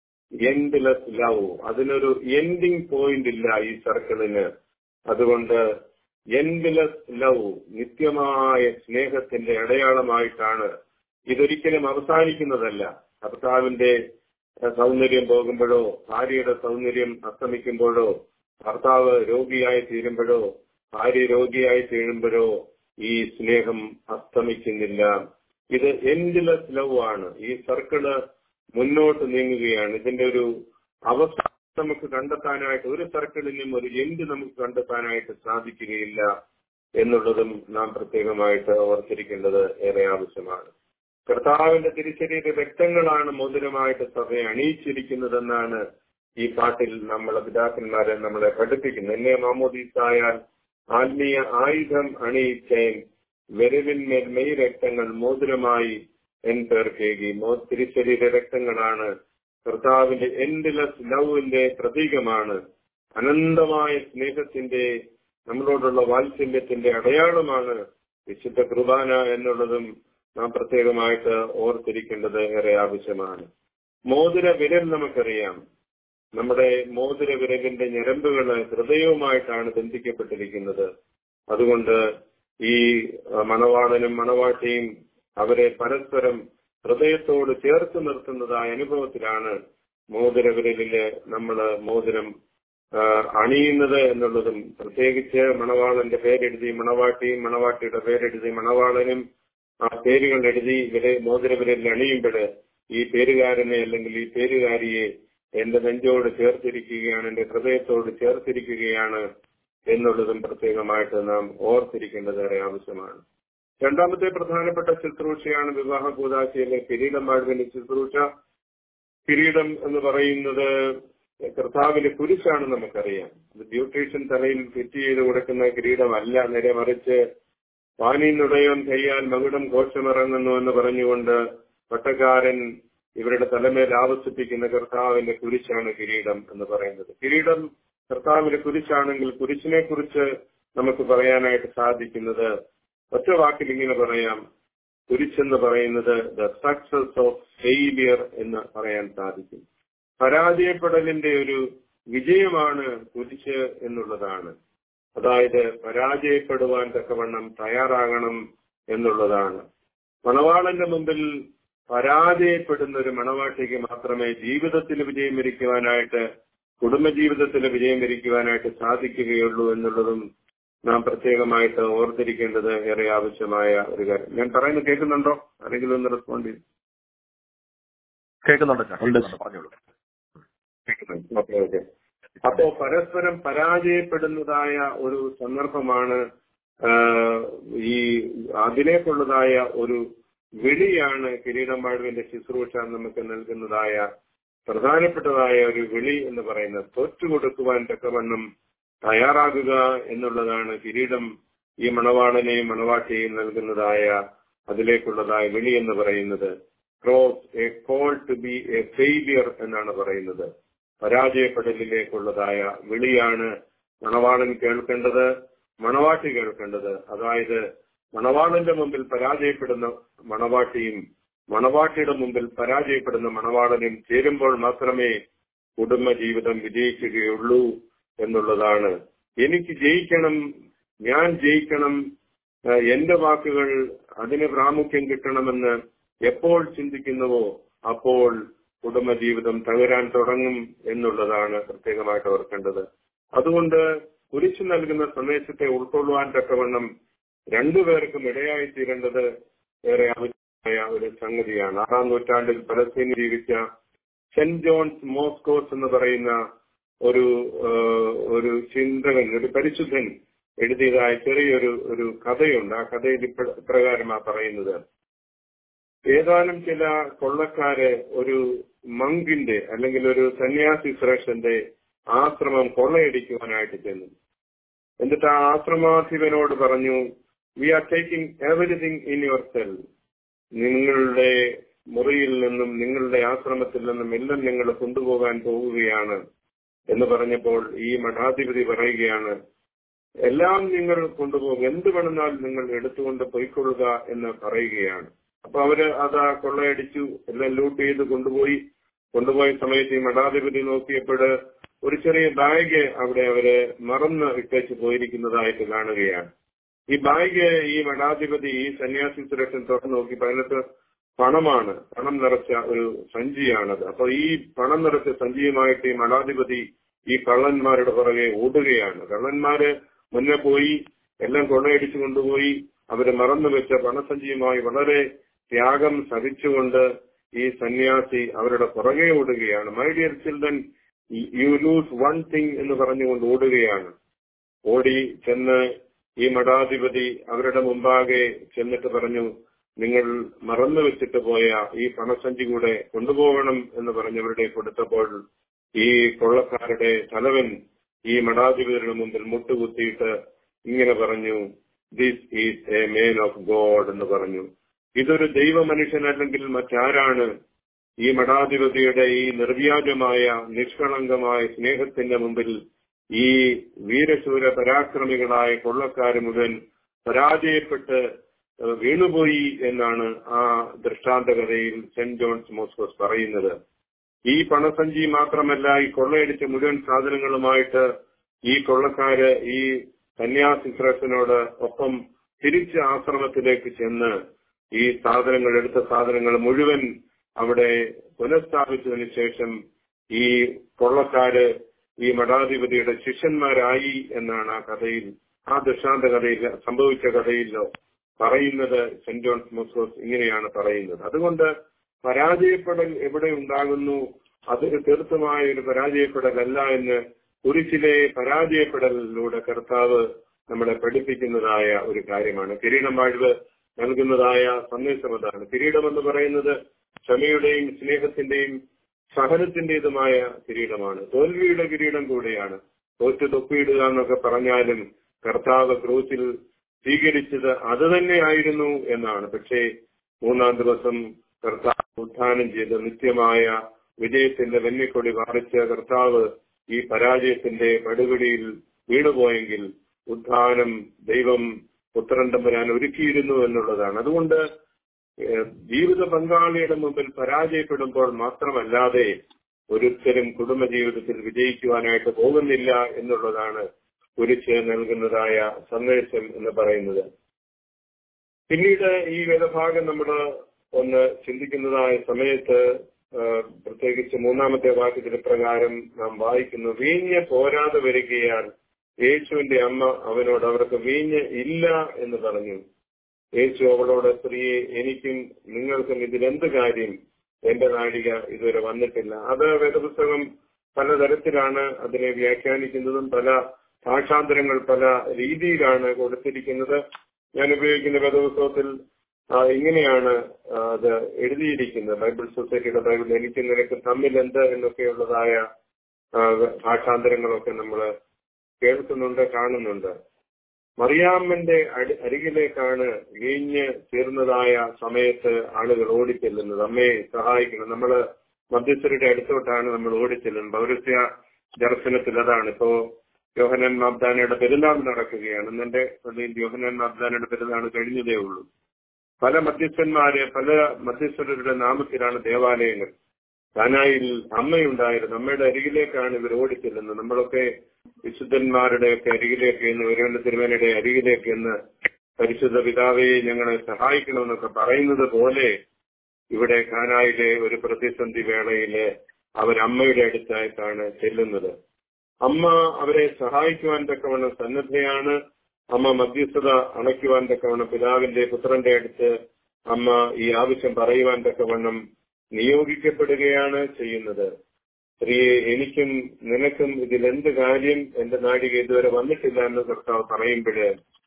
എൻഡ്ലെസ് ലവ് അതിനൊരു എൻഡിങ് പോയിന്റ് ഇല്ല ഈ സർക്കിളിന് അതുകൊണ്ട് എൻഡ്ലെസ് ലവ് നിത്യമായ സ്നേഹത്തിന്റെ അടയാളമായിട്ടാണ് ഇതൊരിക്കലും അവസാനിക്കുന്നതല്ല ഭർത്താവിന്റെ അഹ്, സൗന്ദര്യം പോകുമ്പോഴോ ഭാര്യയുടെ സൗന്ദര്യം അസ്തമിക്കുമ്പോഴോ ഭർത്താവ് രോഗിയായി തീരുമ്പോഴോ ഭാര്യ രോഗിയായി തീരുമ്പോഴോ ഈ സ്നേഹം അസ്തമിക്കുന്നില്ല ഇത് എൻഡ്ലെസ് ലവ് ആണ് ഈ സർക്കിള് മുന്നോട്ട് നീങ്ങുകയാണ് ഇതിന്റെ ഒരു അവസാനം നമുക്ക് കണ്ടെത്താനായിട്ട് ഒരു സർക്കിളിനും ഒരു എൻഡ് നമുക്ക് കണ്ടെത്താനായിട്ട് സാധിക്കുകയില്ല എന്നുള്ളതും നാം പ്രത്യേകമായിട്ട് ഓർത്തിരിക്കേണ്ടത് ഏറെ ആവശ്യമാണ് കർത്താവിന്റെ തിരിച്ചറിയ വ്യക്തങ്ങളാണ് മോതിരമായിട്ട് സഭയെ അണിയിച്ചിരിക്കുന്നതെന്നാണ് ഈ പാട്ടിൽ നമ്മളെ പിതാക്കന്മാരെ നമ്മളെ പഠിപ്പിക്കുന്നത് എന്നെ മാമോദീസായാൽ ആത്മീയ ആയുധം അണിയിച്ചേൻ വെരുവിന്മേൽ മെയ് രക്തങ്ങൾ മോതിരമായി എൻ പേർക്കേകി മോ തിരിച്ചരീര രക്തങ്ങളാണ് കർത്താവിന്റെ എൻഡ്ലെസ് ലവിന്റെ പ്രതീകമാണ് അനന്തമായ സ്നേഹത്തിന്റെ നമ്മളോടുള്ള വാത്സല്യത്തിന്റെ അടയാളമാണ് വിശുദ്ധ കുർബാന എന്നുള്ളതും നാം പ്രത്യേകമായിട്ട് ഓർത്തിരിക്കേണ്ടത് ഏറെ ആവശ്യമാണ് മോതിര വിരൽ നമുക്കറിയാം നമ്മുടെ മോതിര വിരലിന്റെ ഞരമ്പുകള് ഹൃദയവുമായിട്ടാണ് ബന്ധിക്കപ്പെട്ടിരിക്കുന്നത് അതുകൊണ്ട് ഈ അഹ്, മണവാളനും മണവാട്ടിയും അവരെ പരസ്പരം ഹൃദയത്തോട് ചേർത്ത് നിർത്തുന്നതായ അനുഭവത്തിലാണ് മോതിര വിരലില് നമ്മള് മോതിരം ആഹ്, അണിയുന്നത് എന്നുള്ളതും പ്രത്യേകിച്ച് മണവാളന്റെ പേരെഴുതി മണവാട്ടിയും മണവാട്ടിയുടെ പേരെഴുതി മണവാളനും ആ പേരുകൾ എഴുതി വിര മോതിര വിരലിൽ അണിയുമ്പോൾ ഈ പേരുകാരനെ അല്ലെങ്കിൽ ഈ പേരുകാരിയെ എന്റെ നെഞ്ചോട് ചേർത്തിരിക്കുകയാണ് എന്റെ ഹൃദയത്തോട് ചേർത്തിരിക്കുകയാണ് എന്നുള്ളതും പ്രത്യേകമായിട്ട് നാം ഓർത്തിരിക്കേണ്ടത് ഏറെ ആവശ്യമാണ് രണ്ടാമത്തെ പ്രധാനപ്പെട്ട ശുശ്രൂഷയാണ് വിവാഹ കൂതാശയിലെ കിരീടം വാഴുവിന്റെ ശുശ്രൂഷ കിരീടം എന്ന് പറയുന്നത് കർത്താവിന്റെ കുരിശാണ് നമുക്കറിയാം ഇത് ബ്യൂട്ടീഷ്യൻ തലയിൽ ഫിറ്റ് ചെയ്ത് കൊടുക്കുന്ന കിരീടമല്ല നേരെ മറിച്ച് വാനിന്നുടയോൻ കയ്യാൽ മകുടം ഘോഷമിറങ്ങുന്നു എന്ന് പറഞ്ഞുകൊണ്ട് പട്ടക്കാരൻ ഇവരുടെ തലമേൽ ആവസിപ്പിക്കുന്ന കർത്താവിന്റെ കുരിശാണ് കിരീടം എന്ന് പറയുന്നത് കിരീടം കർത്താവിന്റെ കുരിശാണെങ്കിൽ കുരിശിനെ കുറിച്ച് നമുക്ക് പറയാനായിട്ട് സാധിക്കുന്നത് ഒറ്റ വാക്കിൽ ഇങ്ങനെ പറയാം കുരിശെന്ന് പറയുന്നത് ദ സക്സസ് ഓഫ് ഫെയിലിയർ എന്ന് പറയാൻ സാധിക്കും പരാജയപ്പെടലിന്റെ ഒരു വിജയമാണ് കുരിശ് എന്നുള്ളതാണ് അതായത് പരാജയപ്പെടുവാൻ തക്കവണ്ണം തയ്യാറാകണം എന്നുള്ളതാണ് മണവാളന്റെ മുമ്പിൽ പരാജയപ്പെടുന്ന ഒരു മണവാട്ടിക്ക് മാത്രമേ ജീവിതത്തിൽ വിജയം വരിക്കുവാനായിട്ട് കുടുംബജീവിതത്തിൽ വിജയം വരിക്കുവാനായിട്ട് സാധിക്കുകയുള്ളൂ എന്നുള്ളതും നാം പ്രത്യേകമായിട്ട് ഓർത്തിരിക്കേണ്ടത് ഏറെ ആവശ്യമായ ഒരു കാര്യം ഞാൻ പറയുന്നത് കേൾക്കുന്നുണ്ടോ ആരെങ്കിലും ഒന്ന് റെസ്പോണ്ട് ചെയ്യും കേൾക്കുന്നുണ്ട് അച്ഛാ, കേൾക്കുന്നുണ്ട് പറഞ്ഞോളൂ ഓക്കെ ഓക്കെ അപ്പോ പരസ്പരം പരാജയപ്പെടുന്നതായ ഒരു സന്ദർഭമാണ് ആ, ഈ അതിലേക്കുള്ളതായ ഒരു വിളിയാണ് കിരീടം വാഴുവിന്റെ ശുശ്രൂഷ നമുക്ക് നൽകുന്നതായ പ്രധാനപ്പെട്ടതായ ഒരു വിളി എന്ന് പറയുന്നത് തോറ്റുകൊടുക്കുവാൻ തക്കവണ്ണം തയ്യാറാകുക എന്നുള്ളതാണ് കിരീടം ഈ മണവാളനെയും മണവാട്ടിയെയും നൽകുന്നതായ അതിലേക്കുള്ളതായ വിളി എന്ന് പറയുന്നത് cross a call to be a failure എന്നാണ് പറയുന്നത് പരാജയപ്പെടലിലേക്കുള്ളതായ വിളിയാണ് മണവാളൻ കേൾക്കേണ്ടത് മണവാട്ടി കേൾക്കേണ്ടത് അതായത് മണവാളന്റെ മുമ്പിൽ പരാജയപ്പെടുന്ന മണവാട്ടിയും മണവാട്ടിയുടെ മുമ്പിൽ പരാജയപ്പെടുന്ന മണവാളനും ചേരുമ്പോൾ മാത്രമേ കുടുംബ ജീവിതം വിജയിക്കുകയുള്ളൂ എന്നുള്ളതാണ് എനിക്ക് ജയിക്കണം ഞാൻ ജയിക്കണം ഏഹ് എന്റെ വാക്കുകൾ അതിന് പ്രാമുഖ്യം കിട്ടണമെന്ന് എപ്പോൾ ചിന്തിക്കുന്നുവോ അപ്പോൾ കുടുംബജീവിതം തകരാൻ തുടങ്ങും എന്നുള്ളതാണ് പ്രത്യേകമായിട്ട് ഓർക്കേണ്ടത് അതുകൊണ്ട് കുരിശു നൽകുന്ന സന്ദേശത്തെ ഉൾക്കൊള്ളുവാൻ തക്കവണ്ണം രണ്ടുപേർക്കും ഇടയായി തീരേണ്ടത് ഏറെ ആവശ്യമായ ഒരു സംഗതിയാണ് ആറാം നൂറ്റാണ്ടിൽ പലസ്തീനിൽ ജീവിച്ച സെന്റ് ജോൺസ് മോസ്കോസ് എന്ന് പറയുന്ന ഒരു ഏഹ്, ഒരു ചിന്തകൻ ഒരു പരിശുദ്ധൻ എഴുതിയതായ ചെറിയൊരു ഒരു കഥയുണ്ട് ആ കഥയിൽ ഇപ്ര- ഇപ്രകാരമാ പറയുന്നത് ഏതാനും ചില കൊള്ളക്കാര് ഒരു മങ്കിന്റെ അല്ലെങ്കിൽ ഒരു സന്യാസി ശ്രേഷ്ഠന്റെ ആശ്രമം കൊള്ളയടിക്കുവാനായിട്ട് ചെന്നു എന്നിട്ട് ആ ആശ്രമാധിപനോട് പറഞ്ഞു we are taking everything in your cell നിങ്ങളുടെ മുറിയിൽ നിന്നും നിങ്ങളുടെ ആശ്രമത്തിൽ നിന്നും എല്ലാം നിങ്ങൾ കൊണ്ടുപോകാൻ പോവുകയാണ് എന്ന് പറഞ്ഞപ്പോൾ ഈ മഠാധിപതി പറയുകയാണ് എല്ലാം നിങ്ങൾ കൊണ്ടുപോകും എന്ത് വേണമെന്നാൽ നിങ്ങൾ എടുത്തുകൊണ്ട് പോയിക്കൊള്ളുക എന്ന് പറയുകയാണ് അപ്പൊ അവര് അത് ആ കൊള്ളയടിച്ചു എല്ലാം ലൂട്ട് ചെയ്ത് കൊണ്ടുപോയി കൊണ്ടുപോയ സമയത്ത് ഈ മഠാധിപതി നോക്കിയപ്പോൾ ഒരു ചെറിയ ബാഗ് അവിടെ അവര് മറന്ന് ഇട്ടേച്ച് പോയിരിക്കുന്നതായിട്ട് കാണുകയാണ് ഈ ബാഗ് ഈ മഠാധിപതി ഈ സന്യാസി സുരക്ഷൻ തുറന്നു നോക്കിയപ്പോൾ അതിനകത്ത് പണമാണ് പണം നിറച്ച ഒരു സഞ്ചിയാണത് അപ്പൊ ഈ പണം നിറച്ച സഞ്ചിയുമായിട്ട് ഈ മഠാധിപതി ഈ കള്ളന്മാരുടെ പുറകെ ഓടുകയാണ് കള്ളന്മാര് മുന്നേ പോയി എല്ലാം കൊള്ളയടിച്ചു കൊണ്ടുപോയി അവര് മറന്നു വെച്ച പണസഞ്ചിയുമായി വളരെ ത്യാഗം സഹിച്ചുകൊണ്ട് ഈ സന്യാസി അവരുടെ പുറകെ ഓടുകയാണ് my dear children you lose one thing എന്ന് പറഞ്ഞുകൊണ്ട് ഓടുകയാണ് ഓടി ചെന്ന് ഈ മഠാധിപതി അവരുടെ മുമ്പാകെ ചെന്നിട്ട് പറഞ്ഞു നിങ്ങൾ മറന്നു വെച്ചിട്ട് പോയ ഈ പണസഞ്ചി കൂടെ കൊണ്ടുപോകണം എന്ന് പറഞ്ഞവരുടെ കൊടുത്തപ്പോൾ ഈ കൊള്ളക്കാരുടെ തലവൻ ഈ മഠാധിപതിയുടെ മുമ്പിൽ മുട്ടുകുത്തിയിട്ട് ഇങ്ങനെ പറഞ്ഞു this is a man of God എന്ന് പറഞ്ഞു ഇതൊരു ദൈവ മനുഷ്യൻ അല്ലെങ്കിൽ മറ്റാരാണ് ഈ മഠാധിപതിയുടെ ഈ നിർവ്യാജമായ നിഷ്കളങ്കമായ സ്നേഹത്തിന്റെ മുമ്പിൽ ഈ വീരശൂര പരാക്രമികളായ കൊള്ളക്കാര് മുഴുവൻ പരാജയപ്പെട്ട് ഏഹ് വീണുപോയി എന്നാണ് ആ ദൃഷ്ടാന്ത കഥയിൽ സെന്റ് ജോൺസ് മോസ്കോസ് പറയുന്നത് ഈ പണസഞ്ചി മാത്രമല്ല ഈ കൊള്ളയടിച്ച മുഴുവൻ സാധനങ്ങളുമായിട്ട് ഈ കൊള്ളക്കാര് ഈ സന്യാസി ശ്രേഷ്ഠനോട് ഒപ്പം തിരിച്ച് ആശ്രമത്തിലേക്ക് ചെന്ന് ഈ സാധനങ്ങൾ എടുത്ത സാധനങ്ങൾ മുഴുവൻ അവിടെ പുനഃസ്ഥാപിച്ചതിന് ശേഷം ഈ കൊള്ളക്കാര് ഈ മഠാധിപതിയുടെ ശിഷ്യന്മാരായി എന്നാണ് ആ കഥയിൽ ആ ദൃഷ്ടാന്ത കഥയിൽ സംഭവിച്ച കഥയിലോ പറയുന്നത് സെന്റ് ജോൺസ് മോസ്കോസ് ഇങ്ങനെയാണ് പറയുന്നത് അതുകൊണ്ട് പരാജയപ്പെടൽ എവിടെ ഉണ്ടാകുന്നു അതൊരു തീർത്ഥമായ ഒരു പരാജയപ്പെടലല്ല എന്ന് കുരിശിലെ പരാജയപ്പെടലിലൂടെ കർത്താവ് നമ്മളെ പഠിപ്പിക്കുന്നതായ ഒരു കാര്യമാണ് കിരീടം വാഴ്വ് നൽകുന്നതായ സന്ദേശം അതാണ് കിരീടം എന്ന് പറയുന്നത് ക്ഷമയുടെയും സ്നേഹത്തിന്റെയും സഹനത്തിന്റേതുമായ കിരീടമാണ് തോൽവിയുടെ കിരീടം കൂടെയാണ് തോറ്റ് തൊപ്പിയിടുക എന്നൊക്കെ പറഞ്ഞാലും കർത്താവ് ക്രൂസിൽ സ്വീകരിച്ചത് അത് തന്നെയായിരുന്നു എന്നാണ് പക്ഷേ മൂന്നാം ദിവസം കർത്താവ് ഉത്ഥാനം ചെയ്ത് നിത്യമായ വിജയത്തിന്റെ വെന്നിക്കൊടി പാറിച്ച കർത്താവ് ഈ പരാജയത്തിന്റെ പടുപിടിയിൽ വീണുപോയെങ്കിൽ ഉത്ഥാനം ദൈവം പുത്രൻ തമ്പുരാൻ ഒരുക്കിയിരുന്നു എന്നുള്ളതാണ് അതുകൊണ്ട് ഏഹ്, ജീവിത പങ്കാളിയുടെ മുമ്പിൽ പരാജയപ്പെടുമ്പോൾ മാത്രമല്ലാതെ ഒരിക്കലും കുടുംബജീവിതത്തിൽ വിജയിക്കുവാനായിട്ട് പോകുന്നില്ല എന്നുള്ളതാണ് കുരിശ് നൽകുന്നതായ സന്ദേശം എന്ന് പറയുന്നത് പിന്നീട് ഈ വേദഭാഗം നമ്മൾ ഒന്ന് ചിന്തിക്കുന്നതായ സമയത്ത് ആ, പ്രത്യേകിച്ച് മൂന്നാമത്തെ വാക്യത്തിന് പ്രകാരം നാം വായിക്കുന്നു വീഞ്ഞ് പോരാതെ വരികയാൽ യേശുവിന്റെ അമ്മ അവനോട് അവർക്ക് വീഞ്ഞ് ഇല്ല എന്ന് പറഞ്ഞു യേശു അവളോട് സ്ത്രീയെ എനിക്കും നിങ്ങൾക്കും ഇതിലെന്ത് കാര്യം എന്റെ നാഴിക ഇതുവരെ വന്നിട്ടില്ല അത് വേദപുസ്തകം പലതരത്തിലാണ് അതിനെ വ്യാഖ്യാനിക്കുന്നതും പല ഭാഷാന്തരങ്ങൾ പല രീതിയിലാണ് കൊടുത്തിരിക്കുന്നത് ഞാൻ ഉപയോഗിക്കുന്ന വേദപുസ്തകത്തിൽ ആ, ഇങ്ങനെയാണ് ആ, അത് എഴുതിയിരിക്കുന്നത് ബൈബിൾ സൊസൈറ്റിയുടെ ബൈബിൾ എനിക്ക് നിനക്ക് തമ്മിൽ എന്ത് എന്നൊക്കെയുള്ളതായ ആ, ഭാഷാന്തരങ്ങളൊക്കെ നമ്മൾ കേൾക്കുന്നുണ്ട് കാണുന്നുണ്ട് മറിയാമ്മന്റെ അടി- അരികിലേക്കാണ് വീഞ്ഞ് തീർന്നതായ സമയത്ത് ആളുകൾ ഓടിച്ചെല്ലുന്നത് അമ്മയെ സഹായിക്കണം നമ്മള് മധ്യസ്ഥരുടെ അടുത്തോട്ടാണ് നമ്മൾ ഓടിച്ചെല്ലുന്നത് പൗരസ്യ ദർശനത്തിൽ അതാണ് ഇപ്പോ യോഹനൻ മാബ്ദാനയുടെ പെരുന്നാൾ നടക്കുകയാണ് എന്നെ പള്ളിയിൽ യോഹനൻ മാബ്ദാനയുടെ പെരുന്നാൾ കഴിഞ്ഞതേ ഉള്ളൂ പല മധ്യസ്ഥന്മാര് പല മധ്യസ്ഥരുടെ നാമത്തിലാണ് ദേവാലയങ്ങൾ കാനായിൽ അമ്മയുണ്ടായിരുന്നു അമ്മയുടെ അരികിലേക്കാണ് ഇവർ ഓടിച്ചെല്ലുന്നത് നമ്മളൊക്കെ വിശുദ്ധന്മാരുടെ ഒക്കെ അരികിലേക്ക് എന്ന് ഒരുവന്റെ തിരുമേനയുടെ അരികിലേക്ക് എന്ന് പരിശുദ്ധ പിതാവെ ഞങ്ങളെ സഹായിക്കണമെന്നൊക്കെ പറയുന്നത് പോലെ ഇവിടെ കാനായിലെ ഒരു പ്രതിസന്ധി വേളയില് അവരമ്മയുടെ അടുത്തായിട്ടാണ് ചെല്ലുന്നത് അമ്മ അവരെ സഹായിക്കുവാൻ തക്കവണ്ണം സന്നദ്ധയാണ് അമ്മ മധ്യസ്ഥത അണയ്ക്കുവാൻ തക്കവണ്ണം പിതാവിന്റെ പുത്രന്റെ അടുത്ത് അമ്മ ഈ ആവശ്യം പറയുവാൻ തക്കവണ്ണം നിയോഗിക്കപ്പെടുകയാണ് ചെയ്യുന്നത് സ്ത്രീയെ എനിക്കും നിനക്കും ഇതിൽ എന്ത് കാര്യം എന്റെ നാടിക ഇതുവരെ വന്നിട്ടില്ല എന്ന് കർത്താവ് പറയുമ്പോഴ്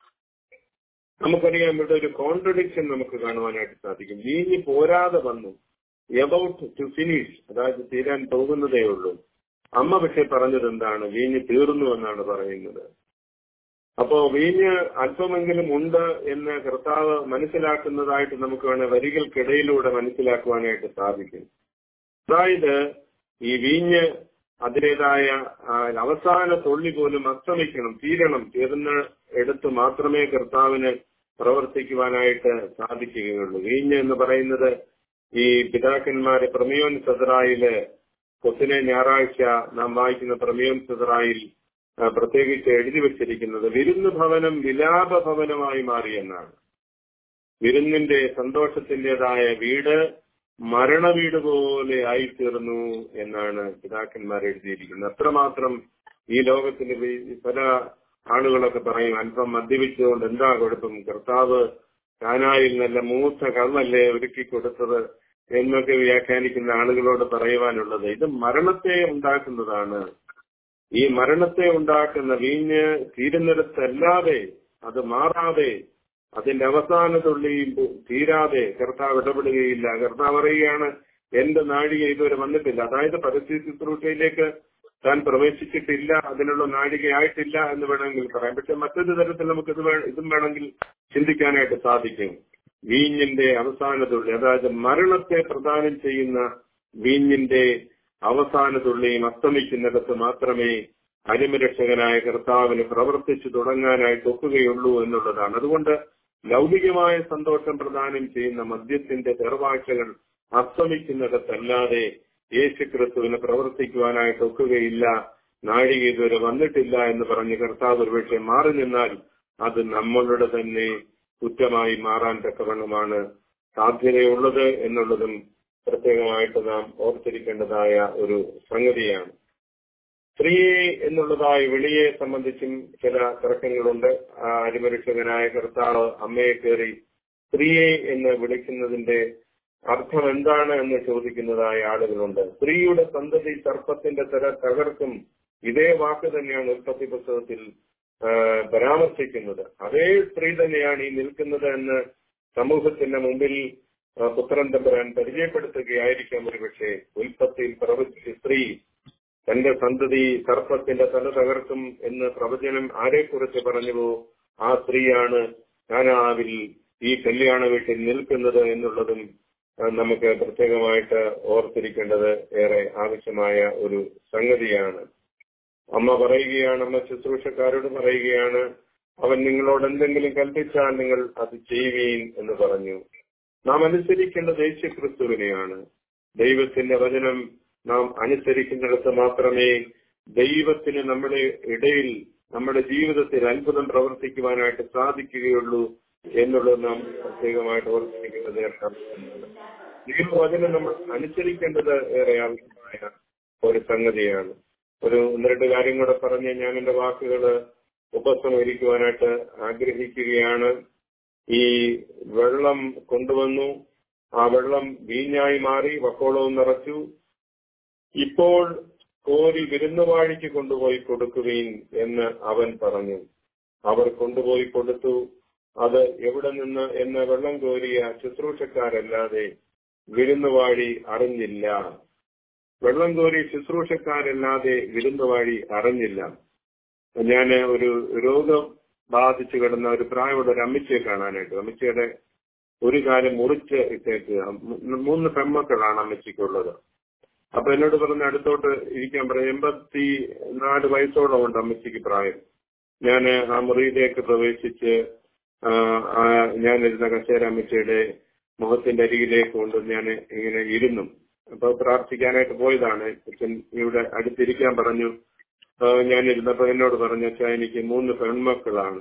നമുക്കറിയാം ഇവിടെ ഒരു കോൺട്രഡിക്ഷൻ നമുക്ക് കാണുവാനായിട്ട് സാധിക്കും വീഞ്ഞ് പോരാതെ വന്നു എബൌട്ട് ടു ഫിനിഷ് അതായത് തീരാൻ പോകുന്നതേ ഉള്ളൂ അമ്മ പക്ഷെ പറഞ്ഞത് എന്താണ് വീഞ്ഞ് തീർന്നു എന്നാണ് പറയുന്നത് അപ്പോ വീഞ്ഞ് അല്പമെങ്കിലും ഉണ്ട് എന്ന് കർത്താവ് മനസ്സിലാക്കുന്നതായിട്ട് നമുക്ക് വേണേൽ വരികൾക്കിടയിലൂടെ മനസ്സിലാക്കുവാനായിട്ട് സാധിക്കും അതായത് ഈ വീഞ്ഞ് അതിൻ്റെതായ അവസാന തൊള്ളി പോലും അസ്തമിക്കണം തീരണം തീർന്ന എടുത്ത് മാത്രമേ കർത്താവിന് പ്രവർത്തിക്കുവാനായിട്ട് സാധിക്കുകയുള്ളൂ വീഞ്ഞ് എന്ന് പറയുന്നത് ഈ പിതാക്കന്മാരെ പ്രമിയോൻ സദറായില് കൊത്തിനെ ഞായറാഴ്ച നാം വായിക്കുന്ന പ്രമിയോൻ സദറായിൽ പ്രത്യേകിച്ച് എഴുതി വെച്ചിരിക്കുന്നത് വിരുന്ന് ഭവനം വിലാപ ഭവനമായി മാറിയെന്നാണ് വിരുന്നിന്റെ സന്തോഷത്തിന്റേതായ വീട് മരണവീട് പോലെ ആയിത്തീർന്നു എന്നാണ് പിതാക്കന്മാർ എഴുതിയിരിക്കുന്നത് അത്രമാത്രം ഈ ലോകത്തിന് പല ആളുകളൊക്കെ പറയും അല്പം മദ്യപിച്ചുകൊണ്ട് എന്താ കുഴപ്പം കർത്താവ് കാനായിൽ നല്ല മൂത്ത കള്ളല്ലേ ഒരുക്കി കൊടുത്തത് എന്നൊക്കെ വ്യാഖ്യാനിക്കുന്ന ആളുകളോട് പറയുവാനുള്ളത് ഇത് മരണത്തെ ഉണ്ടാക്കുന്നതാണ് ഈ മരണത്തെ ഉണ്ടാക്കുന്ന വീഞ്ഞ് തീരുന്നിടത്തല്ലാതെ അത് മാറാതെ അതിന്റെ അവസാന തുള്ളിയും തീരാതെ കർത്താവ് ഇടപെടുകയില്ല കർത്താവ് പറയുകയാണ് എന്റെ നാഴിക ഇതുവരെ വന്നിട്ടില്ല അതായത് പരസ്യ ശുശ്രൂഷയിലേക്ക് താൻ പ്രവേശിച്ചിട്ടില്ല അതിനുള്ള നാഴികയായിട്ടില്ല എന്ന് വേണമെങ്കിൽ പറയാം പക്ഷെ മറ്റൊരു തരത്തിൽ നമുക്ക് ഇത് ഇതും വേണമെങ്കിൽ ചിന്തിക്കാനായിട്ട് സാധിക്കും വീഞ്ഞിന്റെ അവസാന തുള്ളി അതായത് മരണത്തെ പ്രദാനം ചെയ്യുന്ന വീഞ്ഞിന്റെ അവസാന തുള്ളിയും അസ്തമിക്കുന്നിടത്ത് മാത്രമേ അരിമരക്ഷകനായ കർത്താവിന് പ്രവർത്തിച്ചു തുടങ്ങാനായിട്ട് ഒക്കുകയുള്ളൂ എന്നുള്ളതാണ് അതുകൊണ്ട് ലൗകികമായ സന്തോഷം പ്രദാനം ചെയ്യുന്ന മദ്യത്തിന്റെ ചെറുവാഴ്ചകൾ അസ്തമിക്കുന്നിടത്തല്ലാതെ യേശു ക്രിസ്തുവിന് പ്രവർത്തിക്കുവാനായിട്ട് ഒക്കുകയില്ല നാഴിക ഇതുവരെ വന്നിട്ടില്ല എന്ന് പറഞ്ഞ് കർത്താവ് ഒരുപക്ഷെ മാറി നിന്നാൽ അത് നമ്മളുടെ തന്നെ കുറ്റമായി മാറാൻ തക്കവണ്ണമാണ് സാധ്യതയുള്ളത് എന്നുള്ളതും പ്രത്യേകമായിട്ട് നാം ഓർത്തിരിക്കേണ്ടതായ ഒരു സംഗതിയാണ് സ്ത്രീയെ എന്നുള്ളതായ വിളിയെ സംബന്ധിച്ചും ചില തർക്കങ്ങളുണ്ട് ആ അരിമരക്ഷകനായ കർത്താവ് അമ്മയെ കയറി സ്ത്രീയെ എന്ന് വിളിക്കുന്നതിന്റെ അർത്ഥം എന്താണ് എന്ന് ചോദിക്കുന്നതായ ആളുകളുണ്ട് സ്ത്രീയുടെ സന്തതി സർപ്പത്തിന്റെ തര തകർക്കും ഇതേ വാക്ക് തന്നെയാണ് ഉൽപ്പത്തി പുസ്തകത്തിൽ പരാമർശിക്കുന്നത് അതേ സ്ത്രീ തന്നെയാണ് ഈ നിൽക്കുന്നത് എന്ന് സമൂഹത്തിന്റെ മുമ്പിൽ പുത്രൻ തമ്പുരാൻ പരിചയപ്പെടുത്തുകയായിരിക്കാം ഒരുപക്ഷെ ഉൽപ്പത്തിയിൽ പ്രവചിച്ച സ്ത്രീ തന്റെ സന്തതി സർപ്പത്തിന്റെ തല തകർക്കും എന്ന് പ്രവചനം ആരെക്കുറിച്ച് പറഞ്ഞുവോ ആ സ്ത്രീയാണ് കാനാവിൽ ഈ കല്യാണ വീട്ടിൽ നിൽക്കുന്നത് എന്നുള്ളതും നമുക്ക് പ്രത്യേകമായിട്ട് ഓർത്തിരിക്കേണ്ടത് ഏറെ ആവശ്യമായ ഒരു സംഗതിയാണ് അമ്മ പറയുകയാണ് അമ്മ ശുശ്രൂഷക്കാരോട് പറയുകയാണ് അവൻ നിങ്ങളോട് എന്തെങ്കിലും കൽപ്പിച്ചാൽ നിങ്ങൾ അത് ചെയ്യുകയും എന്ന് പറഞ്ഞു നാം അനുസരിക്കേണ്ടത് യേശുക്രിസ്തുവിനെയാണ് ദൈവത്തിന്റെ വചനം നാം അനുസരിക്കുന്നിടത്ത് മാത്രമേ ദൈവത്തിന് നമ്മുടെ ഇടയിൽ നമ്മുടെ ജീവിതത്തിൽ അത്ഭുതം പ്രവർത്തിക്കുവാനായിട്ട് സാധിക്കുകയുള്ളൂ എന്നുള്ളത് നാം പ്രത്യേകമായിട്ട് ഓർമ്മിപ്പിക്കുന്നത് ദൈവവചനം നമ്മൾ അനുസരിക്കേണ്ടത് ഏറെ ആവശ്യമായ ഒരു സംഗതിയാണ് ഒരു ഒന്ന് രണ്ട് കാര്യം കൂടെ പറഞ്ഞ് ഞാൻ എന്റെ വാക്കുകൾ ഉപസംഹരിക്കുവാനായിട്ട് ആഗ്രഹിക്കുകയാണ് ഈ വെള്ളം കൊണ്ടുവന്നു ആ വെള്ളം വീഞ്ഞായി മാറി വക്കോളവും നിറച്ചു ഇപ്പോൾ കോരി വിരുന്നുവാഴിക്ക് കൊണ്ടുപോയി കൊടുക്കുകയും എന്ന് അവൻ പറഞ്ഞു അവർ കൊണ്ടുപോയി കൊടുത്തു അത് എവിടെ നിന്ന് എന്ന് വെള്ളം കോരിയ ശുശ്രൂഷക്കാരല്ലാതെ വിരുന്നുവാഴി അറിഞ്ഞില്ല വെള്ളം കോരി ശുശ്രൂഷക്കാരല്ലാതെ വിരുന്നുവാഴി അറിഞ്ഞില്ല ഞാൻ ഒരു രോഗം ബാധിച്ചു കിടന്ന ഒരു പ്രായമുള്ള ഒരു അമ്മച്ചിയെ കാണാനായിട്ട് അമ്മച്ചിയുടെ ഒരു കാലം മുറിച്ച് ഇട്ടേക്കുക മൂന്ന് പെമ്മക്കളാണ് അമ്മച്ചിക്കുള്ളത് അപ്പൊ എന്നോട് പറഞ്ഞ അടുത്തോട്ട് ഇരിക്കാൻ പറഞ്ഞു എൺപത്തി നാല് വയസ്സോളം ഉണ്ട് അമ്മച്ചിക്ക് പ്രായം ഞാൻ ആ മുറിയിലേക്ക് പ്രവേശിച്ച് ആ, ആ, ഞാനിരുന്ന കസേര അമ്മച്ചിയുടെ മുഖത്തിന്റെ അരികിലേക്ക് കൊണ്ട് ഞാൻ ഇങ്ങനെ ഇരുന്നു അപ്പൊ പ്രാർത്ഥിക്കാനായിട്ട് പോയതാണ് അച്ഛൻ ഇവിടെ അടുത്തിരിക്കാൻ പറഞ്ഞു ആ, ഞാനിരുന്നപ്പോ എന്നോട് പറഞ്ഞു അച്ഛാ എനിക്ക് മൂന്ന് പെൺമക്കളാണ്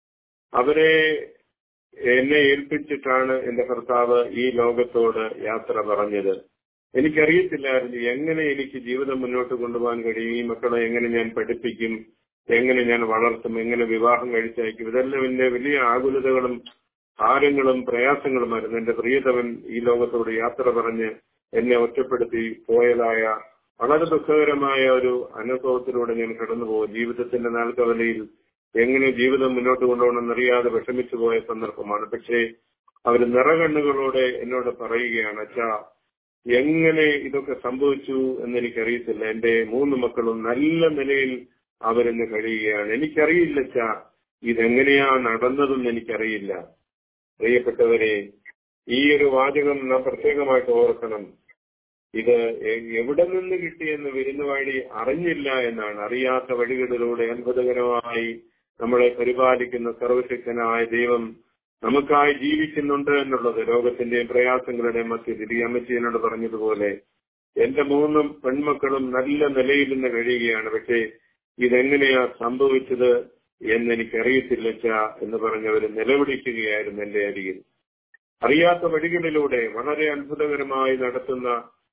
അവരെ എന്നെ ഏൽപ്പിച്ചിട്ടാണ് എന്റെ ഭർത്താവ് ഈ ലോകത്തോട് യാത്ര പറഞ്ഞത് എനിക്കറിയത്തില്ലായിരുന്നു എങ്ങനെ എനിക്ക് ജീവിതം മുന്നോട്ട് കൊണ്ടുപോകാൻ കഴിയും ഈ മക്കളെ എങ്ങനെ ഞാൻ പഠിപ്പിക്കും എങ്ങനെ ഞാൻ വളർത്തും എങ്ങനെ വിവാഹം കഴിച്ചയക്കും ഇതെല്ലാം എന്റെ വലിയ ആകുലതകളും ഭാരങ്ങളും പ്രയാസങ്ങളുമായിരുന്നു എന്റെ പ്രിയതവൻ ഈ ലോകത്തോട് യാത്ര പറഞ്ഞ് എന്നെ ഒറ്റപ്പെടുത്തി പോയതായ വളരെ ദുഃഖകരമായ ഒരു അനുഭവത്തിലൂടെ ഞാൻ കടന്നുപോകും ജീവിതത്തിന്റെ നാൽക്കവലയിൽ എങ്ങനെ ജീവിതം മുന്നോട്ട് കൊണ്ടുപോകണമെന്നറിയാതെ വിഷമിച്ചു പോയ സന്ദർഭമാണ് പക്ഷേ അവർ നിറകണ്ണുകളോടെ എന്നോട് പറയുകയാണ് അച്ഛാ എങ്ങനെ ഇതൊക്കെ സംഭവിച്ചു എന്ന് എനിക്കറിയത്തില്ല എന്റെ മൂന്ന് മക്കളും നല്ല നിലയിൽ അവരെന്ന് കഴിയുകയാണ് എനിക്കറിയില്ല അച്ഛാ ഇതെങ്ങനെയാ നടന്നതെന്ന് എനിക്കറിയില്ല പ്രിയപ്പെട്ടവരെ ഈ ഒരു വാചകം നാം പ്രത്യേകമായിട്ട് ഓർക്കണം ഇത് എ- എവിടെ നിന്ന് കിട്ടിയെന്ന് വിരുന്നുവാഴി അറിഞ്ഞില്ല എന്നാണ് അറിയാത്ത വഴികളിലൂടെ അത്ഭുതകരമായി നമ്മളെ പരിപാലിക്കുന്ന സർവശക്തനായ ദൈവം നമുക്കായി ജീവിക്കുന്നുണ്ട് എന്നുള്ളത് ലോകത്തിന്റെയും പ്രയാസങ്ങളുടെയും മധ്യത്തിൽ ഈ അമ്മച്ചീനോട് പറഞ്ഞതുപോലെ എന്റെ മൂന്നും പെൺമക്കളും നല്ല നിലയിൽ നിന്ന് കഴിയുകയാണ് പക്ഷേ ഇതെങ്ങനെയാ സംഭവിച്ചത് എന്ന് എനിക്കറിയത്തില്ല അച്ഛാ എന്ന് പറഞ്ഞവർ നിലവിളിക്കുകയായിരുന്നു എന്റെ അരികിൽ അറിയാത്ത വഴികളിലൂടെ വളരെ അത്ഭുതകരമായി നടത്തുന്ന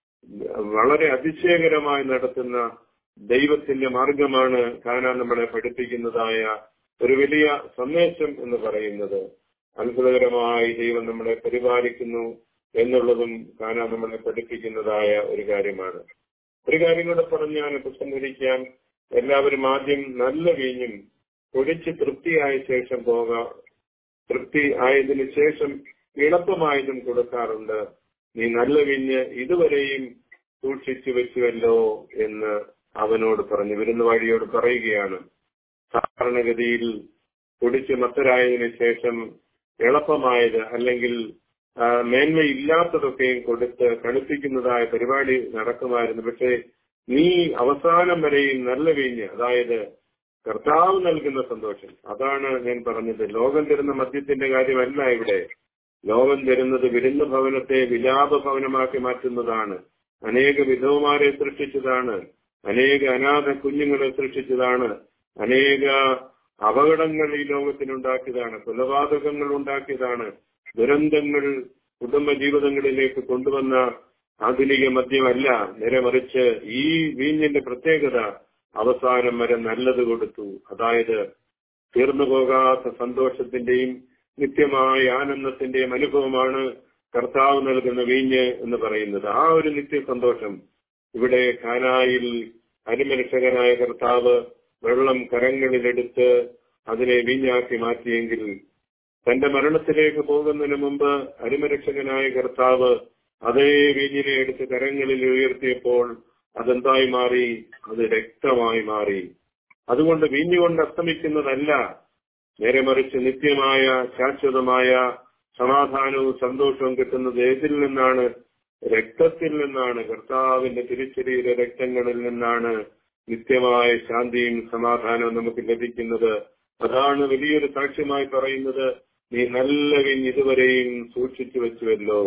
വളരെ അതിശയകരമായി നടത്തുന്ന ദൈവത്തിന്റെ മാർഗമാണ് കാണാൻ നമ്മളെ പഠിപ്പിക്കുന്നതായ ഒരു വലിയ സന്ദേശം എന്ന് പറയുന്നത് അത്ഭുതകരമായി ദൈവം നമ്മളെ പരിപാലിക്കുന്നു എന്നുള്ളതും കാണാൻ നമ്മളെ പഠിപ്പിക്കുന്നതായ ഒരു കാര്യമാണ് ഒരു കാര്യം കൂടെ പറഞ്ഞ് ഞാൻ ഉപസംഹരിക്കാം എല്ലാവരും ആദ്യം നല്ല വീഞ്ഞും കുടിച്ച് തൃപ്തിയായ ശേഷം പോകാം തൃപ്തി ആയതിനു ശേഷം എളുപ്പമായതും കൊടുക്കാറുണ്ട് നീ നല്ല വീഞ്ഞ് ഇതുവരെയും സൂക്ഷിച്ചു വെച്ചുവല്ലോ എന്ന് അവനോട് പറഞ്ഞു വിരുന്നുവാഴിയോട് പറയുകയാണ് സാധാരണഗതിയിൽ കുടിച്ച് മത്തരായതിനു ശേഷം എളുപ്പമായത് അല്ലെങ്കിൽ ആ, മേന്മയില്ലാത്തതൊക്കെയും കൊടുത്ത് കളിപ്പിക്കുന്നതായ പരിപാടി നടക്കുമായിരുന്നു പക്ഷേ നീ അവസാനം വരെയും നല്ല വീഞ്ഞ് അതായത് കർത്താവ് നൽകുന്ന സന്തോഷം അതാണ് ഞാൻ പറഞ്ഞത് ലോകം തരുന്ന മദ്യത്തിന്റെ കാര്യമല്ല ഇവിടെ ലോകം തരുന്നത് വിരുന്ന ഭവനത്തെ വിലാപ ഭവനമാക്കി മാറ്റുന്നതാണ് അനേക വിധവമാരെ സൃഷ്ടിച്ചതാണ് അനേക അനാഥ കുഞ്ഞുങ്ങളെ സൃഷ്ടിച്ചതാണ് അനേക അപകടങ്ങൾ ഈ ലോകത്തിനുണ്ടാക്കിയതാണ് കൊലപാതകങ്ങൾ ഉണ്ടാക്കിയതാണ് ദുരന്തങ്ങൾ കുടുംബ ജീവിതങ്ങളിലേക്ക് കൊണ്ടുവന്ന ആധുനിക മദ്യമല്ല നേരെ മറിച്ച് ഈ വീഞ്ഞിന്റെ പ്രത്യേകത അവസാനം വരെ നല്ലത് കൊടുത്തു അതായത് തീർന്നു പോകാത്ത സന്തോഷത്തിന്റെയും നിത്യമായ ആനന്ദത്തിന്റെയും അനുഭവമാണ് കർത്താവ് നൽകുന്ന വീഞ്ഞ് എന്ന് പറയുന്നത് ആ ഒരു നിത്യ സന്തോഷം ഇവിടെ കാനായിൽ അരിമനുഷ്യകനായ കർത്താവ് വെള്ളം കരങ്ങളിലെടുത്ത് അതിനെ വീഞ്ഞാക്കി മാറ്റിയെങ്കിൽ തന്റെ മരണത്തിലേക്ക് പോകുന്നതിന് മുമ്പ് അരിമരക്ഷകനായ കർത്താവ് അതേ വീഞ്ഞിനെ എടുത്ത് കരങ്ങളിൽ ഉയർത്തിയപ്പോൾ അതെന്തായി മാറി അത് രക്തമായി മാറി അതുകൊണ്ട് വീഞ്ഞുകൊണ്ട് അസ്തമിക്കുന്നതല്ല നേരെ മറിച്ച് നിത്യമായ ശാശ്വതമായ സമാധാനവും സന്തോഷവും കിട്ടുന്നത് ഏതിൽ നിന്നാണ് രക്തത്തിൽ നിന്നാണ് കർത്താവിന്റെ തിരിച്ചറിയുടെ രക്തങ്ങളിൽ നിന്നാണ് നിത്യമായ ശാന്തിയും സമാധാനവും നമുക്ക് ലഭിക്കുന്നത് അതാണ് വലിയൊരു സാക്ഷ്യമായി പറയുന്നത് നീ നല്ല വീഞ്ഞ് ഇതുവരെയും സൂക്ഷിച്ചു വെച്ചുവല്ലോ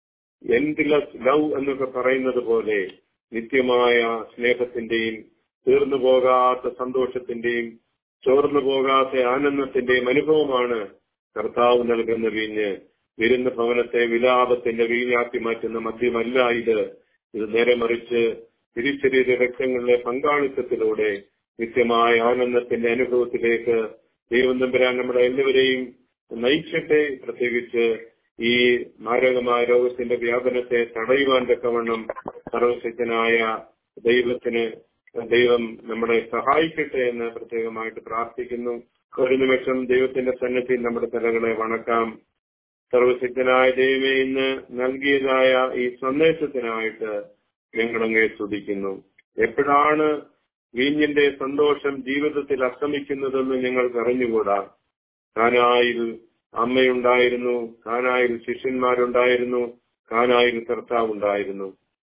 എൻഡിലസ് ലവ് എന്നൊക്കെ പറയുന്നത് പോലെ നിത്യമായ സ്നേഹത്തിന്റെയും തീർന്നു പോകാത്ത സന്തോഷത്തിന്റെയും ചോർന്നു പോകാത്ത ആനന്ദത്തിന്റെയും അനുഭവമാണ് കർത്താവ് നൽകുന്ന വീഞ്ഞ് വിരുന്ന ഭവനത്തെ വിലാപത്തിന്റെ വീഞ്ഞാക്കി മാറ്റുന്ന മദ്യമല്ല ഇത് ഇത് നേരെ മറിച്ച് തിരിച്ചറിയ രക്തങ്ങളിലെ പങ്കാളിത്തത്തിലൂടെ നിത്യമായ ആനന്ദത്തിന്റെ അനുഭവത്തിലേക്ക് ദൈവം തമ്പുരാൻ നമ്മുടെ എല്ലാവരെയും നയിക്കട്ടെ പ്രത്യേകിച്ച് ഈ മാരകമായ രോഗത്തിന്റെ വ്യാപനത്തെ തടയുവാൻ തക്കവണ്ണം സർവശക്തനായ ദൈവത്തിന് ദൈവം നമ്മളെ സഹായിക്കട്ടെ എന്ന് പ്രത്യേകമായിട്ട് പ്രാർത്ഥിക്കുന്നു ഒരു നിമിഷം ദൈവത്തിന്റെ സന്നദ്ധിയിൽ നമ്മുടെ തലകളെ വണക്കാം സർവശക്തനായ ദൈവമേ ഇന്ന് നൽകിയതായ ഈ സന്ദേശത്തിനായിട്ട് ഞങ്ങളങ്ങേ സ്തുതിക്കുന്നു എപ്പോഴാണ് വീഞ്ഞിന്റെ സന്തോഷം ജീവിതത്തിൽ അസ്തമിക്കുന്നതെന്ന് ഞങ്ങൾക്ക് അറിഞ്ഞുകൂടാ കാനായിൽ അമ്മയുണ്ടായിരുന്നു കാനായിൽ ശിഷ്യന്മാരുണ്ടായിരുന്നു കാനായിൽ കർത്താവ് ഉണ്ടായിരുന്നു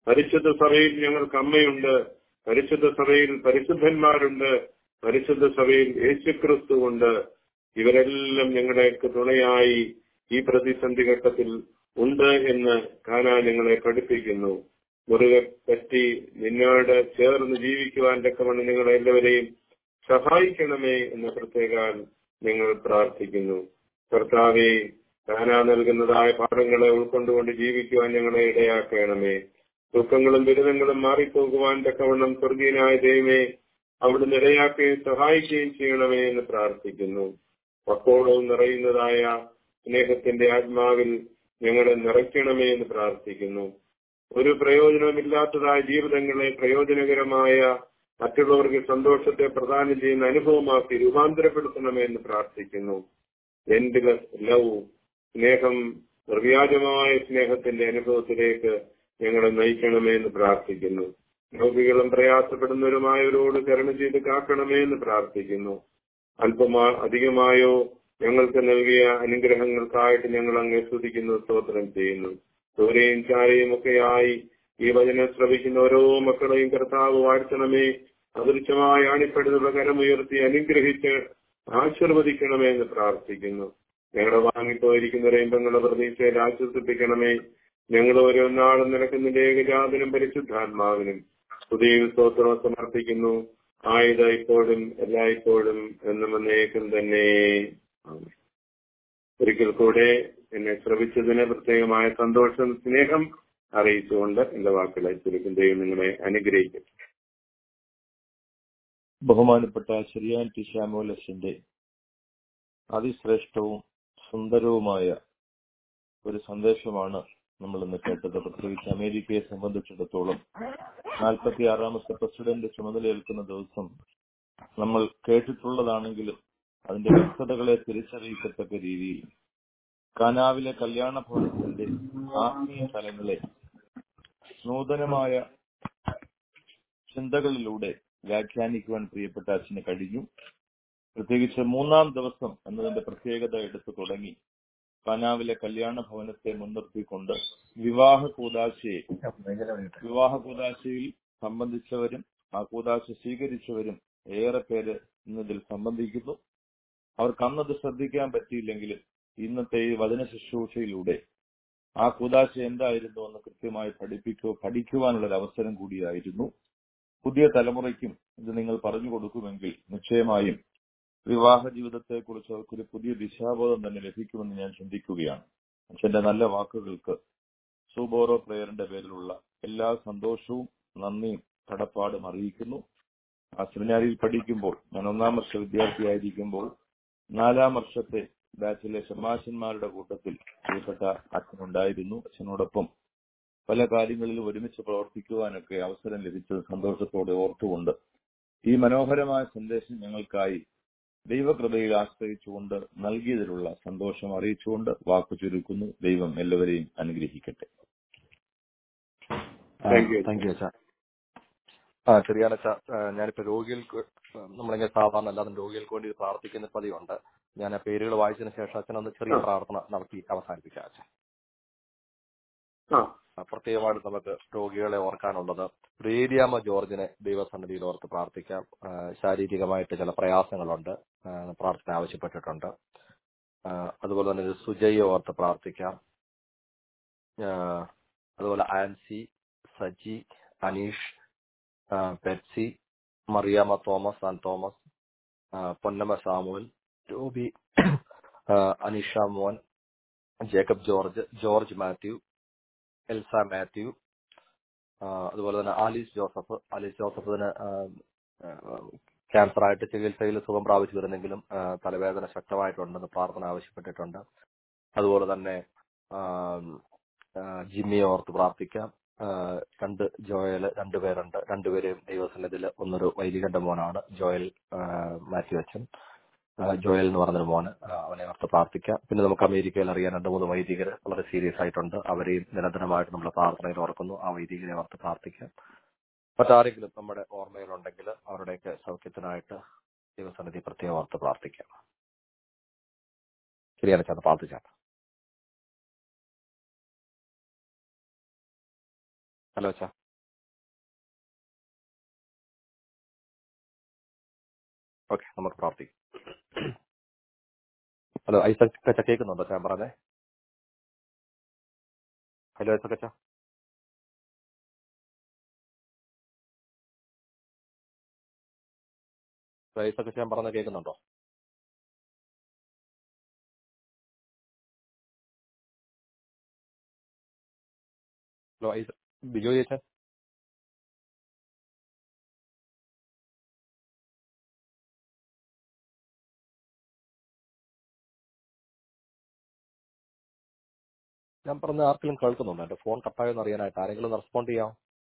പരിശുദ്ധ സഭയിൽ ഞങ്ങൾക്ക് അമ്മയുണ്ട് പരിശുദ്ധ സഭയിൽ പരിശുദ്ധന്മാരുണ്ട് പരിശുദ്ധ സഭയിൽ യേശുക്രിസ്തു ഉണ്ട് ഇവരെല്ലാം ഞങ്ങൾക്ക് തുണയായി ഈ പ്രതിസന്ധി ഘട്ടത്തിൽ ഉണ്ട് എന്ന് കാണാൻ ഞങ്ങളെ പഠിപ്പിക്കുന്നു മുറുകെ പറ്റി നിന്നോട് ചേർന്ന് ജീവിക്കുവാൻ തക്കവണ്ണം നിങ്ങളെ എല്ലാവരെയും സഹായിക്കണമേ എന്ന് പ്രത്യേകാൽ ഞങ്ങൾ പ്രാർത്ഥിക്കുന്നു കർത്താവെ താനാ നൽകുന്നതായ പാഠങ്ങളെ ഉൾക്കൊണ്ടുകൊണ്ട് ജീവിക്കുവാൻ ഞങ്ങളെ ഇടയാക്കണമേ ദുഃഖങ്ങളും ദുരിതങ്ങളും മാറിപ്പോകുവാൻ തക്കവണ്ണം സ്വർഗീയനായ ദൈവമേ അവിടുന്ന് ഇടയാക്കുകയും സഹായിക്കുകയും ചെയ്യണമേ എന്ന് പ്രാർത്ഥിക്കുന്നു അപ്പോഴും നിറയുന്നതായ സ്നേഹത്തിന്റെ ആത്മാവിൽ ഞങ്ങളെ നിറയ്ക്കണമേ എന്ന് പ്രാർത്ഥിക്കുന്നു ഒരു പ്രയോജനമില്ലാത്തതായ ജീവിതങ്ങളെ പ്രയോജനകരമായ മറ്റുള്ളവർക്ക് സന്തോഷത്തെ പ്രദാനം ചെയ്യുന്ന അനുഭവമാക്കി രൂപാന്തരപ്പെടുത്തണമേ എന്ന് പ്രാർത്ഥിക്കുന്നു എൻഡ്ലെസ് ലവ് സ്നേഹം നിർവ്യാജമായ സ്നേഹത്തിന്റെ അനുഭവത്തിലേക്ക് ഞങ്ങളെ നയിക്കണമേ എന്ന് പ്രാർത്ഥിക്കുന്നു രോഗികളും പ്രയാസപ്പെടുന്നവരുമായവരോട് കരുണ ചെയ്ത് കാക്കണമേ എന്ന് പ്രാർത്ഥിക്കുന്നു അല്പമാ അധികമായോ ഞങ്ങൾക്ക് നൽകിയ അനുഗ്രഹങ്ങൾക്കായിട്ട് ഞങ്ങൾ അങ്ങേ സ്തുതിക്കുന്നു സ്തോത്രം ചെയ്യുന്നു ദൂരെയും ചാരയും ഒക്കെയായി ഈ വചനം ശ്രവിക്കുന്ന ഓരോ മക്കളെയും കർത്താവ് വാഴ്ത്തണമേ അദൃശ്യമായി ആണിപ്പെടുന്നുള്ള കരമുയർത്തി അനുഗ്രഹിച്ച് ആശീർവദിക്കണമേ എന്ന് പ്രാർത്ഥിക്കുന്നു ഞങ്ങളുടെ വാങ്ങിപ്പോയിരിക്കുന്ന രംഗങ്ങളുടെ പ്രതീക്ഷയിൽ ആശ്വസിപ്പിക്കണമേ ഞങ്ങൾ ഓരോ നാളും നിനക്കുന്നതിന്റെ ഏകജാതനും പരിശുദ്ധാത്മാവിനും പുതിയ സ്തോത്രം സമർപ്പിക്കുന്നു ആയത് ഇപ്പോഴും എല്ലായ്പ്പോഴും എന്നും എന്നേക്കും തന്നെ ആമേൻ. ഒരിക്കൽ കൂടെ എന്നെ ശ്രവിച്ചതിന് പ്രത്യേകമായ സന്തോഷം സ്നേഹം അറിയിച്ചുകൊണ്ട് എന്റെ വാക്കുകളെ ചുരുക്കും ദൈവം നിങ്ങളെ അനുഗ്രഹിക്കും ബഹുമാനപ്പെട്ട ശരിയാൻ ടി ശ്യാമോലസിന്റെ അതിശ്രേഷ്ഠവും സുന്ദരവുമായ ഒരു സന്ദേശമാണ് നമ്മൾ ഇന്ന് കേട്ടത് പ്രത്യേകിച്ച് അമേരിക്കയെ സംബന്ധിച്ചിടത്തോളം നാൽപ്പത്തി ആറാമത്തെ പ്രസിഡന്റ് ചുമതലയേൽക്കുന്ന ദിവസം നമ്മൾ കേട്ടിട്ടുള്ളതാണെങ്കിലും അതിന്റെ വ്യക്തതകളെ തിരിച്ചറിയിക്കത്തക്ക രീതിയിൽ കാനാവിലെ കല്യാണ ഭവനത്തിന്റെ ആത്മീയ തലങ്ങളെ നൂതനമായ ചിന്തകളിലൂടെ വ്യാഖ്യാനിക്കുവാൻ പ്രിയപ്പെട്ട അച്ഛന് കഴിഞ്ഞു പ്രത്യേകിച്ച് മൂന്നാം ദിവസം എന്നതിന്റെ പ്രത്യേകത എടുത്തു തുടങ്ങി കാനാവിലെ കല്യാണ ഭവനത്തെ മുൻനിർത്തിക്കൊണ്ട് വിവാഹ കൂതാശയെ വിവാഹ കൂതാശയിൽ സംബന്ധിച്ചവരും ആ കൂതാശ സ്വീകരിച്ചവരും ഏറെ പേര് ഇന്നതിൽ സംബന്ധിക്കുന്നു അവർക്ക് അന്നത് ശ്രദ്ധിക്കാൻ പറ്റിയില്ലെങ്കിലും ഇന്നത്തെ ഈ വചന ശുശ്രൂഷയിലൂടെ ആ കൂതാശ എന്തായിരുന്നു എന്ന് കൃത്യമായി പഠിപ്പിക്കോ പഠിക്കുവാനുള്ള ഒരു അവസരം കൂടിയായിരുന്നു പുതിയ തലമുറയ്ക്കും ഇത് നിങ്ങൾ പറഞ്ഞു കൊടുക്കുമെങ്കിൽ നിശ്ചയമായും വിവാഹ ജീവിതത്തെ കുറിച്ച് അവർക്കൊരു പുതിയ ദിശാബോധം തന്നെ ലഭിക്കുമെന്ന് ഞാൻ ചിന്തിക്കുകയാണ് അച്ഛന്റെ നല്ല വാക്കുകൾക്ക് സൂബോറോ പ്ലെയറിന്റെ പേരിലുള്ള എല്ലാ സന്തോഷവും നന്ദിയും കടപ്പാടും അറിയിക്കുന്നു ആ സെമിനാരിയിൽ പഠിക്കുമ്പോൾ ഞാൻ ഒന്നാം വർഷ വിദ്യാർത്ഥിയായിരിക്കുമ്പോൾ നാലാം വർഷത്തെ ബാച്ചിലെ ഷമാശന്മാരുടെ കൂട്ടത്തിൽ പ്രിയപ്പെട്ട അച്ഛനുണ്ടായിരുന്നു അച്ഛനോടൊപ്പം പല കാര്യങ്ങളിലും ഒരുമിച്ച് പ്രവർത്തിക്കുവാനൊക്കെ അവസരം ലഭിച്ചത് സന്തോഷത്തോടെ ഓർത്തുകൊണ്ട് ഈ മനോഹരമായ സന്ദേശം ഞങ്ങൾക്കായി ദൈവകൃപയിൽ ആശ്രയിച്ചുകൊണ്ട് നൽകിയതിലുള്ള സന്തോഷം അറിയിച്ചുകൊണ്ട് വാക്കു ചുരുക്കുന്നു ദൈവം എല്ലാവരെയും അനുഗ്രഹിക്കട്ടെ Thank you. താങ്ക് യു അച്ഛാ ആ ചെറിയാനച്ച ഞാനിപ്പോ രോഗികൾക്ക് നമ്മളിങ്ങനെ സാധാരണ അല്ലാതെ രോഗികൾക്ക് വേണ്ടി പ്രാർത്ഥിക്കുന്ന പതിവുണ്ട് ഞാൻ ആ പേരുകൾ വായിച്ചതിന് ശേഷം അച്ഛനൊന്ന് ചെറിയ ആ. പ്രാർത്ഥന നടത്തി അവസാനിപ്പിക്കാം അച്ഛൻ ആ ആ, പ്രത്യേകമായിട്ട് നമുക്ക് രോഗികളെ ഓർക്കാനുള്ളത് റേഡിയാമ ജോർജിനെ ദൈവസന്നിധിയിൽ ഓർത്ത് പ്രാർത്ഥിക്കാം ആ, ശാരീരികമായിട്ട് ചില പ്രയാസങ്ങളുണ്ട് ആ, പ്രാർത്ഥന ആവശ്യപ്പെട്ടിട്ടുണ്ട് ആ, അതുപോലെ തന്നെ ഒരു സുജയെ ഓർത്ത് പ്രാർത്ഥിക്കാം ആ, അതുപോലെ ആൻസി സജി അനീഷ് ആ, പെറ്റ്സി മറിയാമ്മ തോമസ് ആൻഡ് തോമസ് ആ, പൊന്നമ്മ സാമുവൽ രൂബി ആ, അനീഷ മോൻ ജേക്കബ് ജോർജ് ജോർജ് മാത്യു എൽസ മാത്യു ആ, അതുപോലെ തന്നെ ആലീസ് ജോസഫ് ആലീസ് ജോസഫിന് ക്യാൻസർ ആയിട്ട് ചികിത്സയിൽ സുഖം പ്രാപിച്ചു വരുന്നെങ്കിലും ആ, തലവേദന ശക്തമായിട്ടുണ്ടെന്ന് പ്രാർത്ഥന ആവശ്യപ്പെട്ടിട്ടുണ്ട് അതുപോലെ തന്നെ ആ, ആ, ജിമ്മിയെ ഓർത്ത് പ്രാർത്ഥിക്കാം ആ, രണ്ട് ജോയല് രണ്ടുപേരുണ്ട് രണ്ടുപേരെയും ദൈവസന്നിധിയിൽ ഒന്നൊരു വൈദികന്റെ മോനാണ് ജോയൽ ആ, മാത്യു അച്ഛൻ ആ, ജോയൽ എന്ന് പറഞ്ഞൊരു മോന് ആ, അവനെ ഓർത്ത് പ്രാർത്ഥിക്കാം പിന്നെ നമുക്ക് അമേരിക്കയിൽ അറിയാൻ രണ്ട് മൂന്ന് വൈദികർ വളരെ സീരിയസ് ആയിട്ടുണ്ട് അവരെയും നിരന്തരമായിട്ട് നമ്മൾ പ്രാർത്ഥനയിൽ ഓർക്കുന്നു ആ വൈദികരെ ഓർത്ത് പ്രാർത്ഥിക്കാം മറ്റാരെങ്കിലും നമ്മുടെ ഓർമ്മയിലുണ്ടെങ്കിൽ അവരുടെയൊക്കെ സൗഖ്യത്തിനായിട്ട് ദൈവസന്നിധി പ്രത്യേകം ഓർത്ത് പ്രാർത്ഥിക്കാം ശരിയാണ് ചേർന്ന് പ്രാർത്ഥിച്ചാൽ ഹലോ അച്ഛാ ഓക്കെ നമുക്ക് പ്രാർത്ഥിക്കാം ഹലോ ഐസക് അച്ഛ കേൾക്കുന്നുണ്ടോ ഞാൻ പറഞ്ഞേ ഹലോ ഐസക് അച്ഛ ഐസക് അച്ഛ ഞാൻ പറഞ്ഞ കേൾക്കുന്നുണ്ടോ ഹലോ ഐസ ബിജോ ചേച്ചൻ ഞാൻ പറഞ്ഞ ആർക്കെങ്കിലും കേൾക്കുന്നുണ്ടോ എന്റെ ഫോൺ കട്ടായെന്ന് അറിയാനായിട്ട് ആരെങ്കിലും റെസ്പോണ്ട് ചെയ്യാം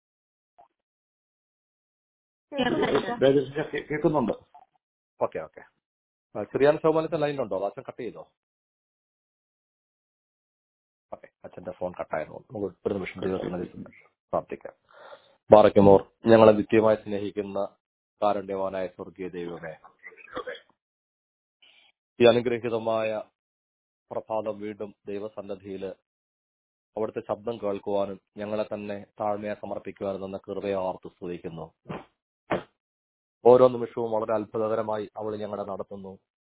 കേൾക്കുന്നുണ്ട് ഓക്കെ ഓക്കെ ചെറിയാൻ ശോഭനത്തെ ലൈനിലുണ്ടോ അത് അച്ഛൻ കട്ട് ചെയ്തോ ഓക്കെ അച്ഛന്റെ ഫോൺ കട്ടായിരുന്നു നമുക്ക് ഒരു നിമിഷം ദൈവത്തിനതിൽ പ്രാർത്ഥിക്കാം ബാറയ്ക്കുമോർ ഞങ്ങളെ നിത്യമായി സ്നേഹിക്കുന്ന കാരുണ്യവാനായ സ്വർഗീയ ദൈവമേ ഈ അനുഗ്രഹീതമായ പ്രഭാതം വീണ്ടും ദൈവസന്നദ്ധിയിൽ അവിടുത്തെ ശബ്ദം കേൾക്കുവാനും ഞങ്ങളെ തന്നെ താഴ്മയെ സമർപ്പിക്കുവാനും എന്ന കൃപയെ ഓർത്ത് സ്തുതിക്കുന്നു ഓരോ നിമിഷവും വളരെ അത്ഭുതകരമായി അവൾ ഞങ്ങളെ നടത്തുന്നു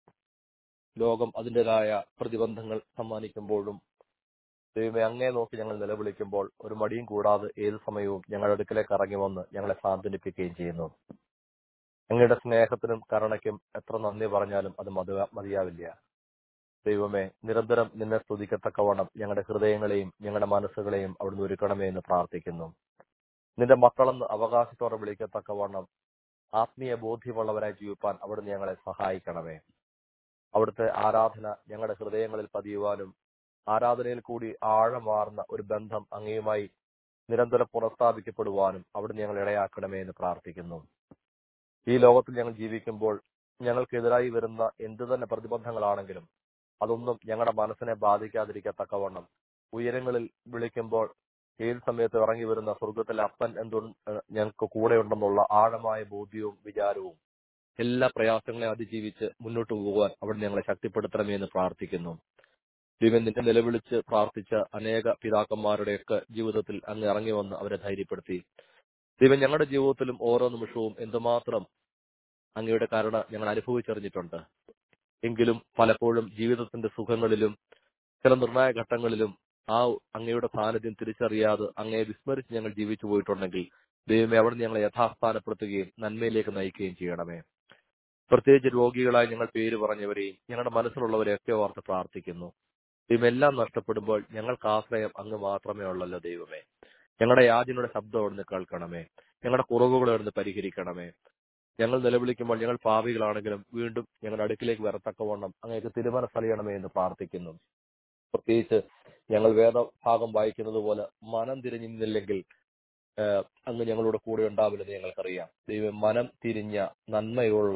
ലോകം അതിൻ്റെതായ പ്രതിബന്ധങ്ങൾ സമ്മാനിക്കുമ്പോഴും ദൈവമേ അങ്ങേ നോക്കി ഞങ്ങൾ നിലവിളിക്കുമ്പോൾ ഒരു മടിയും കൂടാതെ ഏത് സമയവും ഞങ്ങളുടെ അടുക്കലേക്ക് ഇറങ്ങി വന്ന് ഞങ്ങളെ സാന്ത്വനിപ്പിക്കുകയും ചെയ്യുന്നു അങ്ങയുടെ സ്നേഹത്തിനും കരുണയ്ക്കും എത്ര നന്ദി പറഞ്ഞാലും അത് മതി മതിയാവില്ല ദൈവമേ നിരന്തരം നിന്നെ സ്തുതിക്കത്തക്കവണ്ണം ഞങ്ങളുടെ ഹൃദയങ്ങളെയും ഞങ്ങളുടെ മനസ്സുകളെയും അവിടുന്ന് ഒരുക്കണമേ എന്ന് പ്രാർത്ഥിക്കുന്നു നിന്റെ മക്കളെന്ന് അവകാശത്തോടെ വിളിക്കത്തക്കവണ്ണം ആത്മീയ ബോധ്യമുള്ളവരായി ജീവിപ്പാൻ അവിടുന്ന് ഞങ്ങളെ സഹായിക്കണമേ അവിടുത്തെ ആരാധന ഞങ്ങളുടെ ഹൃദയങ്ങളിൽ പതിയുവാനും ആരാധനയിൽ കൂടി ആഴമാർന്ന ഒരു ബന്ധം അങ്ങയുമായി നിരന്തരം പുനഃസ്ഥാപിക്കപ്പെടുവാനും അവിടുന്ന് ഞങ്ങൾ ഇടയാക്കണമേ എന്ന് പ്രാർത്ഥിക്കുന്നു ഈ ലോകത്തിൽ ഞങ്ങൾ ജീവിക്കുമ്പോൾ ഞങ്ങൾക്കെതിരായി വരുന്ന എന്തു തന്നെ പ്രതിബന്ധങ്ങളാണെങ്കിലും അതൊന്നും ഞങ്ങളുടെ മനസ്സിനെ ബാധിക്കാതിരിക്കത്തക്കവണ്ണം ഉയരങ്ങളിൽ വിളിക്കുമ്പോൾ ഏത് സമയത്ത് ഇറങ്ങി വരുന്ന സ്വർഗത്തിലെ അപ്പൻ എന്തു ഞങ്ങൾക്ക് കൂടെ ഉണ്ടെന്നുള്ള ആഴമായ ബോധ്യവും വിചാരവും എല്ലാ പ്രയാസങ്ങളെ അതിജീവിച്ച് മുന്നോട്ട് പോകുവാൻ അവിടെ ഞങ്ങളെ ശക്തിപ്പെടുത്തണമേ എന്ന് പ്രാർത്ഥിക്കുന്നു ദൈവം നിന്നെ നിലവിളിച്ച് പ്രാർത്ഥിച്ച അനേക പിതാക്കന്മാരുടെയൊക്കെ ജീവിതത്തിൽ അങ്ങ് ഇറങ്ങി വന്ന് അവരെ ധൈര്യപ്പെടുത്തി ദൈവം ഞങ്ങളുടെ ജീവിതത്തിലും ഓരോ നിമിഷവും എന്തുമാത്രം അങ്ങയുടെ കരുണ ഞങ്ങൾ അനുഭവിച്ചറിഞ്ഞിട്ടുണ്ട് എങ്കിലും പലപ്പോഴും ജീവിതത്തിന്റെ സുഖങ്ങളിലും ചില നിർണായ ഘട്ടങ്ങളിലും ആ അങ്ങയുടെ സാന്നിധ്യം തിരിച്ചറിയാതെ അങ്ങയെ വിസ്മരിച്ച് ഞങ്ങൾ ജീവിച്ചു പോയിട്ടുണ്ടെങ്കിൽ ദൈവമേ അവിടെ ഞങ്ങളെ യഥാസ്ഥാനപ്പെടുത്തുകയും നന്മയിലേക്ക് നയിക്കുകയും ചെയ്യണമേ പ്രത്യേകിച്ച് രോഗികളായി ഞങ്ങൾ പേര് പറഞ്ഞവരെയും ഞങ്ങളുടെ മനസ്സിലുള്ളവരെയൊക്കെ ഓർത്ത് പ്രാർത്ഥിക്കുന്നു ദൈവം എല്ലാം നഷ്ടപ്പെടുമ്പോൾ ഞങ്ങൾക്ക് ആശ്രയം അങ്ങ് മാത്രമേ ഉള്ളല്ലോ ദൈവമേ ഞങ്ങളുടെ യാചനയുടെ ശബ്ദം അവിടുന്ന് കേൾക്കണമേ ഞങ്ങളുടെ കുറവുകൾ അവിടുന്ന് പരിഹരിക്കണമേ ഞങ്ങൾ നിലവിളിക്കുമ്പോൾ ഞങ്ങൾ പാപികളാണെങ്കിലും വീണ്ടും ഞങ്ങളുടെ അടുക്കിലേക്ക് വരത്തക്കവണ്ണം അങ്ങേക്ക് തിരുമനസ്സറിയണമേ എന്ന് പ്രാർത്ഥിക്കുന്നു പ്രത്യേകിച്ച് ഞങ്ങൾ വേദഭാഗം വായിക്കുന്നത് പോലെ മനം തിരിഞ്ഞില്ലെങ്കിൽ അങ്ങ് ഞങ്ങളുടെ കൂടെ ഉണ്ടാവില്ലെന്ന് ഞങ്ങൾക്കറിയാം ദൈവം മനം തിരിഞ്ഞ നന്മയുള്ള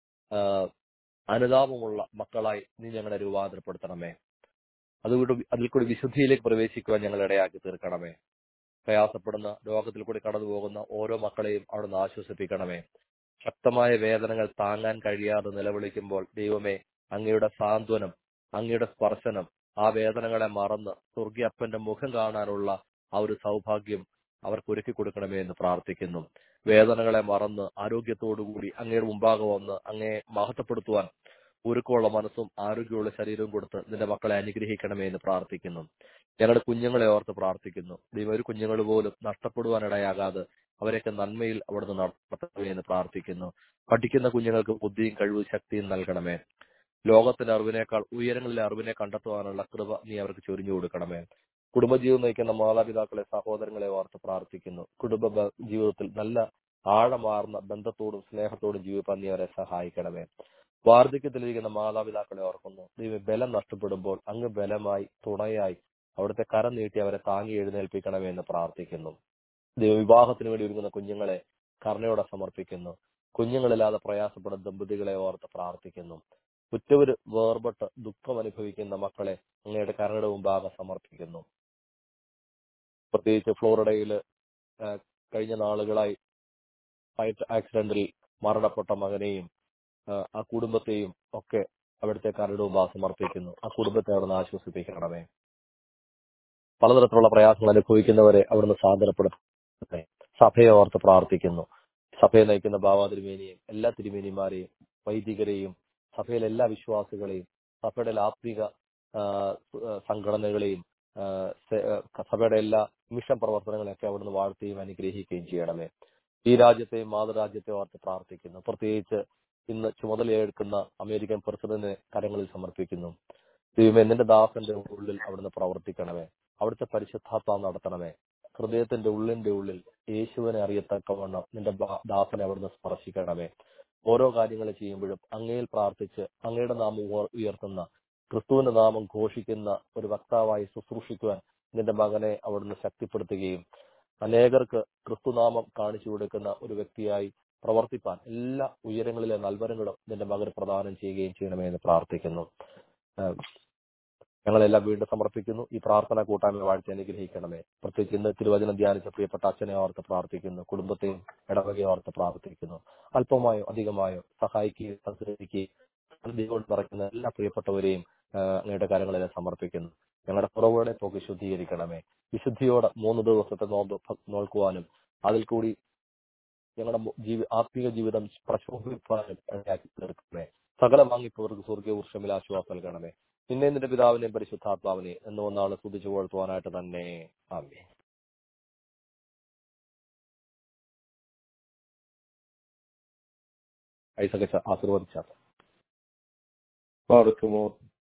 അനുതാപമുള്ള മക്കളായി നീ ഞങ്ങളെ രൂപാന്തരപ്പെടുത്തണമേ അതുകൊണ്ട് അതിൽ കൂടി വിശുദ്ധിയിലേക്ക് പ്രവേശിക്കുവാൻ ഞങ്ങൾ ഇടയാക്കി തീർക്കണമേ പ്രയാസപ്പെടുന്ന രോഗത്തിൽ കൂടി കടന്നു പോകുന്ന ഓരോ മക്കളെയും അവിടുന്ന് ആശ്വസിപ്പിക്കണമേ ശക്തമായ വേദനകൾ താങ്ങാൻ കഴിയാതെ നിലവിളിക്കുമ്പോൾ ദൈവമേ അങ്ങയുടെ സാന്ത്വനം അങ്ങയുടെ സ്പർശനം ആ വേദനകളെ മറന്ന് സ്വർഗീയപ്പന്റെ മുഖം കാണാനുള്ള ആ ഒരു സൗഭാഗ്യം അവർക്ക് ഒരുക്കി കൊടുക്കണമേ എന്ന് പ്രാർത്ഥിക്കുന്നു വേദനകളെ മറന്ന് ആരോഗ്യത്തോടുകൂടി അങ്ങയുടെ മുമ്പാകെ വന്ന് അങ്ങയെ മഹത്വപ്പെടുത്തുവാൻ ഒരുക്കമുള്ള മനസ്സും ആരോഗ്യമുള്ള ശരീരവും കൊടുത്ത് നിന്റെ മക്കളെ അനുഗ്രഹിക്കണമേ എന്ന് പ്രാർത്ഥിക്കുന്നു ഞങ്ങളുടെ കുഞ്ഞുങ്ങളെ ഓർത്ത് പ്രാർത്ഥിക്കുന്നു ദൈവം ഒരു കുഞ്ഞുങ്ങൾ പോലും നഷ്ടപ്പെടുവാനിടയാകാതെ അവരെയൊക്കെ നന്മയിൽ അവിടുന്ന് നടത്തണമേ എന്ന് പ്രാർത്ഥിക്കുന്നു പഠിക്കുന്ന കുഞ്ഞുങ്ങൾക്ക് ബുദ്ധിയും കഴിവും ശക്തിയും നൽകണമേ ലോകത്തിന്റെ അറിവിനേക്കാൾ ഉയരങ്ങളിലെ അറിവിനെ കണ്ടെത്തുവാനുള്ള കൃപ നീ അവർക്ക് ചൊരിഞ്ഞു കൊടുക്കണമേ കുടുംബജീവിതം നയിക്കുന്ന മാതാപിതാക്കളെ സഹോദരങ്ങളെ ഓർത്ത് പ്രാർത്ഥിക്കുന്നു കുടുംബ ജീവിതത്തിൽ നല്ല ആഴമാർന്ന ബന്ധത്തോടും സ്നേഹത്തോടും ജീവിപ്പാൻ നീ അവരെ സഹായിക്കണമേ വാർദ്ധക്യത്തിലിരിക്കുന്ന മാതാപിതാക്കളെ ഓർക്കുന്നു ദൈവം ബലം നഷ്ടപ്പെടുമ്പോൾ അങ്ങ് ബലമായി തുണയായി അവിടുത്തെ കരം നീട്ടി അവരെ താങ്ങി എഴുന്നേൽപ്പിക്കണമേ എന്ന് പ്രാർത്ഥിക്കുന്നു ദൈവ വിവാഹത്തിന് വേണ്ടി ഒരുങ്ങുന്ന കുഞ്ഞുങ്ങളെ കരുണയോടെ സമർപ്പിക്കുന്നു കുഞ്ഞുങ്ങളില്ലാതെ പ്രയാസപ്പെടുന്ന ദമ്പതികളെ ഓർത്ത് പ്രാർത്ഥിക്കുന്നു ഉറ്റവര് വേർപെട്ട് ദുഃഖം അനുഭവിക്കുന്ന മക്കളെ അങ്ങയുടെ കരുണയുടെ മുമ്പാകെ സമർപ്പിക്കുന്നു പ്രത്യേകിച്ച് ഫ്ലോറിഡയിൽ കഴിഞ്ഞ നാളുകളായി ഫ്ലൈറ്റ് ആക്സിഡന്റിൽ മരണപ്പെട്ട മകനെയും ആ കുടുംബത്തെയും ഒക്കെ അവിടുത്തെ കരട് മുമ്പാകെ സമർപ്പിക്കുന്നു ആ കുടുംബത്തെ അവിടുന്ന് ആശ്വസിപ്പിക്കണമേ പലതരത്തിലുള്ള പ്രയാസങ്ങൾ അനുഭവിക്കുന്നവരെ അവിടുന്ന് സാന്ത്വനപ്പെടുത്തും സഭയെ ഓർത്ത് പ്രാർത്ഥിക്കുന്നു സഭയെ നയിക്കുന്ന ബാബാ തിരുമേനിയും എല്ലാ തിരുമേനിമാരെയും വൈദികരെയും സഭയിലെ എല്ലാ വിശ്വാസികളെയും സഭയുടെ ആത്മിക ആ, ആ, സംഘടനകളെയും ആ, സെ- ആ, സഭയുടെ എല്ലാ മിഷൻ പ്രവർത്തനങ്ങളെയൊക്കെ അവിടുന്ന് വാഴ്ത്തുകയും അനുഗ്രഹിക്കുകയും ചെയ്യണമേ ഈ രാജ്യത്തെയും മാതൃരാജ്യത്തെ ഓർത്ത് പ്രാർത്ഥിക്കുന്നു പ്രത്യേകിച്ച് ഇന്ന് ചുമതലയേൽക്കുന്ന അമേരിക്കൻ പ്രസിഡന്റിനെ കരങ്ങളിൽ സമർപ്പിക്കുന്നു ദൈവമേ നിന്റെ ദാസന്റെ ഉള്ളിൽ അവിടുന്ന് പ്രവർത്തിക്കണമേ അവിടുത്തെ പരിശുദ്ധാത്മ നടത്തണമേ ഹൃദയത്തിന്റെ ഉള്ളിന്റെ ഉള്ളിൽ യേശുവിനെ അറിയത്തക്കവണ്ണം നിന്റെ ബാ- ദാസനെ അവിടുന്ന് സ്പർശിക്കണമേ ഓരോ കാര്യങ്ങൾ ചെയ്യുമ്പോഴും അങ്ങയിൽ പ്രാർത്ഥിച്ച് അങ്ങയുടെ നാമം ഉയർ- ഉയർത്തുന്ന ക്രിസ്തുവിന്റെ നാമം ഘോഷിക്കുന്ന ഒരു വക്താവായി ശുശ്രൂഷിക്കുവാൻ നിന്റെ മകനെ അവിടുന്ന് ശക്തിപ്പെടുത്തുകയും അനേകർക്ക് ക്രിസ്തുനാമം കാണിച്ചു കൊടുക്കുന്ന ഒരു വ്യക്തിയായി പ്രവർത്തിപ്പാൻ എല്ലാ ഉയരങ്ങളിലെ നൽവരങ്ങളും നിന്റെ മകന് പ്രദാനം ചെയ്യുകയും ചെയ്യണമേ എന്ന് പ്രാർത്ഥിക്കുന്നു ആഹ് ഞങ്ങളെല്ലാം വീണ്ടും സമർപ്പിക്കുന്നു ഈ പ്രാർത്ഥന കൂട്ടായ്മ വാഴ്ച അനുഗ്രഹിക്കണമേ പ്രത്യേകിച്ച് ഇന്ന് തിരുവചനം ധ്യാനിച്ച പ്രിയപ്പെട്ട അച്ഛനെ ഓർത്ത് പ്രാർത്ഥിക്കുന്നു കുടുംബത്തെയും ഇടവകയെ ഓർത്ത് പ്രാർത്ഥിക്കുന്നു അല്പമായോ അധികമായോ സഹായിക്കുകയും സഹകരിക്കുകയും ദൈവം നിറയ്ക്കുന്ന എല്ലാ പ്രിയപ്പെട്ടവരെയും ആഹ് അങ്ങയുടെ കാര്യങ്ങളെല്ലാം സമർപ്പിക്കുന്നു ഞങ്ങളുടെ കുറവുകളെ പോക്കി ശുദ്ധീകരിക്കണമേ വിശുദ്ധിയോടെ മൂന്ന് ദിവസത്തെ നോമ്പ് ഭ- നോൽക്കുവാനും അതിൽ കൂടി ഞങ്ങളുടെ മു- ജീവി ആത്മീയ ജീവിതം പ്രശോഭിപ്പാനും ഇടയാക്കി തീർക്കണമേ സകല വാങ്ങിപ്പവർക്ക് സ്വർഗീയ വൃക്ഷമിൽ ആശ്വാസം നൽകണമേ നിന്നെ നിന്റെ പിതാവിനെയും പരിശുദ്ധാത്മാവിനെ എന്ന് ഒന്നാള് സ്തുതിച്ചു പുകഴ്ത്തുവാനായിട്ട് തന്നെ ആമേ ഐസക ആശീർവദിച്ചാൽ പാർക്കുമോ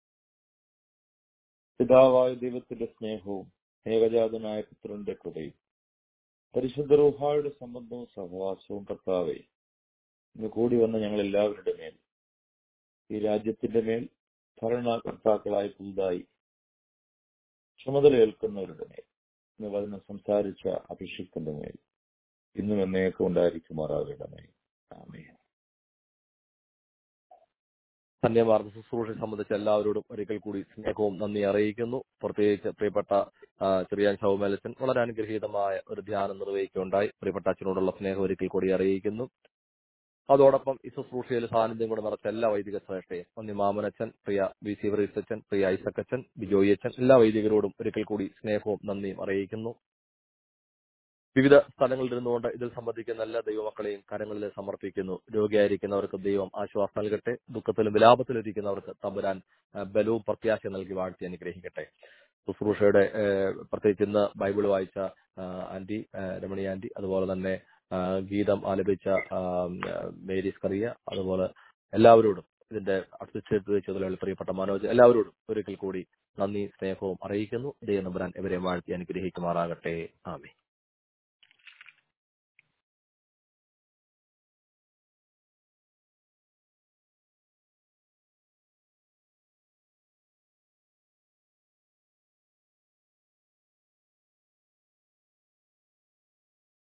പിതാവായ ദൈവത്തിന്റെ സ്നേഹവും ഏകജാതനായ പുത്രന്റെ കൃപയും പരിശുദ്ധ റൂഹായുടെ സംബന്ധവും സഹവാസവും കർത്താവെ ഇന്ന് കൂടി വന്ന ഞങ്ങൾ എല്ലാവരുടെ മേൽ ഈ രാജ്യത്തിന്റെ മേൽ ഭരണകർത്താക്കളായി പുതുതായി ചുമതലയേൽക്കുന്നവരുടെ മേൽ ഇന്ന് വചനം സംസാരിച്ച അഭിഷിക്തന്റെ മേൽ ഇന്നും എന്നേക്കും ഉണ്ടായിരിക്കുമാറാകണമേ ആമേ ധന്യമാർന്ന ശുശ്രൂഷ സംബന്ധിച്ച എല്ലാവരോടും ഒരിക്കൽ കൂടി സ്നേഹവും നന്ദി അറിയിക്കുന്നു പ്രത്യേകിച്ച് പ്രിയപ്പെട്ട ആ, ചെറിയാൻ ശൗമേലച്ചൻ വളരെ അനുഗ്രഹീതമായ ഒരു ധ്യാനം നിർവഹിക്കുകയുണ്ടായി പ്രിയപ്പെട്ട അച്ഛനോടുള്ള സ്നേഹം ഒരിക്കൽ കൂടി അറിയിക്കുന്നു അതോടൊപ്പം ഈ ശുശ്രൂഷയിൽ സാന്നിധ്യം കൊണ്ട് നടച്ച എല്ലാ വൈദിക ശ്രേഷ്ഠയും നന്ദി മാമനച്ചൻ പ്രിയ ബി സി അച്ഛൻ പ്രിയ ഐസക്കച്ചൻ ബിജോയി അച്ഛൻ എല്ലാ വൈദികരോടും ഒരിക്കൽ കൂടി സ്നേഹവും നന്ദിയും അറിയിക്കുന്നു വിവിധ സ്ഥലങ്ങളിൽ ഇരുന്നുകൊണ്ട് ഇതിൽ സംബന്ധിക്കുന്ന എല്ലാ ദൈവമക്കളെയും കരങ്ങളിൽ സമർപ്പിക്കുന്നു രോഗിയായിരിക്കുന്നവർക്ക് ദൈവം ആശ്വാസം നൽകട്ടെ ദുഃഖത്തിലും വിലാപത്തിലും ഇരിക്കുന്നവർക്ക് തമ്പുരാൻ ആ, ബലവും പ്രത്യാശ നൽകി വാഴ്ത്തി അനുഗ്രഹിക്കട്ടെ ശുശ്രൂഷയുടെ ആ, പ്രത്യേകിച്ച് ഇന്ന് ബൈബിൾ വായിച്ച ആ, ആന്റി ആ, രമണി ആന്റി അതുപോലെ തന്നെ ആ, ഗീതം ആലപിച്ച ആ, മേരീസ് കറിയ അതുപോലെ എല്ലാവരോടും ഇതിന്റെ അധ്യക്ഷതയുള്ള പ്രിയപ്പെട്ട മനോജ് എല്ലാവരോടും ഒരിക്കൽ കൂടി നന്ദി സ്നേഹവും അറിയിക്കുന്നു ദൈവം നമ്പുരാൻ ഇവരെ വാഴ്ത്തി അനുഗ്രഹിക്കുമാറാകട്ടെ ആമേ